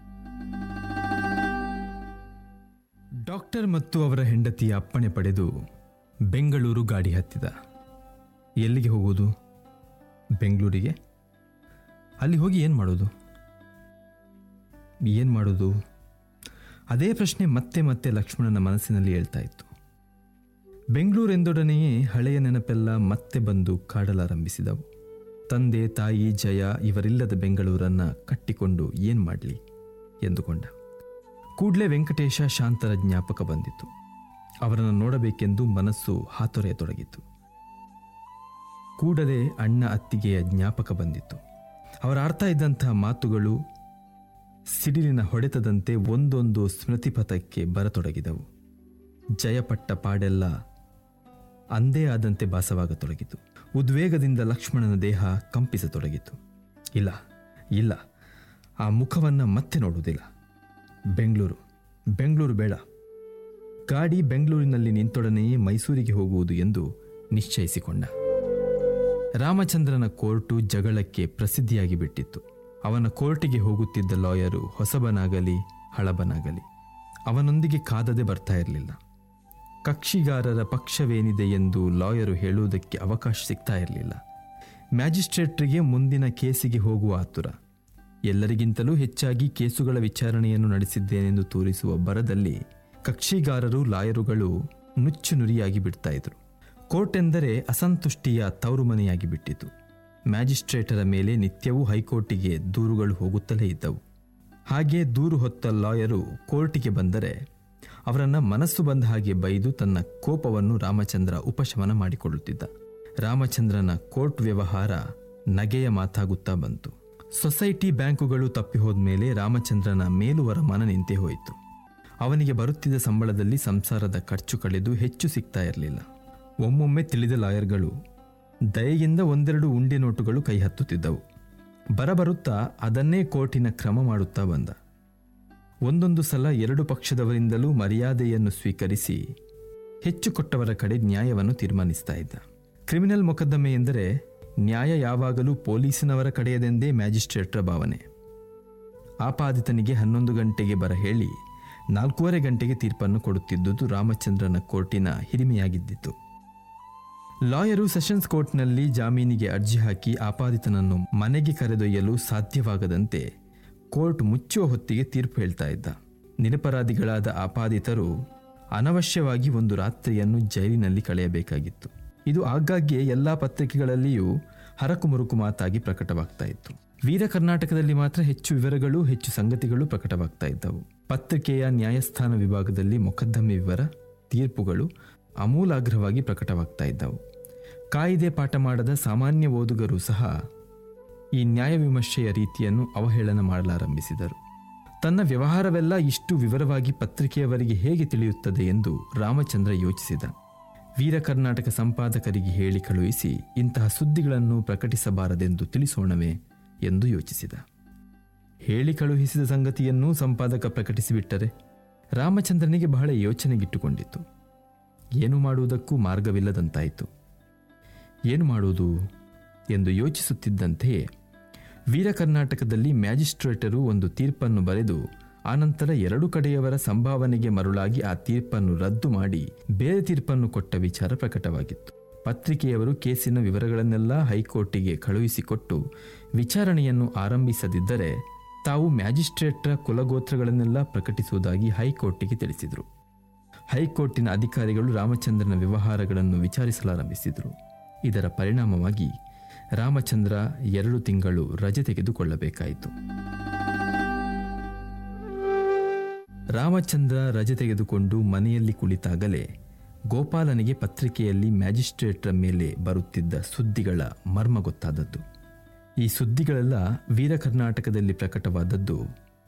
ಡಾಕ್ಟರ್ ಮತ್ತು ಅವರ ಹೆಂಡತಿಯ ಅಪ್ಪಣೆ ಪಡೆದು ಬೆಂಗಳೂರು ಗಾಡಿ ಹತ್ತಿದ ಎಲ್ಲಿಗೆ ಹೋಗುವುದು ಬೆಂಗಳೂರಿಗೆ ಅಲ್ಲಿ ಹೋಗಿ ಏನು ಮಾಡೋದು ಏನು ಮಾಡೋದು ಅದೇ ಪ್ರಶ್ನೆ ಮತ್ತೆ ಮತ್ತೆ ಲಕ್ಷ್ಮಣನ ಮನಸ್ಸಿನಲ್ಲಿ ಹೇಳ್ತಾ ಇತ್ತು ಬೆಂಗಳೂರೆಂದೊಡನೆಯೇ ಹಳೆಯ ನೆನಪೆಲ್ಲ ಮತ್ತೆ ಬಂದು ಕಾಡಲಾರಂಭಿಸಿದವು ತಂದೆ ತಾಯಿ ಜಯ ಇವರಿಲ್ಲದ ಬೆಂಗಳೂರನ್ನ ಕಟ್ಟಿಕೊಂಡು ಏನು ಮಾಡಲಿ ಎಂದುಕೊಂಡ ಕೂಡಲೇ ವೆಂಕಟೇಶ ಶಾಂತರ ಜ್ಞಾಪಕ ಬಂದಿತು ಅವರನ್ನು ನೋಡಬೇಕೆಂದು ಮನಸ್ಸು ಹಾತೊರೆಯತೊಡಗಿತು ಕೂಡಲೇ ಅಣ್ಣ ಅತ್ತಿಗೆಯ ಜ್ಞಾಪಕ ಬಂದಿತು ಅವರ ಆಡ್ತಾ ಇದ್ದಂಥ ಮಾತುಗಳು ಸಿಡಿಲಿನ ಹೊಡೆತದಂತೆ ಒಂದೊಂದು ಸ್ಮೃತಿಪಥಕ್ಕೆ ಬರತೊಡಗಿದವು ಜಯಪಟ್ಟ ಪಾಡೆಲ್ಲ ಅಂದೇ ಆದಂತೆ ಭಾಸವಾಗತೊಡಗಿತು ಉದ್ವೇಗದಿಂದ ಲಕ್ಷ್ಮಣನ ದೇಹ ಕಂಪಿಸತೊಡಗಿತು ಇಲ್ಲ ಇಲ್ಲ ಆ ಮುಖವನ್ನು ಮತ್ತೆ ನೋಡುವುದಿಲ್ಲ ಬೆಂಗಳೂರು ಬೆಂಗಳೂರು ಬೇಡ ಗಾಡಿ ಬೆಂಗಳೂರಿನಲ್ಲಿ ನಿಂತೊಡನೆಯೇ ಮೈಸೂರಿಗೆ ಹೋಗುವುದು ಎಂದು ನಿಶ್ಚಯಿಸಿಕೊಂಡ ರಾಮಚಂದ್ರನ ಕೋರ್ಟು ಜಗಳಕ್ಕೆ ಪ್ರಸಿದ್ಧಿಯಾಗಿ ಬಿಟ್ಟಿತ್ತು ಅವನ ಕೋರ್ಟಿಗೆ ಹೋಗುತ್ತಿದ್ದ ಲಾಯರು ಹೊಸಬನಾಗಲಿ ಹಳಬನಾಗಲಿ ಅವನೊಂದಿಗೆ ಕಾದದೆ ಬರ್ತಾ ಇರಲಿಲ್ಲ ಕಕ್ಷಿಗಾರರ ಪಕ್ಷವೇನಿದೆ ಎಂದು ಲಾಯರು ಹೇಳುವುದಕ್ಕೆ ಅವಕಾಶ ಸಿಗ್ತಾ ಇರಲಿಲ್ಲ ಮ್ಯಾಜಿಸ್ಟ್ರೇಟ್ರಿಗೆ ಮುಂದಿನ ಕೇಸಿಗೆ ಹೋಗುವ ಆತುರ ಎಲ್ಲರಿಗಿಂತಲೂ ಹೆಚ್ಚಾಗಿ ಕೇಸುಗಳ ವಿಚಾರಣೆಯನ್ನು ನಡೆಸಿದ್ದೇನೆಂದು ತೋರಿಸುವ ಬರದಲ್ಲಿ ಕಕ್ಷಿಗಾರರು ಲಾಯರುಗಳು ನುಚ್ಚು ನುರಿಯಾಗಿ ಬಿಡ್ತಾ ಇದ್ರು ಕೋರ್ಟ್ ಎಂದರೆ ಅಸಂತುಷ್ಟಿಯ ತವರುಮನೆಯಾಗಿ ಬಿಟ್ಟಿತು ಮ್ಯಾಜಿಸ್ಟ್ರೇಟರ ಮೇಲೆ ನಿತ್ಯವೂ ಹೈಕೋರ್ಟಿಗೆ ದೂರುಗಳು ಹೋಗುತ್ತಲೇ ಇದ್ದವು ಹಾಗೆ ದೂರು ಹೊತ್ತ ಲಾಯರು ಕೋರ್ಟಿಗೆ ಬಂದರೆ ಅವರನ್ನ ಮನಸ್ಸು ಬಂದ ಹಾಗೆ ಬೈದು ತನ್ನ ಕೋಪವನ್ನು ರಾಮಚಂದ್ರ ಉಪಶಮನ ಮಾಡಿಕೊಳ್ಳುತ್ತಿದ್ದ ರಾಮಚಂದ್ರನ ಕೋರ್ಟ್ ವ್ಯವಹಾರ ನಗೆಯ ಮಾತಾಗುತ್ತಾ ಬಂತು ಸೊಸೈಟಿ ಬ್ಯಾಂಕುಗಳು ತಪ್ಪಿ ಹೋದ್ಮೇಲೆ ರಾಮಚಂದ್ರನ ಮೇಲುವರಮಾನ ನಿಂತೇ ಹೋಯಿತು ಅವನಿಗೆ ಬರುತ್ತಿದ್ದ ಸಂಬಳದಲ್ಲಿ ಸಂಸಾರದ ಖರ್ಚು ಕಳೆದು ಹೆಚ್ಚು ಸಿಗ್ತಾ ಇರಲಿಲ್ಲ ಒಮ್ಮೊಮ್ಮೆ ತಿಳಿದ ಲಾಯರ್ಗಳು ದಯೆಯಿಂದ ಒಂದೆರಡು ಉಂಡೆ ನೋಟುಗಳು ಕೈ ಹತ್ತುತ್ತಿದ್ದವು ಬರಬರುತ್ತಾ ಅದನ್ನೇ ಕೋರ್ಟಿನ ಕ್ರಮ ಮಾಡುತ್ತಾ ಬಂದ ಒಂದೊಂದು ಸಲ ಎರಡು ಪಕ್ಷದವರಿಂದಲೂ ಮರ್ಯಾದೆಯನ್ನು ಸ್ವೀಕರಿಸಿ ಹೆಚ್ಚು ಕೊಟ್ಟವರ ಕಡೆ ನ್ಯಾಯವನ್ನು ತೀರ್ಮಾನಿಸ್ತಾ ಇದ್ದ ಕ್ರಿಮಿನಲ್ ಮೊಕದ್ದಮೆ ಎಂದರೆ ನ್ಯಾಯ ಯಾವಾಗಲೂ ಪೊಲೀಸಿನವರ ಕಡೆಯದೆಂದೇ ಮ್ಯಾಜಿಸ್ಟ್ರೇಟ್ರ ಭಾವನೆ ಆಪಾದಿತನಿಗೆ ಹನ್ನೊಂದು ಗಂಟೆಗೆ ಬರ ಹೇಳಿ ನಾಲ್ಕೂವರೆ ಗಂಟೆಗೆ ತೀರ್ಪನ್ನು ಕೊಡುತ್ತಿದ್ದುದು ರಾಮಚಂದ್ರನ ಕೋರ್ಟಿನ ಹಿರಿಮೆಯಾಗಿದ್ದಿತು ಲಾಯರು ಸೆಷನ್ಸ್ ಕೋರ್ಟ್ನಲ್ಲಿ ಜಾಮೀನಿಗೆ ಅರ್ಜಿ ಹಾಕಿ ಆಪಾದಿತನನ್ನು ಮನೆಗೆ ಕರೆದೊಯ್ಯಲು ಸಾಧ್ಯವಾಗದಂತೆ ಕೋರ್ಟ್ ಮುಚ್ಚುವ ಹೊತ್ತಿಗೆ ತೀರ್ಪು ಹೇಳ್ತಾ ಇದ್ದ ನಿರಪರಾಧಿಗಳಾದ ಆಪಾದಿತರು ಅನವಶ್ಯವಾಗಿ ಒಂದು ರಾತ್ರಿಯನ್ನು ಜೈಲಿನಲ್ಲಿ ಕಳೆಯಬೇಕಾಗಿತ್ತು ಇದು ಆಗಾಗ್ಗೆ ಎಲ್ಲಾ ಪತ್ರಿಕೆಗಳಲ್ಲಿಯೂ ಹರಕು ಮುರುಕು ಮಾತಾಗಿ ಪ್ರಕಟವಾಗ್ತಾ ಇತ್ತು ವೀರ ಕರ್ನಾಟಕದಲ್ಲಿ ಮಾತ್ರ ಹೆಚ್ಚು ವಿವರಗಳು ಹೆಚ್ಚು ಸಂಗತಿಗಳು ಪ್ರಕಟವಾಗ್ತಾ ಇದ್ದವು ಪತ್ರಿಕೆಯ ನ್ಯಾಯಸ್ಥಾನ ವಿಭಾಗದಲ್ಲಿ ಮೊಕದ್ದಮೆ ವಿವರ ತೀರ್ಪುಗಳು ಅಮೂಲಾಗ್ರವಾಗಿ ಪ್ರಕಟವಾಗ್ತಾ ಇದ್ದವು ಕಾಯಿದೆ ಪಾಠ ಮಾಡದ ಸಾಮಾನ್ಯ ಓದುಗರು ಸಹ ಈ ನ್ಯಾಯ ವಿಮರ್ಶೆಯ ರೀತಿಯನ್ನು ಅವಹೇಳನ ಮಾಡಲಾರಂಭಿಸಿದರು ತನ್ನ ವ್ಯವಹಾರವೆಲ್ಲ ಇಷ್ಟು ವಿವರವಾಗಿ ಪತ್ರಿಕೆಯವರಿಗೆ ಹೇಗೆ ತಿಳಿಯುತ್ತದೆ ಎಂದು ರಾಮಚಂದ್ರ ಯೋಚಿಸಿದ ವೀರ ಕರ್ನಾಟಕ ಸಂಪಾದಕರಿಗೆ ಹೇಳಿ ಕಳುಹಿಸಿ ಇಂತಹ ಸುದ್ದಿಗಳನ್ನು ಪ್ರಕಟಿಸಬಾರದೆಂದು ತಿಳಿಸೋಣವೇ ಎಂದು ಯೋಚಿಸಿದ ಹೇಳಿ ಕಳುಹಿಸಿದ ಸಂಗತಿಯನ್ನೂ ಸಂಪಾದಕ ಪ್ರಕಟಿಸಿಬಿಟ್ಟರೆ ರಾಮಚಂದ್ರನಿಗೆ ಬಹಳ ಯೋಚನೆಗಿಟ್ಟುಕೊಂಡಿತ್ತು ಏನು ಮಾಡುವುದಕ್ಕೂ ಮಾರ್ಗವಿಲ್ಲದಂತಾಯಿತು ಏನು ಮಾಡುವುದು ಎಂದು ಯೋಚಿಸುತ್ತಿದ್ದಂತೆಯೇ ವೀರ ಕರ್ನಾಟಕದಲ್ಲಿ ಮ್ಯಾಜಿಸ್ಟ್ರೇಟರು ಒಂದು ತೀರ್ಪನ್ನು ಬರೆದು ಆನಂತರ ಎರಡು ಕಡೆಯವರ ಸಂಭಾವನೆಗೆ ಮರುಳಾಗಿ ಆ ತೀರ್ಪನ್ನು ರದ್ದು ಮಾಡಿ ಬೇರೆ ತೀರ್ಪನ್ನು ಕೊಟ್ಟ ವಿಚಾರ ಪ್ರಕಟವಾಗಿತ್ತು ಪತ್ರಿಕೆಯವರು ಕೇಸಿನ ವಿವರಗಳನ್ನೆಲ್ಲ ಹೈಕೋರ್ಟಿಗೆ ಕಳುಹಿಸಿಕೊಟ್ಟು ವಿಚಾರಣೆಯನ್ನು ಆರಂಭಿಸದಿದ್ದರೆ ತಾವು ಮ್ಯಾಜಿಸ್ಟ್ರೇಟ್ರ ಕುಲಗೋತ್ರಗಳನ್ನೆಲ್ಲ ಪ್ರಕಟಿಸುವುದಾಗಿ ಹೈಕೋರ್ಟಿಗೆ ತಿಳಿಸಿದರು ಹೈಕೋರ್ಟಿನ ಅಧಿಕಾರಿಗಳು ರಾಮಚಂದ್ರನ ವ್ಯವಹಾರಗಳನ್ನು ವಿಚಾರಿಸಲಾರಂಭಿಸಿದರು ಇದರ ಪರಿಣಾಮವಾಗಿ ರಾಮಚಂದ್ರ ಎರಡು ತಿಂಗಳು ರಜೆ ತೆಗೆದುಕೊಳ್ಳಬೇಕಾಯಿತು ರಾಮಚಂದ್ರ ರಜೆ ತೆಗೆದುಕೊಂಡು ಮನೆಯಲ್ಲಿ ಕುಳಿತಾಗಲೇ ಗೋಪಾಲನಿಗೆ ಪತ್ರಿಕೆಯಲ್ಲಿ ಮ್ಯಾಜಿಸ್ಟ್ರೇಟ್ರ ಮೇಲೆ ಬರುತ್ತಿದ್ದ ಸುದ್ದಿಗಳ ಮರ್ಮ ಗೊತ್ತಾದದ್ದು ಈ ಸುದ್ದಿಗಳೆಲ್ಲ ವೀರ ಕರ್ನಾಟಕದಲ್ಲಿ ಪ್ರಕಟವಾದದ್ದು